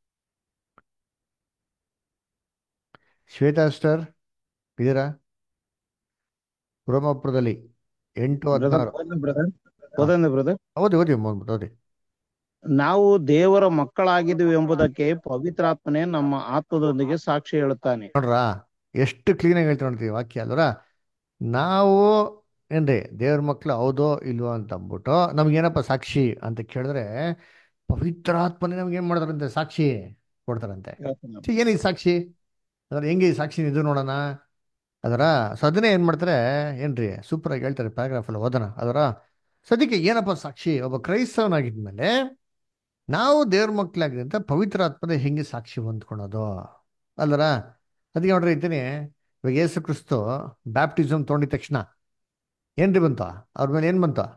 [SPEAKER 1] ಶ್ವೇತಾ ಸಿಸ್ಟರ್ ಇದ್ದೀರಾ ರೋಮಾಪುರದಲ್ಲಿ ಎಂಟು ಹದಿನಾರು
[SPEAKER 7] ಬ್ರದರ್ ಓದಂದೆ ಬ್ರದರ್
[SPEAKER 1] ಓದಿ ಓದಿ ಓದ್ಬಿಟ್ಟು ಓದಿ
[SPEAKER 7] ನಾವು ದೇವರ ಮಕ್ಕಳಾಗಿದ್ದೀವಿ ಎಂಬುದಕ್ಕೆ ಪವಿತ್ರಾತ್ಮನೇ ನಮ್ಮ ಆತ್ಮದೊಂದಿಗೆ ಸಾಕ್ಷಿ ಹೇಳುತ್ತಾನೆ
[SPEAKER 1] ನೋಡ್ರಾ ಎಷ್ಟು ಕ್ಲೀನಾಗಿ ಹೇಳ್ತಾ ನೋಡ್ತೀವಿ ವಾಕ್ಯ ಅಲ್ವರ ನಾವು ಏನ್ರಿ ದೇವ್ರ ಮಕ್ಳು ಹೌದೋ ಇಲ್ವೋ ಅಂತ ಅಂದ್ಬಿಟ್ಟು ನಮ್ಗೇನಪ್ಪ ಸಾಕ್ಷಿ ಅಂತ ಕೇಳಿದ್ರೆ ಪವಿತ್ರಾತ್ಮನೇ ನಮ್ಗೆ ಏನ್ ಮಾಡ್ತಾರಂತೆ ಸಾಕ್ಷಿ ಕೊಡ್ತಾರಂತೆ ಸೊ ಏನು ಈ ಸಾಕ್ಷಿ ಅದರ ಹೆಂಗೆ ಈ ಸಾಕ್ಷಿ ಇದು ನೋಡೋಣ ಅದರ ಸೊ ಅದನ್ನೇ ಏನು ಮಾಡ್ತಾರೆ ಏನ್ರಿ ಸೂಪರ್ ಆಗಿ ಹೇಳ್ತಾರೆ ಪ್ಯಾರಾಗ್ರಾಫ್ ಅಲ್ಲಿ ಓದೋಣ ಅದರ ಸದ್ಯಕ್ಕೆ ಏನಪ್ಪ ಸಾಕ್ಷಿ ಒಬ್ಬ ಕ್ರೈಸ್ತವನಾಗಿದ್ಮೇಲೆ ನಾವು ದೇವ್ರ ಮಕ್ಕಳಾಗಿದೆ ಅಂತ ಪವಿತ್ರಾತ್ಮದ ಹೆಂಗೆ ಸಾಕ್ಷಿ ಹೊಂದ್ಕೊಳೋದು ಅಲ್ಲರ ಅದಕ್ಕೆ ನೋಡ್ರಿ ಇದ್ದೀನಿ ಇವಾಗ ಯೇಸು ಕ್ರಿಸ್ತು ಬ್ಯಾಪ್ಟಿಸಮ್ ತೊಗೊಂಡಿದ ತಕ್ಷಣ ಏನ್ರಿ ಬಂತ ಅವ್ರ ಮೇಲೆ ಏನ್ ಬಂತ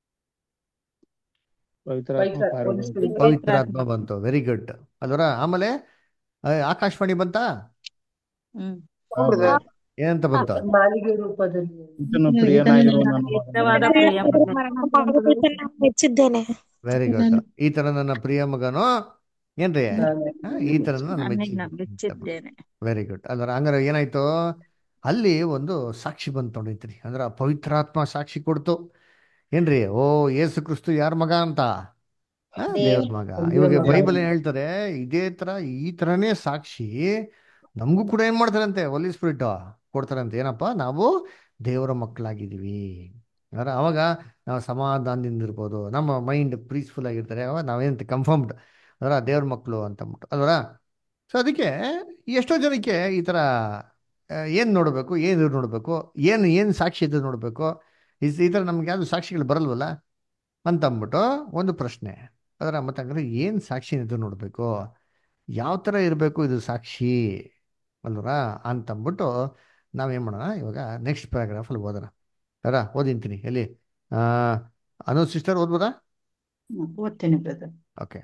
[SPEAKER 7] ಪವಿತ್ರಾತ್ಮ
[SPEAKER 5] ಪವಿತ್ರ
[SPEAKER 7] ಪಾರು
[SPEAKER 5] Holy Spirit.
[SPEAKER 1] ಪವಿತ್ರಾತ್ಮ ಬಂತು ವೆರಿ ಗುಡ್ ಅಲ್ವರ ಆಮೇಲೆ ಆ, ಆಕಾಶವಾಣಿ ಬಂತ
[SPEAKER 11] ಹ್ಮ್
[SPEAKER 1] ಏನಂತ ಬಂತ
[SPEAKER 5] ಮಾಳಿಗೆ ರೂಪದಲ್ಲಿ
[SPEAKER 7] ಈತನು ಪ್ರಿಯನಾಗಿರುವ ನನ್ನ ಮಗನು.
[SPEAKER 11] ಇಷ್ಟವಾದ ಪ್ರಿಯ ಮಗನೇ.
[SPEAKER 13] ಮೆಚ್ಚಿದ್ದೇನೆ
[SPEAKER 1] ವೆರಿ ಗುಡ್ ಈ ತರ ನನ್ನ ಪ್ರಿಯ ಮಗನು ಏನ್ರಿ
[SPEAKER 5] ನಾನು
[SPEAKER 1] ಆ, ಈ ತರ ನಾನು
[SPEAKER 11] ನನಗೆ ನಾನು ಮೆಚ್ಚಿದ್ದೇನೆ
[SPEAKER 1] ವೆರಿ ಗುಡ್ ಅಲ್ವರ ಹಂಗಾರೆ ಏನಾಯ್ತು ಅಲ್ಲಿ ಒಂದು ಸಾಕ್ಷಿ ಬಂತು ನೋಡೈತ್ರಿ ಅಂದ್ರ ಪವಿತ್ರಾತ್ಮ ಸಾಕ್ಷಿ ಕೊಡ್ತು ಏನ್ರಿ ಓ ಯೇಸು ಕ್ರಿಸ್ತು ಯಾರ ಮಗ ಅಂತ ಆ, ದೇವ್ರ ಮಗ ಇವಾಗ
[SPEAKER 5] ದೇವ್ರ ಮಗ.
[SPEAKER 1] ಬೈಬಲ್ ಏನ್ ಹೇಳ್ತಾರೆ ಇದೇ ತರ ಈ ತರನೇ ಸಾಕ್ಷಿ ನಮಗೂ ಕೂಡ ಏನ್ ಮಾಡ್ತಾರಂತೆ ಹೋಲಿ ಸ್ಪಿರಿಟ್ ಕೊಡ್ತಾರಂತೆ ಏನಪ್ಪ ನಾವು ದೇವರ ಮಕ್ಕಳಾಗಿದ್ದೀವಿ ಅಂದ್ರೆ ಅವಾಗ ನಾವು ಸಮಾಧಾನದಿಂದ ಇರ್ಬೋದು ನಮ್ಮ ಮೈಂಡ್ ಪೀಸ್ಫುಲ್ ಆಗಿರ್ತಾರೆ ಅವಾಗ ನಾವೇನಂತ ಕನ್ಫರ್ಮ್ಡ್ ಅದರ ದೇವ್ರ ಮಕ್ಕಳು ಅಂತ ಅಂದ್ಬಿಟ್ಟು ಅಲ್ವರ ಸೊ ಅದಕ್ಕೆ ಎಷ್ಟೋ ಜನಕ್ಕೆ ಈ ಥರ ಏನು ನೋಡಬೇಕು ಏನು ನೋಡಬೇಕು ಏನು ಏನು ಸಾಕ್ಷಿ ಇದ್ದು ನೋಡಬೇಕು ಈ ಈ ಥರ ನಮ್ಗೆ ಯಾವುದು ಸಾಕ್ಷಿಗಳು ಬರಲ್ವಲ್ಲ ಅಂತ ಅಂದ್ಬಿಟ್ಟು ಒಂದು ಪ್ರಶ್ನೆ ಅದರ ಮತ್ತೆ ಹಂಗಾರೆ ಏನು ಸಾಕ್ಷಿ ಇದು ನೋಡಬೇಕು ಯಾವ ಥರ ಇರಬೇಕು ಇದು ಸಾಕ್ಷಿ ಅಲ್ವರ ಅಂತಂದ್ಬಿಟ್ಟು ನಾವೇನು ಮಾಡೋಣ ಇವಾಗ ನೆಕ್ಸ್ಟ್ ಪ್ಯಾರಾಗ್ರಾಫಲ್ಲಿ ಓದೋಣ ಅರ ಓದಿಂತೀನಿ ಎಲ್ಲಿ ಆ, ಅನು ಸಿಸ್ಟರ್ ಓದ್ಬೋದಾ
[SPEAKER 14] ಓದ್ತೇನೆ ಬ್ರದರ್
[SPEAKER 1] ಓಕೆ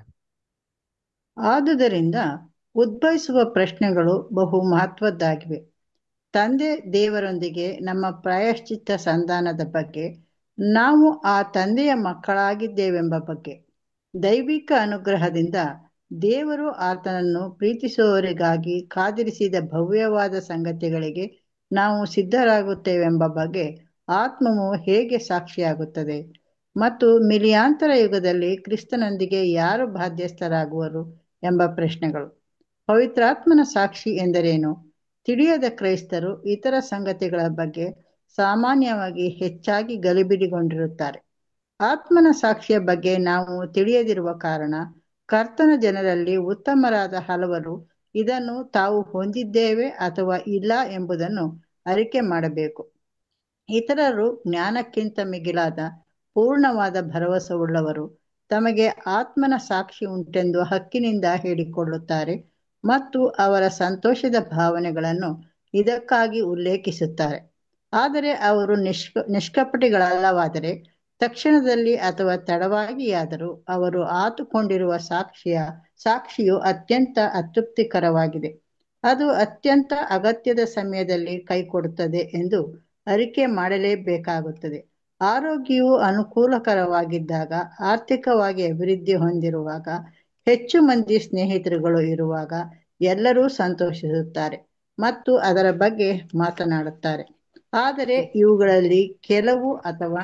[SPEAKER 14] ಆದುದರಿಂದ ಉದ್ಭವಿಸುವ ಪ್ರಶ್ನೆಗಳು ಬಹು ಮಹತ್ವದ್ದಾಗಿವೆ ತಂದೆ ದೇವರೊಂದಿಗೆ ನಮ್ಮ ಪ್ರಾಯಶ್ಚಿತ್ತ ಸಂಧಾನದ ಬಗ್ಗೆ ನಾವು ಆ ತಂದೆಯ ಮಕ್ಕಳಾಗಿದ್ದೇವೆಂಬ ಬಗ್ಗೆ ದೈವಿಕ ಅನುಗ್ರಹದಿಂದ ದೇವರು ಆತನನ್ನು ಪ್ರೀತಿಸುವವರಿಗಾಗಿ ಕಾದಿರಿಸಿದ ಭವ್ಯವಾದ ಸಂಗತಿಗಳಿಗೆ ನಾವು ಸಿದ್ಧರಾಗುತ್ತೇವೆಂಬ ಬಗ್ಗೆ ಆತ್ಮವು ಹೇಗೆ ಸಾಕ್ಷಿಯಾಗುತ್ತದೆ ಮತ್ತು ಮಿಲಿಯಾಂತರ ಯುಗದಲ್ಲಿ ಕ್ರಿಸ್ತನೊಂದಿಗೆ ಯಾರು ಬಾಧ್ಯಸ್ಥರಾಗುವರು ಎಂಬ ಪ್ರಶ್ನೆಗಳು ಪವಿತ್ರಾತ್ಮನ ಸಾಕ್ಷಿ ಎಂದರೇನು ತಿಳಿಯದ ಕ್ರೈಸ್ತರು ಇತರ ಸಂಗತಿಗಳ ಬಗ್ಗೆ ಸಾಮಾನ್ಯವಾಗಿ ಹೆಚ್ಚಾಗಿ ಗಲಿಬಿಲಿಗೊಂಡಿರುತ್ತಾರೆ ಆತ್ಮನ ಸಾಕ್ಷಿಯ ಬಗ್ಗೆ ನಾವು ತಿಳಿಯದಿರುವ ಕಾರಣ ಕರ್ತನ ಜನರಲ್ಲಿ ಉತ್ತಮರಾದ ಹಲವರು ಇದನ್ನು ತಾವು ಹೊಂದಿದ್ದೇವೆ ಅಥವಾ ಇಲ್ಲ ಎಂಬುದನ್ನು ಅರಿಕೆ ಮಾಡಬೇಕು ಇತರರು ಜ್ಞಾನಕ್ಕಿಂತ ಮಿಗಿಲಾದ ಪೂರ್ಣವಾದ ಭರವಸೆಯುಳ್ಳವರು ತಮಗೆ ಆತ್ಮನ ಸಾಕ್ಷಿ ಉಂಟೆಂದು ಹಕ್ಕಿನಿಂದ ಹೇಳಿಕೊಳ್ಳುತ್ತಾರೆ ಮತ್ತು ಅವರ ಸಂತೋಷದ ಭಾವನೆಗಳನ್ನು ಇದಕ್ಕಾಗಿ ಉಲ್ಲೇಖಿಸುತ್ತಾರೆ ಆದರೆ ಅವರು ನಿಷ್ಕ ನಿಷ್ಕಪಟಿಗಳಲ್ಲವಾದರೆ ತಕ್ಷಣದಲ್ಲಿ ಅಥವಾ ತಡವಾಗಿಯಾದರೂ ಅವರು ಆತುಕೊಂಡಿರುವ ಸಾಕ್ಷಿಯ ಸಾಕ್ಷಿಯು ಅತ್ಯಂತ ಅತೃಪ್ತಿಕರವಾಗಿದೆ ಅದು ಅತ್ಯಂತ ಅಗತ್ಯದ ಸಮಯದಲ್ಲಿ ಕೈಕೊಡುತ್ತದೆ ಎಂದು ಅರಿಕೆ ಮಾಡಲೇಬೇಕಾಗುತ್ತದೆ ಆರೋಗ್ಯವು ಅನುಕೂಲಕರವಾಗಿದ್ದಾಗ ಆರ್ಥಿಕವಾಗಿ ಅಭಿವೃದ್ಧಿ ಹೊಂದಿರುವಾಗ ಹೆಚ್ಚು ಮಂದಿ ಸ್ನೇಹಿತರುಗಳು ಇರುವಾಗ ಎಲ್ಲರೂ ಸಂತೋಷಿಸುತ್ತಾರೆ ಮತ್ತು ಅದರ ಬಗ್ಗೆ ಮಾತನಾಡುತ್ತಾರೆ ಆದರೆ ಇವುಗಳಲ್ಲಿ ಕೆಲವು ಅಥವಾ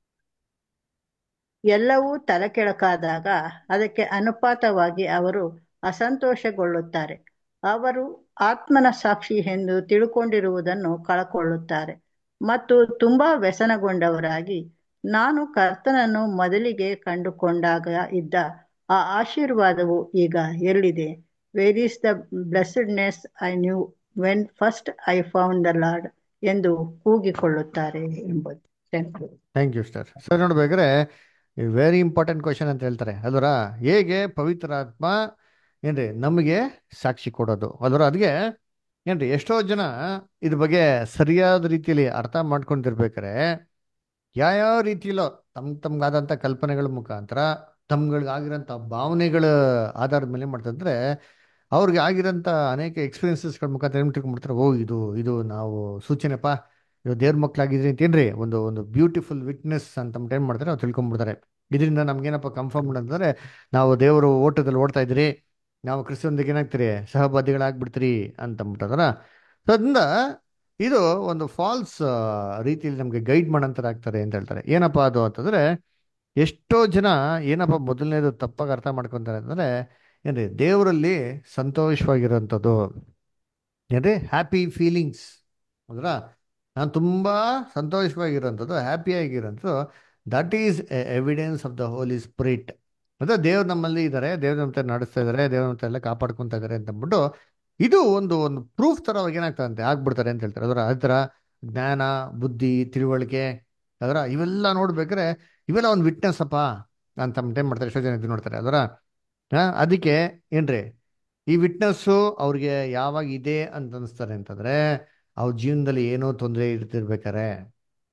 [SPEAKER 14] ಎಲ್ಲವೂ ತಲೆಕೆಳಕಾದಾಗ ಅದಕ್ಕೆ ಅನುಪಾತವಾಗಿ ಅವರು ಅಸಂತೋಷಗೊಳ್ಳುತ್ತಾರೆ ಅವರು ಆತ್ಮನ ಸಾಕ್ಷಿ ಎಂದು ತಿಳ್ಕೊಂಡಿರುವುದನ್ನು ಕಳಕೊಳ್ಳುತ್ತಾರೆ ಮತ್ತು ತುಂಬಾ ವ್ಯಸನಗೊಂಡವರಾಗಿ ನಾನು ಕರ್ತನನ್ನು ಮೊದಲಿಗೆ ಕಂಡುಕೊಂಡಾಗ ಇದ್ದ ಆ ಆಶೀರ್ವಾದವು ಈಗ ಎಲ್ಲಿದೆ where is the blessedness I knew when first I found the Lord ಎಂದು ಕೂಗಿಕೊಳ್ಳುತ್ತಾರೆ ಎಂಬುದು Thank you.
[SPEAKER 1] Thank you sir sir ನೋಡ್ಬೇಕಾದ್ರೆ ವೆರಿ ಇಂಪಾರ್ಟೆಂಟ್ ಕ್ವಶನ್ ಅಂತ ಹೇಳ್ತಾರೆ ಅಲ್ವರ ಹೇಗೆ ಪವಿತ್ರಾತ್ಮ ಏನ್ರಿ ನಮಗೆ ಸಾಕ್ಷಿ ಕೊಡೋದು ಅಲ್ವರ ಅದಕ್ಕೆ ಏನ್ರಿ ಎಷ್ಟೋ ಜನ ಇದ್ರ ಬಗ್ಗೆ ಸರಿಯಾದ ರೀತಿಯಲ್ಲಿ ಅರ್ಥ ಮಾಡ್ಕೊಂಡಿರ್ಬೇಕಾರೆ ಯಾವ್ಯಾವ ರೀತಿಯಲ್ಲೋ ತಮ್ ತಮ್ಗಾದಂಥ ಕಲ್ಪನೆಗಳ ಮುಖಾಂತರ ತಮ್ಗಳಿಗಾಗಿರೋಂಥ ಭಾವನೆಗಳ ಆಧಾರದ ಮೇಲೆ ಮಾಡ್ತಂದ್ರೆ ಅವ್ರಿಗೆ ಆಗಿರೋಂಥ ಅನೇಕ ಎಕ್ಸ್ಪೀರಿಯನ್ಸಸ್ಗಳ ಮುಖಾಂತರ ಏನು ತಿಳ್ಕೊಂಡ್ಬಿಡ್ತಾರೆ ಓ ಇದು ಇದು ನಾವು ಸೂಚನೆಪ್ಪ ಇದು ದೇವ್ರ ಮಕ್ಕಳಾಗಿದ್ರಿ ಅಂತೇನ್ರಿ ಒಂದು ಒಂದು ಬ್ಯೂಟಿಫುಲ್ ವಿಟ್ನೆಸ್ ಅಂತ ಏನು ಮಾಡ್ತಾರೆ ಅವ್ರು ತಿಳ್ಕೊಂಡ್ಬಿಡ್ತಾರೆ ಇದರಿಂದ ನಮ್ಗೇನಪ್ಪ ಕನ್ಫರ್ಮ್ ಅಂತಂದ್ರೆ ನಾವು ದೇವರು ಓಟದಲ್ಲಿ ಓಡ್ತಾ ಇದ್ರಿ ನಾವು ಕ್ರಿಸ್ತನೊಂದಿಗೆ ಏನಾಗ್ತೀರಿ ಸಹಬಾಧಿಗಳಾಗ್ಬಿಡ್ತೀರಿ ಅಂತ ಅಂದ್ಬಿಟ್ಟದರ ಸೊ ಅದರಿಂದ ಇದು ಒಂದು ಫಾಲ್ಸ್ ರೀತಿಯಲ್ಲಿ ನಮಗೆ ಗೈಡ್ ಮಾಡೋಂಥದ್ದು ಆಗ್ತಾರೆ ಅಂತ ಹೇಳ್ತಾರೆ ಏನಪ್ಪ ಅದು ಅಂತಂದ್ರೆ ಎಷ್ಟೋ ಜನ ಏನಪ್ಪ ಮೊದಲನೇದು ತಪ್ಪಾಗಿ ಅರ್ಥ ಮಾಡ್ಕೊತಾರೆ ಅಂತಂದ್ರೆ ಏನ್ರಿ ದೇವರಲ್ಲಿ ಸಂತೋಷವಾಗಿರೋಂಥದ್ದು ಏನ್ರಿ ಹ್ಯಾಪಿ ಫೀಲಿಂಗ್ಸ್ ಹೌದ್ರಾ ನಾನು ತುಂಬ ಸಂತೋಷವಾಗಿರೋಂಥದ್ದು ಹ್ಯಾಪಿಯಾಗಿರೋಂಥದ್ದು that is evidence of the holy spirit ಅಂದರೆ ದೇವ್ರು ನಮ್ಮಲ್ಲಿ ಇದ್ದಾರೆ ದೇವ್ರ ನಮ್ಮ ನಡೆಸ್ತಾ ಇದ್ದಾರೆ ದೇವ್ರ ನಮ್ಮ ಎಲ್ಲ ಕಾಪಾಡ್ಕೊತಾ ಇದ್ದಾರೆ ಅಂತ ಅಂದ್ಬಿಟ್ಟು ಇದು ಒಂದು ಒಂದು ಪ್ರೂಫ್ ಥರ ಅವಾಗ ಏನಾಗ್ತದಂತೆ ಆಗ್ಬಿಡ್ತಾರೆ ಅಂತ ಹೇಳ್ತಾರೆ ಅದರ ಅದ್ರ ಜ್ಞಾನ ಬುದ್ಧಿ ತಿಳುವಳಿಕೆ ಅದರ ಇವೆಲ್ಲ ನೋಡ್ಬೇಕಾದ್ರೆ ಇವೆಲ್ಲ ಒಂದು ವಿಟ್ನೆಸ್ ಅಪ್ಪ ಅಂತ ಟೈಮ್ ಮಾಡ್ತಾರೆ ಎಷ್ಟೋ ಜನ ಇದು ನೋಡ್ತಾರೆ ಅದರ ಅದಕ್ಕೆ ಏನ್ರಿ ಈ ವಿಟ್ನೆಸ್ಸು ಅವ್ರಿಗೆ ಯಾವಾಗ ಇದೆ ಅಂತ ಅನಿಸ್ತಾರೆ ಅಂತಂದ್ರೆ ಅವ್ರ ಜೀವನದಲ್ಲಿ ಏನೋ ತೊಂದರೆ ಇರ್ತಿರ್ಬೇಕಾರೆ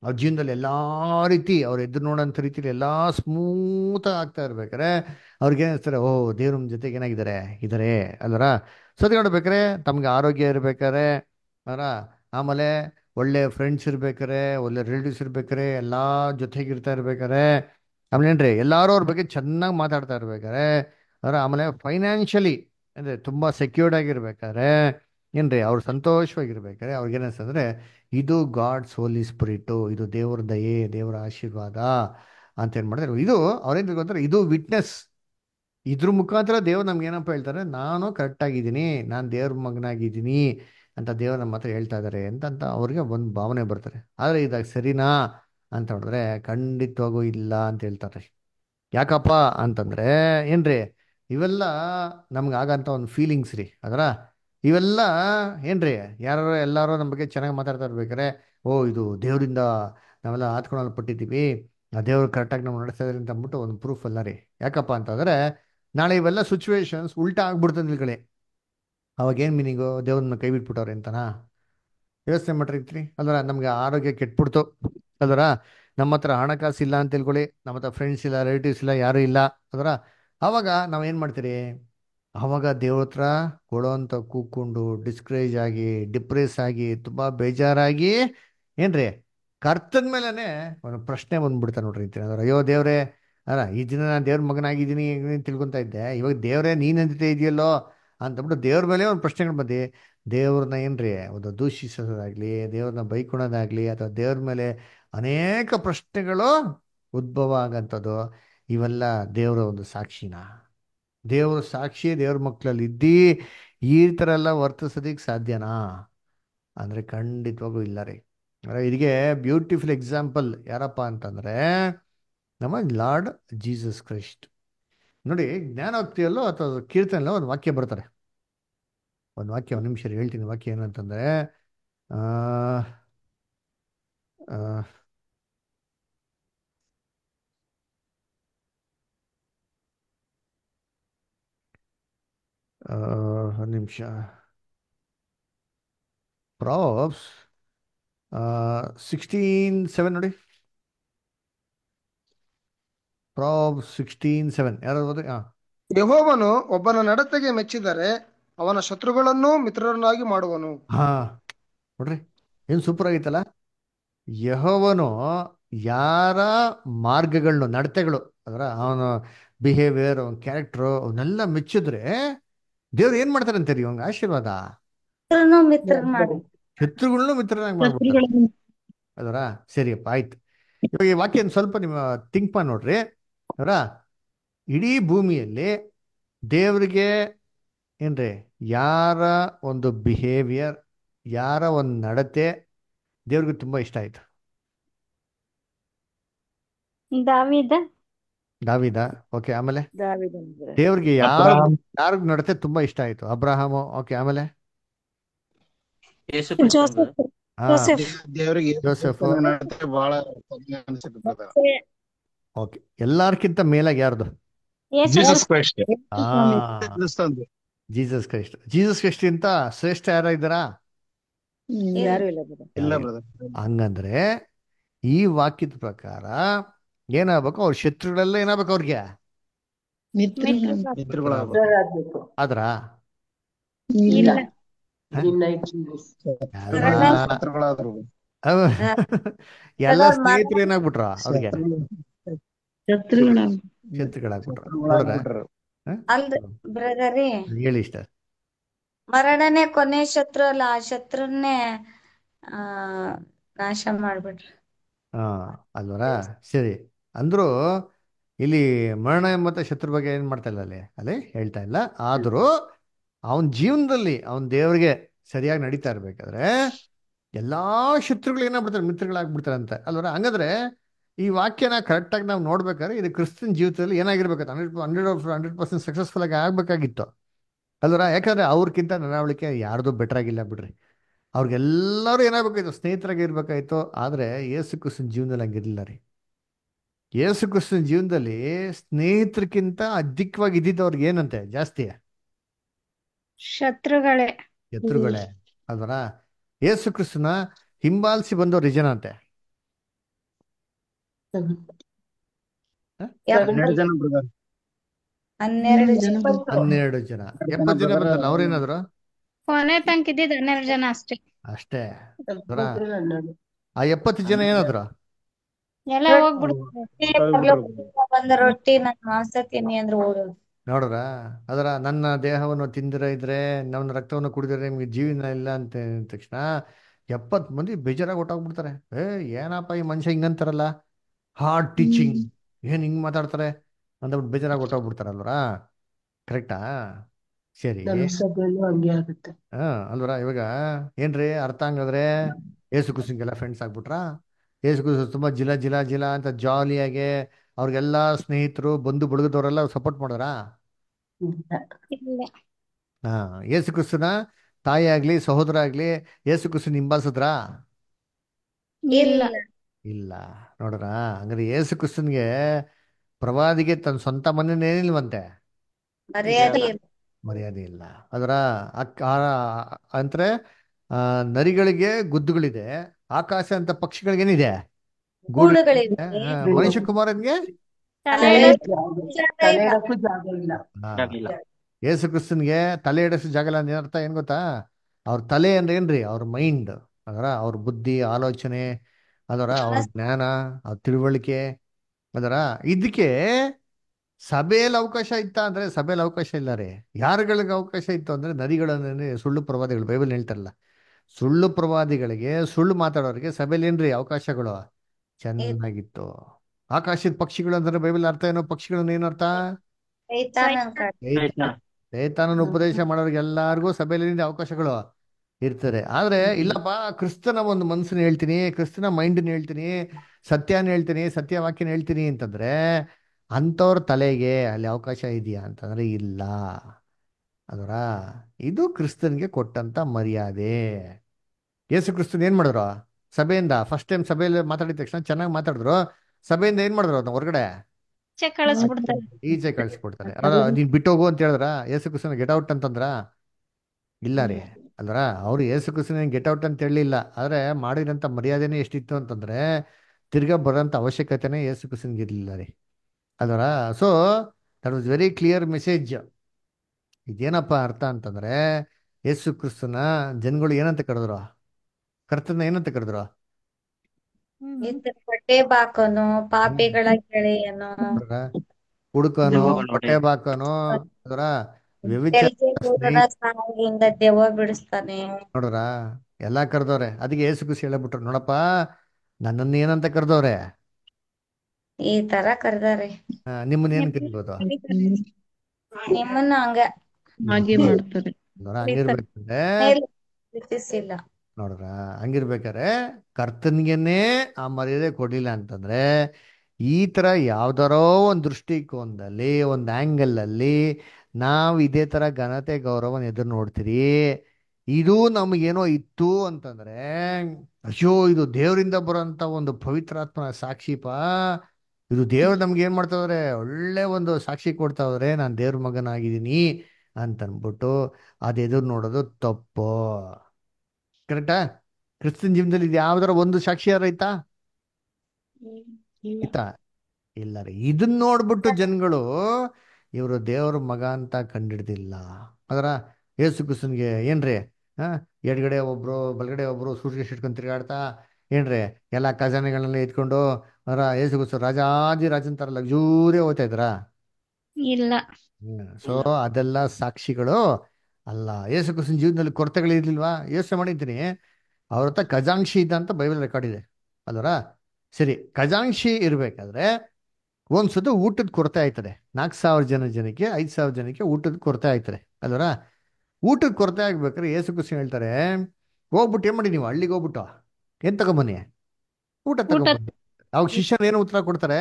[SPEAKER 1] ಅವ್ರ ಜೀವನದಲ್ಲಿ ಎಲ್ಲಾ ರೀತಿ ಅವ್ರು ಎದುರು ನೋಡೋಂಥ ರೀತಿಲಿ ಎಲ್ಲಾ ಸ್ಮೂತ್ ಆಗ್ತಾ ಇರ್ಬೇಕಾರೆ ಅವ್ರಿಗೆ ಏನಿಸ್ತಾರೆ ಓ ದೇವ್ರ ನಮ್ಮ ಜೊತೆಗೆ ಏನಾಗಿದ್ದಾರೆ ಇದಾರೆ ಅಲ್ವರ ಸತಿ ನೋಡ್ಬೇಕಾರೆ ತಮ್ಗೆ ಆರೋಗ್ಯ ಇರ್ಬೇಕಾರೆ ಅವರ ಆಮೇಲೆ ಒಳ್ಳೆ ಫ್ರೆಂಡ್ಸ್ ಇರ್ಬೇಕಾರೆ ಒಳ್ಳೆ ರಿಲೇಟಿವ್ಸ್ ಇರ್ಬೇಕಾರೆ ಎಲ್ಲಾ ಜೊತೆಗಿರ್ತಾ ಇರ್ಬೇಕಾರೆ ಆಮೇಲೆ ಏನ್ರಿ ಎಲ್ಲಾರು ಅವ್ರ ಬಗ್ಗೆ ಚೆನ್ನಾಗಿ ಮಾತಾಡ್ತಾ ಇರ್ಬೇಕಾರೆ ಅವರ ಆಮೇಲೆ ಫೈನಾನ್ಷಿಯಲಿ ಅಂದ್ರೆ ತುಂಬಾ ಸೆಕ್ಯೂರ್ಡ್ ಆಗಿರ್ಬೇಕಾದ್ರೆ ಏನ್ರಿ ಅವ್ರು ಸಂತೋಷವಾಗಿರ್ಬೇಕಾದ್ರೆ ಅವ್ರಿಗೆ ಏನಿಸ್ತಂದ್ರೆ ಇದು ಗಾಡ್ಸ್ ಹೋಲಿ ಸ್ಪಿರಿಟು ಇದು ದೇವರ ದಯೆ ದೇವರ ಆಶೀರ್ವಾದ ಅಂತ ಏನ್ ಮಾಡಿದ್ರೆ ಇದು ಅವ್ರೇನ್ ಗೊತ್ತಾರೆ ಇದು ವಿಟ್ನೆಸ್ ಇದ್ರ ಮುಖಾಂತರ ದೇವ್ರು ನಮ್ಗೆ ಏನಪ್ಪ ಹೇಳ್ತಾರೆ ನಾನು ಕರೆಕ್ಟ್ ಆಗಿದ್ದೀನಿ ನಾನು ದೇವ್ರ ಮಗನಾಗಿದ್ದೀನಿ ಅಂತ ದೇವ್ರು ನಮ್ಮ ಹತ್ರ ಹೇಳ್ತಾ ಇದ್ದಾರೆ ಅಂತಂತ ಅವ್ರಿಗೆ ಒಂದು ಭಾವನೆ ಬರ್ತಾರೆ ಆದ್ರೆ ಇದಾಗ ಸರಿನಾ ಅಂತ ನೋಡಿದ್ರೆ ಖಂಡಿತವಾಗೂ ಇಲ್ಲ ಅಂತ ಹೇಳ್ತಾರೆ ಯಾಕಪ್ಪ ಅಂತಂದ್ರೆ ಏನ್ರಿ ಇವೆಲ್ಲ ನಮ್ಗೆ ಆಗಂತ ಒಂದು ಫೀಲಿಂಗ್ಸ್ ರೀ ಅದರ ಇವೆಲ್ಲ ಏನ್ರಿ ಯಾರು ಎಲ್ಲಾರು ನಮ್ಮ ಬಗ್ಗೆ ಚೆನ್ನಾಗಿ ಮಾತಾಡ್ತಾ ಇರ್ಬೇಕಾರೆ ಓ ಇದು ದೇವರಿಂದ ನಾವೆಲ್ಲ ಆತ್ಕೊಳ್ಳಲ್ಪಟ್ಟಿದ್ದೀವಿ ಆ ದೇವ್ರು ಕರೆಕ್ಟಾಗಿ ನಾವು ನಡೆಸ್ತಾ ಇದ್ದಾರೆ ಅಂತ ಅಂದ್ಬಿಟ್ಟು ಒಂದು ಪ್ರೂಫ್ ಅಲ್ಲ ರೀ ಯಾಕಪ್ಪ ಅಂತಂದ್ರೆ ನಾಳೆ ಇವೆಲ್ಲ ಸಿಚುವೇಶನ್ಸ್ ಉಲ್ಟಾ ಆಗ್ಬಿಡ್ತದೆ ನಿಲ್ಗಳೇ ಅವಾಗ ಏನು ಮೀನಿಂಗು ದೇವ್ರನ್ನ ಕೈ ಬಿಟ್ಬಿಟ್ಟವ್ರೆ ಅಂತನಾ ಯೋಚನೆ ಮಾಡಿರ್ತೀರಿ ಅಲ್ವರ ನಮ್ಗೆ ಆರೋಗ್ಯ ಕೆಟ್ಬಿಡ್ತು ಅಲ್ವರ ನಮ್ಮ ಹತ್ರ ಹಣಕಾಸು ಇಲ್ಲ ಅಂತ ತಿಳ್ಕೊಳ್ಳಿ ನಮ್ಮ ಹತ್ರ ಫ್ರೆಂಡ್ಸ್ ಇಲ್ಲ ರಿಲೇಟಿವ್ಸ್ ಇಲ್ಲ ಯಾರು ಇಲ್ಲ ಅದರ ಅವಾಗ ನಾವು ಏನು ಮಾಡ್ತೀರಿ ಅವಾಗ ದೇವ್ರ ಹತ್ರ ಕೊಡೋಂಥ ಕೂತ್ಕೊಂಡು ಡಿಸ್ಕರೇಜ್ ಆಗಿ ಡಿಪ್ರೆಸ್ ಆಗಿ ತುಂಬಾ ಬೇಜಾರಾಗಿ ಏನ್ರಿ ಕರ್ತದ ಮೇಲೆನೆ ಒಂದು ಪ್ರಶ್ನೆ ಬಂದ್ಬಿಡ್ತಾ ನೋಡ್ರಿ ಅಂತೀನಿ ಅದ್ರ ಅಯ್ಯೋ ದೇವ್ರೆ ಅಲ್ಲ ಈ ದಿನ ನಾನು ದೇವ್ರ ಮಗನಾಗಿದ್ದೀನಿ ಅಂತ ತಿಳ್ಕೊಂತ ಇದ್ದೆ ಇವಾಗ ದೇವ್ರೇ ನೀನ್ ಅಂತಿದ್ದೆ ಇದೆಯಲ್ಲೋ ಅಂತಬಿಟ್ಟು ದೇವ್ರ ಮೇಲೆ ಒಂದು ಪ್ರಶ್ನೆಗಳು ಬಂದು ದೇವ್ರನ್ನ ಏನ್ರಿ ಒಂದು ದೂಷಿಸೋದಾಗ್ಲಿ ದೇವ್ರನ್ನ ಬೈಕೊಳೋದಾಗ್ಲಿ ಅಥವಾ ದೇವ್ರ ಮೇಲೆ ಅನೇಕ ಪ್ರಶ್ನೆಗಳು ಉದ್ಭವ ಆಗಂಥದ್ದು ಇವೆಲ್ಲ ದೇವರ ಒಂದು ಸಾಕ್ಷಿನ ದೇವ್ರ ಸಾಕ್ಷಿ ದೇವ್ರ ಮಕ್ಕಳಲ್ಲಿ ಇದ್ದಿ ಈ ಥರ ಎಲ್ಲ ವರ್ತಿಸೋದಕ್ಕೆ ಸಾಧ್ಯನಾ ಅಂದರೆ ಖಂಡಿತವಾಗೂ ಇಲ್ಲ ರೀ ಅಂದ್ರೆ ಇದಕ್ಕೆ ಬ್ಯೂಟಿಫುಲ್ ಎಕ್ಸಾಂಪಲ್ ಯಾರಪ್ಪ ಅಂತಂದ್ರೆ ನಮ್ಮ ಲಾರ್ಡ್ ಜೀಸಸ್ ಕ್ರೈಸ್ಟ್ ನೋಡಿ ಜ್ಞಾನೋಕ್ತಿಯಲ್ಲೋ ಅಥವಾ ಕೀರ್ತನೆಯಲ್ಲೋ ಒಂದು ವಾಕ್ಯ ಬರ್ತಾರೆ ಒಂದು ವಾಕ್ಯ ಒಂದು ನಿಮಿಷ ಹೇಳ್ತೀನಿ ವಾಕ್ಯ ಏನಂತಂದ್ರೆ ಆ ಆ, ಆ, ಒಂದು ನಿಮಿಷ ಪ್ರಾಬ್ಸ್ ಸಿಕ್ಸ್ಟೀನ್ ಸೆವೆನ್ ನೋಡಿ ಪ್ರಾಬ್ ಸಿಕ್ಸ್ಟೀನ್ ಸೆವೆನ್ ಯಾರು ಓದ್ರಿ ಹಾಂ
[SPEAKER 9] ಯೆಹೋವನು ಒಬ್ಬನ ನಡತೆಗೆ ಮೆಚ್ಚಿದರೆ ಅವನ ಶತ್ರುಗಳನ್ನೂ ಮಿತ್ರರನ್ನಾಗಿ ಮಾಡುವನು
[SPEAKER 1] ಹಾ ನೋಡ್ರಿ ಏನು ಸೂಪರ್ ಆಗಿತ್ತಲ್ಲ ಯಹೋವನು ಯಾರ ಮಾರ್ಗಗಳನ್ನು ನಡತೆಗಳು ಅದರ ಅವನ ಬಿಹೇವಿಯರ್ ಅವನ ಕ್ಯಾರೆಕ್ಟರ್ ಅವನ್ನೆಲ್ಲ ಮೆಚ್ಚಿದ್ರೆ ದೇವ್ರು ಏನ್ ಮಾಡ್ತಾರೆ ಅಂತೀರಿ ಇವಂಗ ಆಶೀರ್ವಾದ
[SPEAKER 8] ಮಿತ್ರನು ಮಿತ್ರನ್ ಮಾಡಿ
[SPEAKER 1] ಶತ್ರುಗಳನ್ನೂ ಮಿತ್ರನಾಗಿ ಮಾಡ್ಬಿಡ್ತಾರೆ ಅದರ ಸರಿಯಪ್ಪ ಆಯ್ತು ಇವಾಗ ಈ ವಾಕ್ಯ ಒಂದ್ ಸ್ವಲ್ಪ ನಿಮ್ಮ ಥಿಂಕ್ ಮಾಡಿ ನೋಡ್ರಿ ಅವರ ಇಡೀ ಭೂಮಿಯಲ್ಲಿ ದೇವ್ರಿಗೆ ಏನ್ರಿ ಯಾರ ಒಂದು ಬಿಹೇವಿಯರ್ ಯಾರ ಒಂದು ನಡತೆ ದೇವ್ರಿಗೆ ತುಂಬಾ ಇಷ್ಟ ಆಯ್ತು
[SPEAKER 8] ದಾವಿದ
[SPEAKER 1] ದಾವಿದ ಓಕೆ ಆಮೇಲೆ
[SPEAKER 12] ದಾವಿದನ brother.
[SPEAKER 1] ದೇವ್ರಿಗೆ ಯಾರ
[SPEAKER 7] ಅಬ್ರಹಾಮ್
[SPEAKER 1] ಯಾರ ನಡತೆ ತುಂಬಾ ಇಷ್ಟ ಆಯ್ತು ಅಬ್ರಹಾಮು ಓಕೆ ಆಮೇಲೆ
[SPEAKER 10] ಯೇಸು ಕ್ರಿಸ್ತಂದು
[SPEAKER 8] ಜೋಸೆಫ್
[SPEAKER 1] ಹಾ
[SPEAKER 8] ಜೋಸೆಫ್
[SPEAKER 7] ದೇವರಿಗೆ
[SPEAKER 1] ಜೋಸೆಫ್
[SPEAKER 7] ನಡತೆ ಬಹಳ ಕಮ್ಮಿ ಅನ್ಸುತ್ತೆ brother.
[SPEAKER 1] ಓಕೆ ಎಲ್ಲಾರ್ಕಿಂತ ಮೇಲಾಗಿ ಯಾರ್ದು
[SPEAKER 8] ಯೇಸು
[SPEAKER 7] ಜೀಸಸ್ ಕ್ರೈಸ್ಟ್
[SPEAKER 1] ಆ
[SPEAKER 7] ಕ್ರಿಸ್ತಂದು
[SPEAKER 1] ಜೀಸಸ್ ಕ್ರೈಸ್ಟ್ ಜೀಸಸ್ ಕ್ರೈಸ್ಟ್ ಅಂತ ಶ್ರೇಷ್ಠ ಯಾರ ಇದ್ದಾರಾ
[SPEAKER 12] ಹ್ಮ್ ಯಾರು ಇಲ್ಲ brother.
[SPEAKER 7] ಇಲ್ಲ
[SPEAKER 1] ಯಾರು ಇಲ್ಲ.
[SPEAKER 7] ಬ್ರದರ್
[SPEAKER 1] ಹಂಗಂದ್ರೆ ಈ ವಾಕ್ಯದ ಪ್ರಕಾರ ಏನಾಗ್ಬೇಕು ಅವ್ರ ಶತ್ರುಗಳೆಲ್ಲ ಏನಾಗ್ಬೇಕು ಅವ್ರಿಗೆ
[SPEAKER 8] ಮಿತ್ರರು
[SPEAKER 7] ಮಿತ್ರಗಳಾಗ್ಬೇಕು
[SPEAKER 9] ಮಿತ್ರರಾಗ್ಬೇಕು
[SPEAKER 1] ಆದ್ರ
[SPEAKER 8] ಇಲ್ಲ
[SPEAKER 9] ಇಲ್ಲ
[SPEAKER 1] ಹ?
[SPEAKER 9] ಡಿನೈ ಜೀಸಸ್
[SPEAKER 1] ಎಲ್ಲ
[SPEAKER 7] ಶತ್ರುಗಳಾದ್ರು
[SPEAKER 1] ಅವ- ಎಲ್ಲ
[SPEAKER 8] ಬ್ರದರ್
[SPEAKER 1] ಸ್ನೇಹಿತರು ಏನಾಗ್ಬಿಟ್ರ ಅವ್ರಿಗೆ
[SPEAKER 11] ಶತ್ರುಗಳಾಗ
[SPEAKER 1] ಶತ್ರುಗಳಾಗ್ಬಿಟ್ರ ನೋಡ್ರ
[SPEAKER 7] ಶತ್ರುಗಳಾಗ್ಬಿಟ್ರು
[SPEAKER 8] ಅಲ್ರಿ ಬ್ರದರ್ ರೀ
[SPEAKER 1] ಹೇಳಿ ಇಷ್ಟ
[SPEAKER 8] ಮರಣನೇ ಕೊನೆ ಶತ್ರು ಅಲ್ಲ ಆ ಶತ್ರುನ್ನೇ ಆ ನಾಶ ಮಾಡ್ಬಿಟ್ರಿ
[SPEAKER 1] ಹಾ ಅಲ್ವರ ಸರಿ ಅಂದ್ರು ಇಲ್ಲಿ ಮರಣ ಮತ್ತೆ ಶತ್ರು ಬಗ್ಗೆ ಏನ್ ಮಾಡ್ತಾ ಇಲ್ಲ ಅಲ್ಲಿ ಅಲ್ಲಿ ಹೇಳ್ತಾ ಇಲ್ಲ ಆದ್ರೂ ಅವನ ಜೀವನದಲ್ಲಿ ಅವನ ದೇವ್ರಿಗೆ ಸರಿಯಾಗಿ ನಡೀತಾ ಇರ್ಬೇಕಾದ್ರೆ ಎಲ್ಲಾ ಶತ್ರುಗಳು ಏನಾಗ್ಬಿಡ್ತಾರೆ ಮಿತ್ರಗಳಾಗ್ಬಿಡ್ತಾರೆ ಅಂತ ಅಲ್ವರ ಹಂಗಂದ್ರೆ ಈ ವಾಕ್ಯನ ಕರೆಕ್ಟಾಗಿ ನಾವು ನೋಡ್ಬೇಕಾದ್ರೆ ಇದು ಕ್ರಿಸ್ತನ್ ಜೀವಿತದಲ್ಲಿ ಏನಾಗಿರ್ಬೇಕು hundred hundred hundred percent successful ಆಗಿ ಆಗ್ಬೇಕಾಗಿತ್ತು ಅಲ್ವರ ಯಾಕಂದ್ರೆ ಅವ್ರಕ್ಕಿಂತ ನಡವಳಿಕೆ ಯಾರ್ದು ಬೆಟರ್ ಆಗಿಲ್ಲ ಬಿಡ್ರಿ ಅವ್ರಿಗೆಲ್ಲರೂ ಏನಾಗಬೇಕಾಯ್ತು ಸ್ನೇಹಿತರಾಗಿ ಇರ್ಬೇಕಾಯ್ತು ಆದ್ರೆ ಯೇಸು ಕ್ರಿಸ್ತನ ಜೀವನದಲ್ಲಿ ಹಂಗಿರ್ಲಿಲ್ಲ ರೀ ಯೇಸು ಕ್ರಿಸ್ತನ ಜೀವನದಲ್ಲಿ ಸ್ನೇಹಿತರಿಗಿಂತ ಅಧಿಕವಾಗಿ ಇದ್ದಿದ್ದು ಅವ್ರಿಗೆ ಏನಂತೆ ಜಾಸ್ತಿ
[SPEAKER 8] ಶತ್ರುಗಳೇ
[SPEAKER 1] ಶತ್ರುಗಳೇ ಅಲ್ವರ ಯೇಸು ಕ್ರಿಸ್ತನ ಹಿಂಬಾಲಿಸಿ ಬಂದವ್ರು ನಿಜನ ಅಂತೆ
[SPEAKER 7] ಹನ್ನೆರಡು ಜನ ಬ್ರದರ್
[SPEAKER 8] ಹನ್ನೆರಡು ಜನ
[SPEAKER 1] ಹನ್ನೆರಡು ಜನ ಎಪ್ಪತ್ತು ಜನ ಬಂದ್ರಲ್ಲ ಅವ್ರೇನಾದ್ರು
[SPEAKER 13] ಕೊನೆ ತನಕ ಇದ್ದಿದ್ದು ಹನ್ನೆರಡು ಜನ ಅಷ್ಟೇ
[SPEAKER 1] ಅಷ್ಟೇ ಅದರ ಆ ಎಪ್ಪತ್ತು ಜನ ಏನಾದ್ರು
[SPEAKER 13] ಎಲ್ಲ ಹೋಗ್ಬಿಡ್ತಾರೆ
[SPEAKER 8] ಪರಲೋಕದಿಂದ ಬಂದ ರೊಟ್ಟಿ ನನ್ ಮಾಂಸ ತಿನ್ನಿ ಅಂದ್ರೆ ಓಡೋದು
[SPEAKER 1] ನೋಡ್ರ ಅದರ ನನ್ನ ದೇಹವನ್ನು ತಿಂದಿರ ಇದ್ರೆ ನನ್ನ ರಕ್ತವನ್ನು ಕುಡಿದ್ರೆ ನಿಮ್ಗೆ ಜೀವನ ಇಲ್ಲ ಅಂತ ಅಂದ ತಕ್ಷಣ ಎಪ್ಪತ್ತು ಮಂದಿ ಬೇಜಾರಾಗಿ ಹೊಟ್ಟೋಗ್ಬಿಡ್ತಾರೆ ಏ ಏನಪ್ಪ ಈ ಮನುಷ್ಯ ಹಿಂಗಂತಾರಲ್ಲ ಹಾರ್ಡ್ ಟೀಚಿಂಗ್ ಏನ್ ಹಿಂಗ್ ಮಾತಾಡ್ತಾರೆ ಅಂದ್ಬಿಟ್ಟು ಬೇಜಾರಾಗಿ ಹೊಟ್ಟೋಗ್ಬಿಡ್ತಾರಲ್ವರ ಕರೆಕ್ಟಾ ಸರಿ
[SPEAKER 5] ನಮ್ಮ ಸಭೆಯಲ್ಲೂ ಹಂಗೆ ಆಗುತ್ತೆ
[SPEAKER 1] ಹಾ ಅಲ್ವರ ಇವಾಗ ಏನ್ರಿ ಅರ್ಥ ಹಂಗಾದ್ರೆ ಏಸು ಕುಸಿಂಗೆಲ್ಲ ಫ್ರೆಂಡ್ಸ್ ಆಗ್ಬಿಟ್ರಾ ಏಸು ಕುಸು ತುಂಬಾ ಜಿಲ ಜಿಲ ಜಿಲ ಅಂತ ಜಾಲಿಯಾಗೆ ಅವ್ರಿಗೆಲ್ಲ ಸ್ನೇಹಿತರು ಬಂಧು ಬಳಗದವರೆಲ್ಲ ಸಪೋರ್ಟ್ ಮಾಡೋರಾ
[SPEAKER 13] ಇಲ್ಲ
[SPEAKER 1] ಹಾ ಏಸು ಕ್ರಿಸ್ತನ ತಾಯಿ ಆಗ್ಲಿ ಸಹೋದರ ಆಗ್ಲಿ ಏಸು ಕ್ರಿಸ್ತನ ಹಿಂಬಾಲಿಸಿದ್ರಾ
[SPEAKER 13] ಇಲ್ಲ
[SPEAKER 1] ಇಲ್ಲ ನೋಡ್ರ ಹಂಗಾರೆ ಏಸು ಕ್ರಿಸ್ತನ್ಗೆ ಪ್ರವಾದಿಗೆ ತನ್ನ ಸ್ವಂತ ಮನೇನ ಏನಿಲ್ವಂತೆ
[SPEAKER 8] ಮರ್ಯಾದೆ ಇಲ್ಲ
[SPEAKER 1] ಮರ್ಯಾದೆ ಇಲ್ಲ ಅದರ ಅಕ್ ಆ- ಅಂದ್ರೆ ಆ, ನರಿಗಳಿಗೆ ಗುದ್ದುಗಳಿದೆ ಆಕಾಶ ಅಂತ ಪಕ್ಷಿಗಳಿಗೇನಿದೆ
[SPEAKER 8] ಗೂಡುಗಳಿವೆ
[SPEAKER 1] ಹಾ, ಮನುಷ್ಯ ಕುಮಾರನ್ಗೆ
[SPEAKER 8] ತಲೆ
[SPEAKER 5] ತಲೆ ಇಡಕ್ಕೂ ಜಾಗ ಇಲ್ಲ
[SPEAKER 1] ಹಾ. ಯೇಸು ಕ್ರಿಸ್ತನ್ಗೆ ತಲೆ ಇಡೋಷ್ಟು ಜಾಗ ಇಲ್ಲ ಅಂದ್ರೆ ಏನರ್ಥ ಏನ್ ಗೊತ್ತಾ ಅವ್ರ ತಲೆ ಅಂದ್ರೆ ಏನ್ರಿ ಅವ್ರ ಮೈಂಡ್ ಅದರ ಅವ್ರ ಬುದ್ಧಿ ಆಲೋಚನೆ ಅದರ ಅವ್ರ ಜ್ಞಾನ ಅವ್ರ ತಿಳುವಳಿಕೆ ಅದರ ಇದಕ್ಕೆ ಸಭೆಯಲ್ಲಿ ಅವಕಾಶ ಇತ್ತ ಅಂದ್ರೆ ಸಭೆಯಲ್ಲಿ ಅವಕಾಶ ಇಲ್ಲ ರೀ ಯಾರುಗಳಿಗೆ ಅವಕಾಶ ಇತ್ತು ಅಂದ್ರೆ ನದಿಗಳನ್ನೇ ಸುಳ್ಳು ಪ್ರವಾದಿಗಳು ಬೈಬಲ್ ಹೇಳ್ತಾರಲ್ಲ ಸುಳ್ಳು ಪ್ರವಾದಿಗಳಿಗೆ ಸುಳ್ಳು ಮಾತಾಡೋರಿಗೆ ಸಭೆಯಲ್ಲಿ ಏನ್ರಿ ಅವಕಾಶಗಳು ಚೆನ್ನಾಗಿತ್ತು ಆಕಾಶದ ಪಕ್ಷಿಗಳು ಅಂದ್ರೆ ಬೈಬಲ್ ಅರ್ಥ ಏನೋ ಪಕ್ಷಿಗಳನ್ನ ಏನರ್ಥ
[SPEAKER 8] ಸೈತಾನನ್ ಕಾಟ
[SPEAKER 1] ಚೈತಾನನ ಉಪದೇಶ ಮಾಡೋರಿಗೆ ಎಲ್ಲಾರ್ಗೂ ಸಭೆಯಲ್ಲಿ ಅವಕಾಶಗಳು ಇರ್ತದೆ ಆದ್ರೆ ಇಲ್ಲಪ್ಪ ಕ್ರಿಸ್ತನ ಒಂದು ಮನ್ಸನ್ನ ಹೇಳ್ತೀನಿ ಕ್ರಿಸ್ತನ ಮೈಂಡನ್ನ ಹೇಳ್ತೀನಿ ಸತ್ಯನ ಹೇಳ್ತೀನಿ ಸತ್ಯ ವಾಕ್ಯನ ಹೇಳ್ತೀನಿ ಅಂತಂದ್ರೆ ಅಂಥವ್ರ ತಲೆಗೆ ಅಲ್ಲಿ ಅವಕಾಶ ಇದೆಯಾ ಅಂತಂದ್ರೆ ಇಲ್ಲ ಅದರ ಇದು ಕ್ರಿಸ್ತನ್ಗೆ ಕೊಟ್ಟಂತ ಮರ್ಯಾದೆ ಯೇಸು ಕ್ರಿಸ್ತನ್ ಏನ್ ಮಾಡಿದ್ರು ಸಭೆಯಿಂದ ಫಸ್ಟ್ ಟೈಮ್ ಸಭೆಯಲ್ಲಿ ಮಾತಾಡಿದ ತಕ್ಷಣ ಚೆನ್ನಾಗಿ ಮಾತಾಡಿದ್ರು ಸಭೆಯಿಂದ ಏನ್ ಮಾಡಿದ್ರು ಅದನ್ನ ಹೊರಗಡೆ
[SPEAKER 13] ಈಚೆ ಕಳಿಸ್ಬಿಡ್ತಾರೆ
[SPEAKER 1] ಈಚೆ ಕಳಿಸ್ಕೊಡ್ತಾರೆ ಅಲ್ಲ ನೀನ್ ಬಿಟ್ಟೋಗು ಅಂತ ಹೇಳಿದ್ರ ಯೇಸು ಕ್ರಿಸ್ತನ ಗೆಟ್ ಔಟ್ ಅಂತಂದ್ರ ಇಲ್ಲ ರೀ ಅಲ್ರ ಅವ್ರು ಯೇಸು ಕ್ರಿಸ್ತನ ಗೆಟ್ ಔಟ್ ಅಂತ ಹೇಳಲಿಲ್ಲ ಆದ್ರೆ ಮಾಡಿದಂತ ಮರ್ಯಾದೆನೇ ಎಷ್ಟಿತ್ತು ಅಂತಂದ್ರೆ ತಿರ್ಗಾ ಬರೋಂಥ ಅವಶ್ಯಕತೆನೇ ಯೇಸು ಕ್ರಿಸ್ತನ್ಗೆ ಇರಲಿಲ್ಲ ರೀ ಅಲ್ವರ so that was very clear message ಇದೇನಪ್ಪ ಅರ್ಥ ಅಂತಂದ್ರೆ ಯೇಸು ಕ್ರಿಸ್ತನ ಜನಗಳು ಏನಂತ ಕರೆದ್ರು ಕರ್ತನ ಏನಂತ ಕರೆದ್ರು
[SPEAKER 8] ಇದ್ರ ಬಟ್ಟೆ ಬಾಕನು ಪಾಪಿಗಳ ಗೆಳೆಯನು
[SPEAKER 1] ನೋಡ್ರ ಹುಡುಕನು
[SPEAKER 10] ದೆವ್ವಗಳ
[SPEAKER 1] ಹೊಟ್ಟೆ
[SPEAKER 10] ಒಡೆಯ.
[SPEAKER 1] ಬಾಕನು ಅದರ ವ್ಯಭಿಚಾರ
[SPEAKER 8] ಬೆಲ್ಜೆಬೂಲನ ಸಾವಿಯಿಂದ ದೆವ್ವ ಬಿಡಿಸ್ತಾನೆ
[SPEAKER 1] ನೋಡ್ರ ಎಲ್ಲಾ ಕರೆದವ್ರೆ ಅದಕ್ಕೆ ಏಸು ಖುಷಿ ಹೇಳ್ಬಿಟ್ರು ನೋಡಪ್ಪ ನನ್ನನ್ನ ಏನಂತ ಕರೆದವ್ರೆ
[SPEAKER 8] ಈ ತರ ಕರ್ದಾರೆ
[SPEAKER 1] ನಿಮ್ಮನ್ನ ಏನ್ ಕರಿಬೋದು
[SPEAKER 8] ನಿಮ್ಮನ್ನ ಹಂಗ
[SPEAKER 12] ಹಾಗೆ ಮಾಡ್ತಾರೆ
[SPEAKER 1] ನೋಡ್ರ ಹಂಗಿರ್ಬೇಕಂದ್ರೆ
[SPEAKER 8] ಮೇಲೆ ಪ್ರೀತಿಸಿಲ್ಲ
[SPEAKER 1] ನೋಡ್ರ ಹಂಗಿರ್ಬೇಕಾರೆ ಕರ್ತನ್ಗೆನೆ ಆ ಮರ್ಯಾದೆ ಕೊಡ್ಲಿಲ್ಲ ಅಂತಂದ್ರೆ ಈ ತರ ಯಾವ್ದಾರೋ ಒಂದ್ ದೃಷ್ಟಿಕೋನದಲ್ಲಿ ಒಂದ್ ಆಂಗಲ್ ಅಲ್ಲಿ ನಾವ್ ಇದೇ ತರ ಘನತೆ ಗೌರವನ ಎದುರು ನೋಡ್ತೀರಿ ಇದು ನಮಗೇನೋ ಇತ್ತು ಅಂತಂದ್ರೆ ಅಯ್ಯೋ ಇದು ದೇವರಿಂದ ಬರೋಂತ ಒಂದು ಪವಿತ್ರಾತ್ಮನ ಸಾಕ್ಷಿಪ ಇದು ದೇವ್ರು ನಮ್ಗೆ ಏನ್ ಮಾಡ್ತಾವ್ರೆ ಒಳ್ಳೆ ಒಂದು ಸಾಕ್ಷಿ ಕೊಡ್ತಾವ್ರೆ ನಾನು ದೇವ್ರ ಮಗನಾಗಿದ್ದೀನಿ ಅಂತ ಅನ್ಬಿಟ್ಟು ಅದ್ ಎದುರು ನೋಡೋದು ತಪ್ಪು ಕರೆಕ್ಟಾ ಕ್ರಿಸ್ತನ್ ಜೀವನದಲ್ಲಿ ಇದು ಯಾವ್ದಾರ ಒಂದು ಸಾಕ್ಷಿ ಯಾರ ಐತಾ ಆಯ್ತಾ ಇಲ್ಲ ರೀ ಇದನ್ನ ನೋಡ್ಬಿಟ್ಟು ಜನಗಳು ಇವರು ದೇವ್ರ ಮಗ ಅಂತ ಕಂಡಿಡ್ದಿಲ್ಲ ಅದರ ಯೇಸು ಕ್ರಿಸ್ತನ್ಗೆ ಏನ್ರಿ ಹಾ ಎಡಗಡೆ ಒಬ್ರು ಬಲಗಡೆ ಒಬ್ರು ಸೂರ್ಯ ಇಟ್ಕೊಂಡು ತಿರುಗಾಡ್ತಾ ಏನ್ರಿ ಎಲ್ಲ ಖಜಾನೆಗಳನ್ನೆಲ್ಲ ಎತ್ಕೊಂಡು ಅದರ ಯೇಸು ಕ್ರಿಸ್ತ ರಾಜಾದಿ ರಾಜನ್ ತರ ಲಗ್ಜೂರಿ ಹೋಗ್ತಾ ಇದ್ರಾ
[SPEAKER 13] ಇಲ್ಲ
[SPEAKER 1] ಸೊ ಅದೆಲ್ಲ ಸಾಕ್ಷಿಗಳು ಅಲ್ಲ ಯೇಸು ಕ್ರಿಸ್ತನ ಜೀವನದಲ್ಲಿ ಕೊರತೆಗಳು ಇರ್ಲಿಲ್ವಾ ಯೋಚನೆ ಮಾಡಿದ್ದೀನಿ ಅವ್ರ ಹತ್ರ ಖಜಾಂಕ್ಷಿ ಇದ್ದ ಅಂತ ಬೈಬಲ್ ರೆಕಾರ್ಡ್ ಇದೆ ಅಲ್ವರ ಸರಿ ಖಜಾಂಕ್ಷಿ ಇರ್ಬೇಕಾದ್ರೆ ಒಂದ್ಸತಿ ಊಟದ ಕೊರತೆ ಆಯ್ತದೆ ನಾಲ್ಕು ಸಾವಿರ ಜನ ಜನಕ್ಕೆ ಐದು ಸಾವಿರ ಜನಕ್ಕೆ ಊಟದ ಕೊರತೆ ಆಯ್ತದೆ ಅಲ್ವರ ಊಟದ ಕೊರತೆ ಆಗ್ಬೇಕಾದ್ರೆ ಯೇಸು ಕ್ರಿಸ್ತ ಹೇಳ್ತಾರೆ ಹೋಗ್ಬಿಟ್ಟು ಏನ್ ಮಾಡಿ ನೀವು ಹಳ್ಳಿಗೆ ಹೋಗ್ಬಿಟ್ಟು ಏನ್ ತಗೊಂಬನ್ನಿ ಊಟ ತಗೊಂಬನ್ನಿ ಅವಾಗ ಶಿಷ್ಯರು ಏನು ಉತ್ತರ ಕೊಡ್ತಾರೆ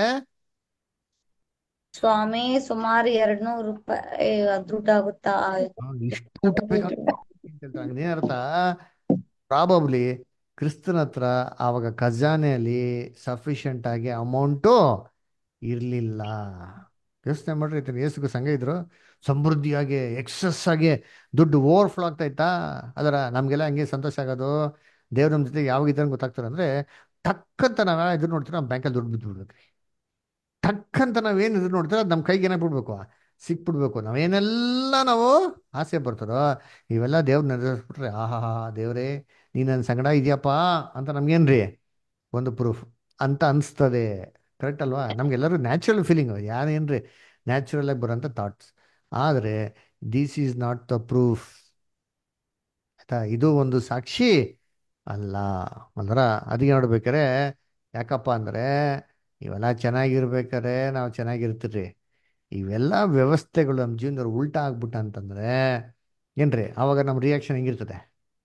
[SPEAKER 8] ಸ್ವಾಮಿ ಸುಮಾರು ಎರಡ್ನೂರು ರೂಪಾಯಿ ದುಡ್ಡಾಗುತ್ತಾ
[SPEAKER 1] ಇಷ್ಟು ಊಟ ಅರ್ಥ ಪ್ರಾಬಬ್ಲಿ ಕ್ರಿಸ್ತನ ಹತ್ರ ಆವಾಗ ಖಜಾನೆಯಲ್ಲಿ ಸಫಿಷಿಯಂಟ್ ಆಗಿ ಅಮೌಂಟು ಇರಲಿಲ್ಲ ಯೋಚನೆ ಮಾಡ್ರಿ ಆಯ್ತು ಯೇಸುಗೂ ಸಂಘ ಇದ್ರು ಸಮೃದ್ಧಿಯಾಗಿ ಎಕ್ಸಸ್ ಆಗಿ ದುಡ್ಡು ಓವರ್ಫ್ಲೋ ಆಗ್ತಾ ಇತ್ತಾ ಅದರ ನಮಗೆಲ್ಲ ಹಂಗೆ ಸಂತೋಷ ಆಗೋದು ದೇವ್ರ ನಮ್ಮ ಜೊತೆ ಯಾವಾಗ ಇದ್ದಾನೆ ಗೊತ್ತಾಗ್ತಾರೆ ಅಂದ್ರೆ ಟಕ್ ಅಂತ ನಾವ್ ಎದುರು ನೋಡ್ತೀರ ನಮ್ಮ ಬ್ಯಾಂಕಲ್ಲಿ ದುಡ್ಡು ಬಿದ್ದು ಬಿಡ್ಬೇಕ್ರಿ ಟಕ್ ಅಂತ ನಾವೇನು ಎದುರು ನೋಡ್ತೀರ ಅದು ನಮ್ಮ ಕೈಗೆ ಏನಾಗ್ಬಿಡ್ಬೇಕು ಸಿಕ್ಬಿಡ್ಬೇಕು ನಾವೇನೆಲ್ಲ ನಾವು ಆಸೆ ಬರ್ತದೋ ಇವೆಲ್ಲ ದೇವ್ರು ನೆರವೇರಿಸ್ಬಿಟ್ರೆ ಆಹಾ ದೇವ್ರೇ ನೀ ನನ್ನ ಸಂಗಡ ಇದೆಯಪ್ಪ ಅಂತ ನಮ್ಗೇನ್ರಿ ಒಂದು ಪ್ರೂಫ್ ಅಂತ ಅನಿಸ್ತದೆ ಕರೆಕ್ಟ್ ಅಲ್ವಾ ನಮ್ಗೆಲ್ಲರೂ ನ್ಯಾಚುರಲ್ ಫೀಲಿಂಗ್ ಯಾರೇನ್ರಿ ನ್ಯಾಚುರಲ್ ಆಗಿ ಬರೋಂಥ ಥಾಟ್ಸ್ ಆದರೆ this is not the proof ಆಯ್ತಾ ಇದು ಒಂದು ಸಾಕ್ಷಿ ಅಲ್ಲ ಅಂದ್ರ ಅದಕ್ಕೆ ನೋಡ್ಬೇಕಾರೆ ಯಾಕಪ್ಪ ಅಂದರೆ ಇವೆಲ್ಲ ಚೆನ್ನಾಗಿರ್ಬೇಕಾರೆ ನಾವು ಚೆನ್ನಾಗಿರ್ತೀರಿ ಇವೆಲ್ಲ ವ್ಯವಸ್ಥೆಗಳು ನಮ್ಮ ಜೀವನದಲ್ಲಿ ಉಲ್ಟಾ ಆಗ್ಬಿಟ್ಟ ಅಂತಂದ್ರೆ ಏನ್ರಿ ಆವಾಗ ನಮ್ಮ ರಿಯಾಕ್ಷನ್ ಹೆಂಗಿರ್ತದೆ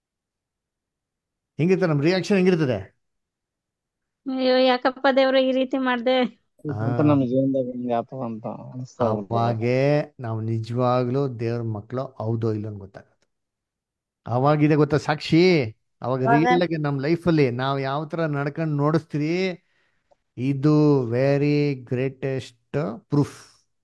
[SPEAKER 1] ಹೆಂಗಿರ್ತದೆ ನಮ್ಮ ರಿಯಾಕ್ಷನ್ ಹೆಂಗಿರ್ತದೆ
[SPEAKER 13] ಅಯ್ಯೋ ಯಾಕಪ್ಪ ದೇವ್ರ ಈ ರೀತಿ ಮಾಡ್ದೆ
[SPEAKER 7] ಅಂತ ನಮ್ಮ ಜೀವನದಾಗ ಹಿಂಗ ಆತದ ಅಂತ ಅನಿಸ್ತಾ ಹೋಗ್ತದ
[SPEAKER 1] ಅವಾಗೇ ನಾವು ನಿಜವಾಗ್ಲೂ ದೇವ್ರ ಮಕ್ಕಳು ಹೌದೋ ಇಲ್ಲೋ ಅಂತ ಗೊತ್ತಾಗುತ್ತೆ ಅವಾಗಿದೆ ಗೊತ್ತಾ ಸಾಕ್ಷಿ ಅವಾಗ ರಿಯಲ್ ಆಗಿ ನಮ್ಮ ಲೈಫಲ್ಲಿ ನಾವು ಯಾವ ಥರ ನಡ್ಕೊಂಡು ನೋಡಿಸ್ತೀರಿ ಇದು ವೆರಿ ಗ್ರೇಟೆಸ್ಟ್ ಪ್ರೂಫ್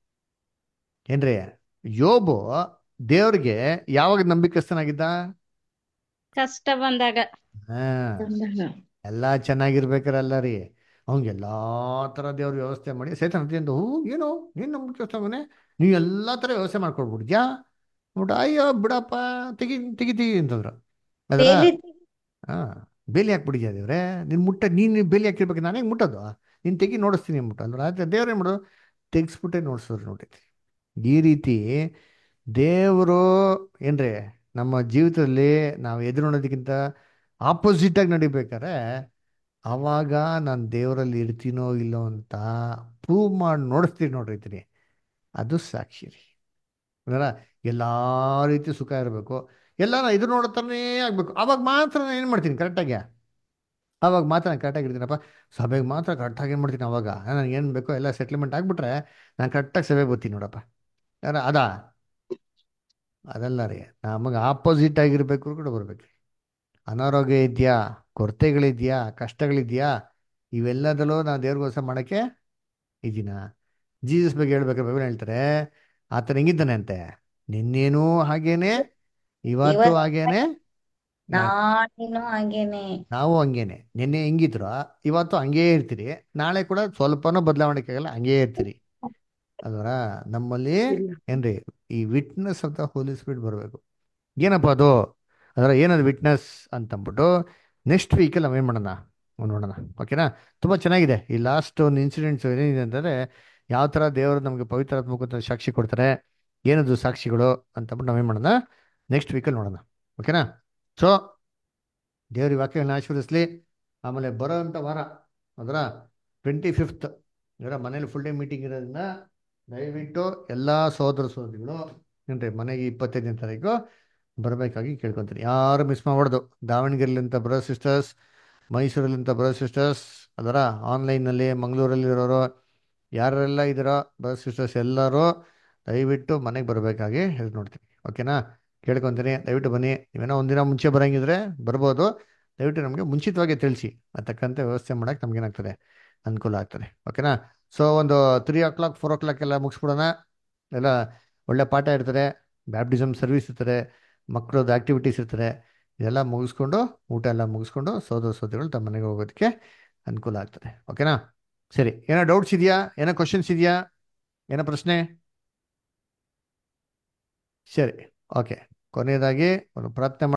[SPEAKER 1] ಏನ್ರಿ ಯೋಬು ದೇವ್ರಿಗೆ ಯಾವಾಗ ನಂಬಿಕಸ್ಥನಾಗಿದ್ದ
[SPEAKER 13] ಕಷ್ಟ ಬಂದಾಗ
[SPEAKER 1] ಹಾ ಎಲ್ಲ ಚೆನ್ನಾಗಿರ್ಬೇಕಾರಲ್ಲ ರೀ ಅವ್ನಿಗೆ ಎಲ್ಲಾ ಥರ ದೇವ್ರ ವ್ಯವಸ್ಥೆ ಮಾಡಿ ಸೈತಾನ ಅಂತ ಹೂ ಏನು ನೀನು ನಂಬಿಕಸ್ಥವನೇ ನೀವು ಎಲ್ಲ ಥರ ವ್ಯವಸ್ಥೆ ಮಾಡ್ಕೊಡ್ಬಿಡ್ದ್ಯಾ ನೋಡ್ಬಿಟ್ಟು ಅಯ್ಯೋ ಬಿಡಪ್ಪ ತೆಗಿ ತೆಗಿ ತೆಗಿ ಅಂತಂದ್ರು ಅದರ
[SPEAKER 13] ಬೇಲಿ
[SPEAKER 1] ಹಾ ಬೇಲಿ ಹಾಕ್ಬಿಡಿದ್ಯಾ ದೇವ್ರೆ ನಿನ್ ಮುಟ್ಟ ನೀನು ಬೇಲಿ ಹಾಕಿರ್ಬೇಕು ನಾನು ಹೆಂಗೆ ಮುಟ್ಟೋದು ನೀನು ತೆಗಿ ನೋಡಿಸ್ತೀನಿ ಅಂದ್ಬಿಟ್ಟು ಅಂದ್ರೆ ಆದ್ರೆ ದೇವ್ರು ಏನು ಮಾಡೋದು ತೆಗಿಸ್ಬಿಟ್ಟೆ ನೋಡಿಸೋರು ನೋಡಿ ಈ ರೀತಿ ದೇವರು ಏನ್ರಿ ನಮ್ಮ ಜೀವಿತದಲ್ಲಿ ನಾವು ಎದುರು ನೋಡೋದಕ್ಕಿಂತ ಆಪೋಸಿಟ್ ಆಗಿ ನಡಿಬೇಕಾದ್ರೆ ಆವಾಗ ನಾನು ದೇವರಲ್ಲಿ ಇರ್ತೀನೋ ಇಲ್ಲೋ ಅಂತ ಪ್ರೂವ್ ಮಾಡಿ ನೋಡಿಸ್ತೀನಿ ನೋಡ್ರಿ ಇದೀನಿ ಅದು ಸಾಕ್ಷಿ ರೀ ಅಂದ್ರೆ ಎಲ್ಲ ರೀತಿ ಸುಖ ಇರಬೇಕು ಎಲ್ಲ ನಾ ಎದುರು ನೋಡೋತಾನೇ ಆಗಬೇಕು ಆವಾಗ ಮಾತ್ರ ನಾನು ಏನು ಮಾಡ್ತೀನಿ ಕರೆಕ್ಟಾಗಿ ಆವಾಗ ಮಾತ್ರ ನಾನು ಕರೆಕ್ಟಾಗಿ ಇರ್ತೀನಪ್ಪ ಸಭೆಗೆ ಮಾತ್ರ ಕರೆಕ್ಟಾಗಿ ಏನು ಮಾಡ್ತೀನಿ ಅವಾಗ ನನಗೆ ಏನು ಬೇಕೋ ಎಲ್ಲ ಸೆಟ್ಲ್ಮೆಂಟ್ ಆಗಿಬಿಟ್ರೆ ನಾನು ಕರೆಕ್ಟಾಗಿ ಸಭೆಗೆ ಬರ್ತೀನಿ ನೋಡಪ್ಪ ಯಾರ ಅದಾ ಅದಲ್ಲ ರೀ ನಮಗೆ ಆಪೋಸಿಟ್ ಆಗಿರ್ಬೇಕು ಕೂಡ ಬರ್ಬೇಕು ಅನಾರೋಗ್ಯ ಇದೆಯಾ ಕೊರತೆಗಳಿದೆಯಾ ಕಷ್ಟಗಳಿದೆಯಾ ಇವೆಲ್ಲದಲ್ಲೂ ನಾವು ದೇವ್ರಿಗೋಸ್ಕರ ಮಾಡೋಕ್ಕೆ ಇದೀನ ಜೀಸಸ್ ಬಗ್ಗೆ ಹೇಳ್ಬೇಕಾದ್ರೆ ಬೈಬಲ್ ಹೇಳ್ತಾರೆ ಆತನ ಹೆಂಗಿದ್ದಾನೆ ಅಂತೆ ನಿನ್ನೇನೂ ಹಾಗೇನೆ ಇವತ್ತು
[SPEAKER 8] ಇವತ್ತು
[SPEAKER 1] ಹಾಗೇನೆ ನಾ-
[SPEAKER 8] ನಾನೇನು ಹಂಗೇನೆ
[SPEAKER 1] ನಾವು ಹಂಗೇನೆ ನಿನ್ನೆ ಹೆಂಗಿದ್ರು ಇವತ್ತು ಹಂಗೇ ಇರ್ತೀರಿ ನಾಳೆ ಕೂಡ ಸ್ವಲ್ಪನೂ ಬದಲಾವಣೆ ಆಗಲ್ಲ ಹಂಗೇ ಇರ್ತೀರಿ ಅಲ್ವರ ನಮ್ಮಲ್ಲಿ ಏನ್ರಿ ಈ witness of the holy spirit ಬರಬೇಕು ಏನಪ್ಪ ಅದು ಅದರ ಏನದು ವಿಟ್ನೆಸ್ ಅಂತಂದ್ಬಿಟ್ಟು ನೆಕ್ಸ್ಟ್ ವೀಕಲ್ಲಿ ನಾವೇನು ಮಾಡೋಣ ನೋಡೋಣ ಓಕೆನಾ ತುಂಬ ಚೆನ್ನಾಗಿದೆ ಈ ಲಾಸ್ಟ್ ಒಂದು ಇನ್ಸಿಡೆಂಟ್ಸ್ ಏನಿದೆ ಅಂತಂದರೆ ಯಾವ ಥರ ದೇವರು ನಮಗೆ ಪವಿತ್ರಾತ್ಮಕ ಸಾಕ್ಷಿ ಕೊಡ್ತಾರೆ ಏನದು ಸಾಕ್ಷಿಗಳು ಅಂತಂದ್ಬಿಟ್ಟು ನಾವೇನು ಮಾಡೋಣ ನೆಕ್ಸ್ಟ್ ವೀಕಲ್ಲಿ ನೋಡೋಣ ಓಕೆನಾ ಸೊ ದೇವ್ರ ಈ ವಾಕ್ಯಗಳನ್ನ ಆಶೀರ್ವದಿಸ್ಲಿ ಆಮೇಲೆ ಬರೋ ಅಂಥ ವಾರ ಅದರ ಟ್ವೆಂಟಿ ಫಿಫ್ತ್ ಇವರ ಮನೇಲಿ ಫುಲ್ ಡೇ ಮೀಟಿಂಗ್ ಇರೋದ್ರಿಂದ ದಯವಿಟ್ಟು ಎಲ್ಲ ಸಹೋದರ ಸಹೋದರಿಗಳು ಏನ್ರಿ ಮನೆಗೆ ಇಪ್ಪತ್ತೈದನೇ ತಾರೀಕು ಬರಬೇಕಾಗಿ ಕೇಳ್ಕೊತೀನಿ ಯಾರು ಮಿಸ್ ಮಾಡಬಾರ್ದು ದಾವಣಗೆರೆಲಿಂತ ಬ್ರದರ್ ಸಿಸ್ಟರ್ಸ್ ಮೈಸೂರಲ್ಲಿಂತ ಬ್ರದರ್ ಸಿಸ್ಟರ್ಸ್ ಅದರ ಆನ್ಲೈನಲ್ಲಿ ಮಂಗಳೂರಲ್ಲಿ ಇರೋರು ಯಾರೆಲ್ಲ ಇದ್ದೀರೋ ಬ್ರದರ್ ಸಿಸ್ಟರ್ಸ್ ಎಲ್ಲರೂ ದಯವಿಟ್ಟು ಮನೆಗೆ ಬರಬೇಕಾಗಿ ಹೇಳಿ ನೋಡ್ತೀನಿ ಓಕೆನಾ ಕೇಳ್ಕೊತೀನಿ ದಯವಿಟ್ಟು ಬನ್ನಿ ನೀವೇನೋ ಒಂದಿನ ಮುಂಚೆ ಬರೋಂಗಿದ್ರೆ ಬರ್ಬೋದು ದಯವಿಟ್ಟು ನಮಗೆ ಮುಂಚಿತವಾಗಿ ತಿಳಿಸಿ ಅದಕ್ಕಂತೆ ವ್ಯವಸ್ಥೆ ಮಾಡೋಕ್ಕೆ ನಮಗೇನಾಗ್ತದೆ ಅನುಕೂಲ ಆಗ್ತದೆ ಓಕೆನಾ ಸೊ ಒಂದು three o'clock four o'clock ಎಲ್ಲ ಮುಗಿಸ್ಬಿಡೋಣ ಎಲ್ಲ ಒಳ್ಳೆ ಪಾಠ ಇರ್ತದೆ ಬ್ಯಾಪ್ಟಿಸಮ್ ಸರ್ವಿಸ್ ಇರ್ತದೆ ಮಕ್ಕಳದ್ದು ಆ್ಯಕ್ಟಿವಿಟೀಸ್ ಇರ್ತದೆ ಇದೆಲ್ಲ ಮುಗಿಸ್ಕೊಂಡು ಊಟ ಎಲ್ಲ ಮುಗಿಸ್ಕೊಂಡು ಸೋದರ ಸೋದರಿಗಳು ತಮ್ಮ ಮನೆಗೆ ಹೋಗೋದಕ್ಕೆ ಅನುಕೂಲ ಆಗ್ತದೆ ಓಕೆನಾ ಸರಿ ಏನೋ ಡೌಟ್ಸ್ ಇದೆಯಾ ಏನೋ ಕ್ವಶನ್ಸ್ ಇದೆಯಾ ಏನೋ ಪ್ರಶ್ನೆ ಸರಿ ಓಕೆ ಕೊನೆಯದಾಗಿ ಒಂದು ಪ್ರಾರ್ಥನೆ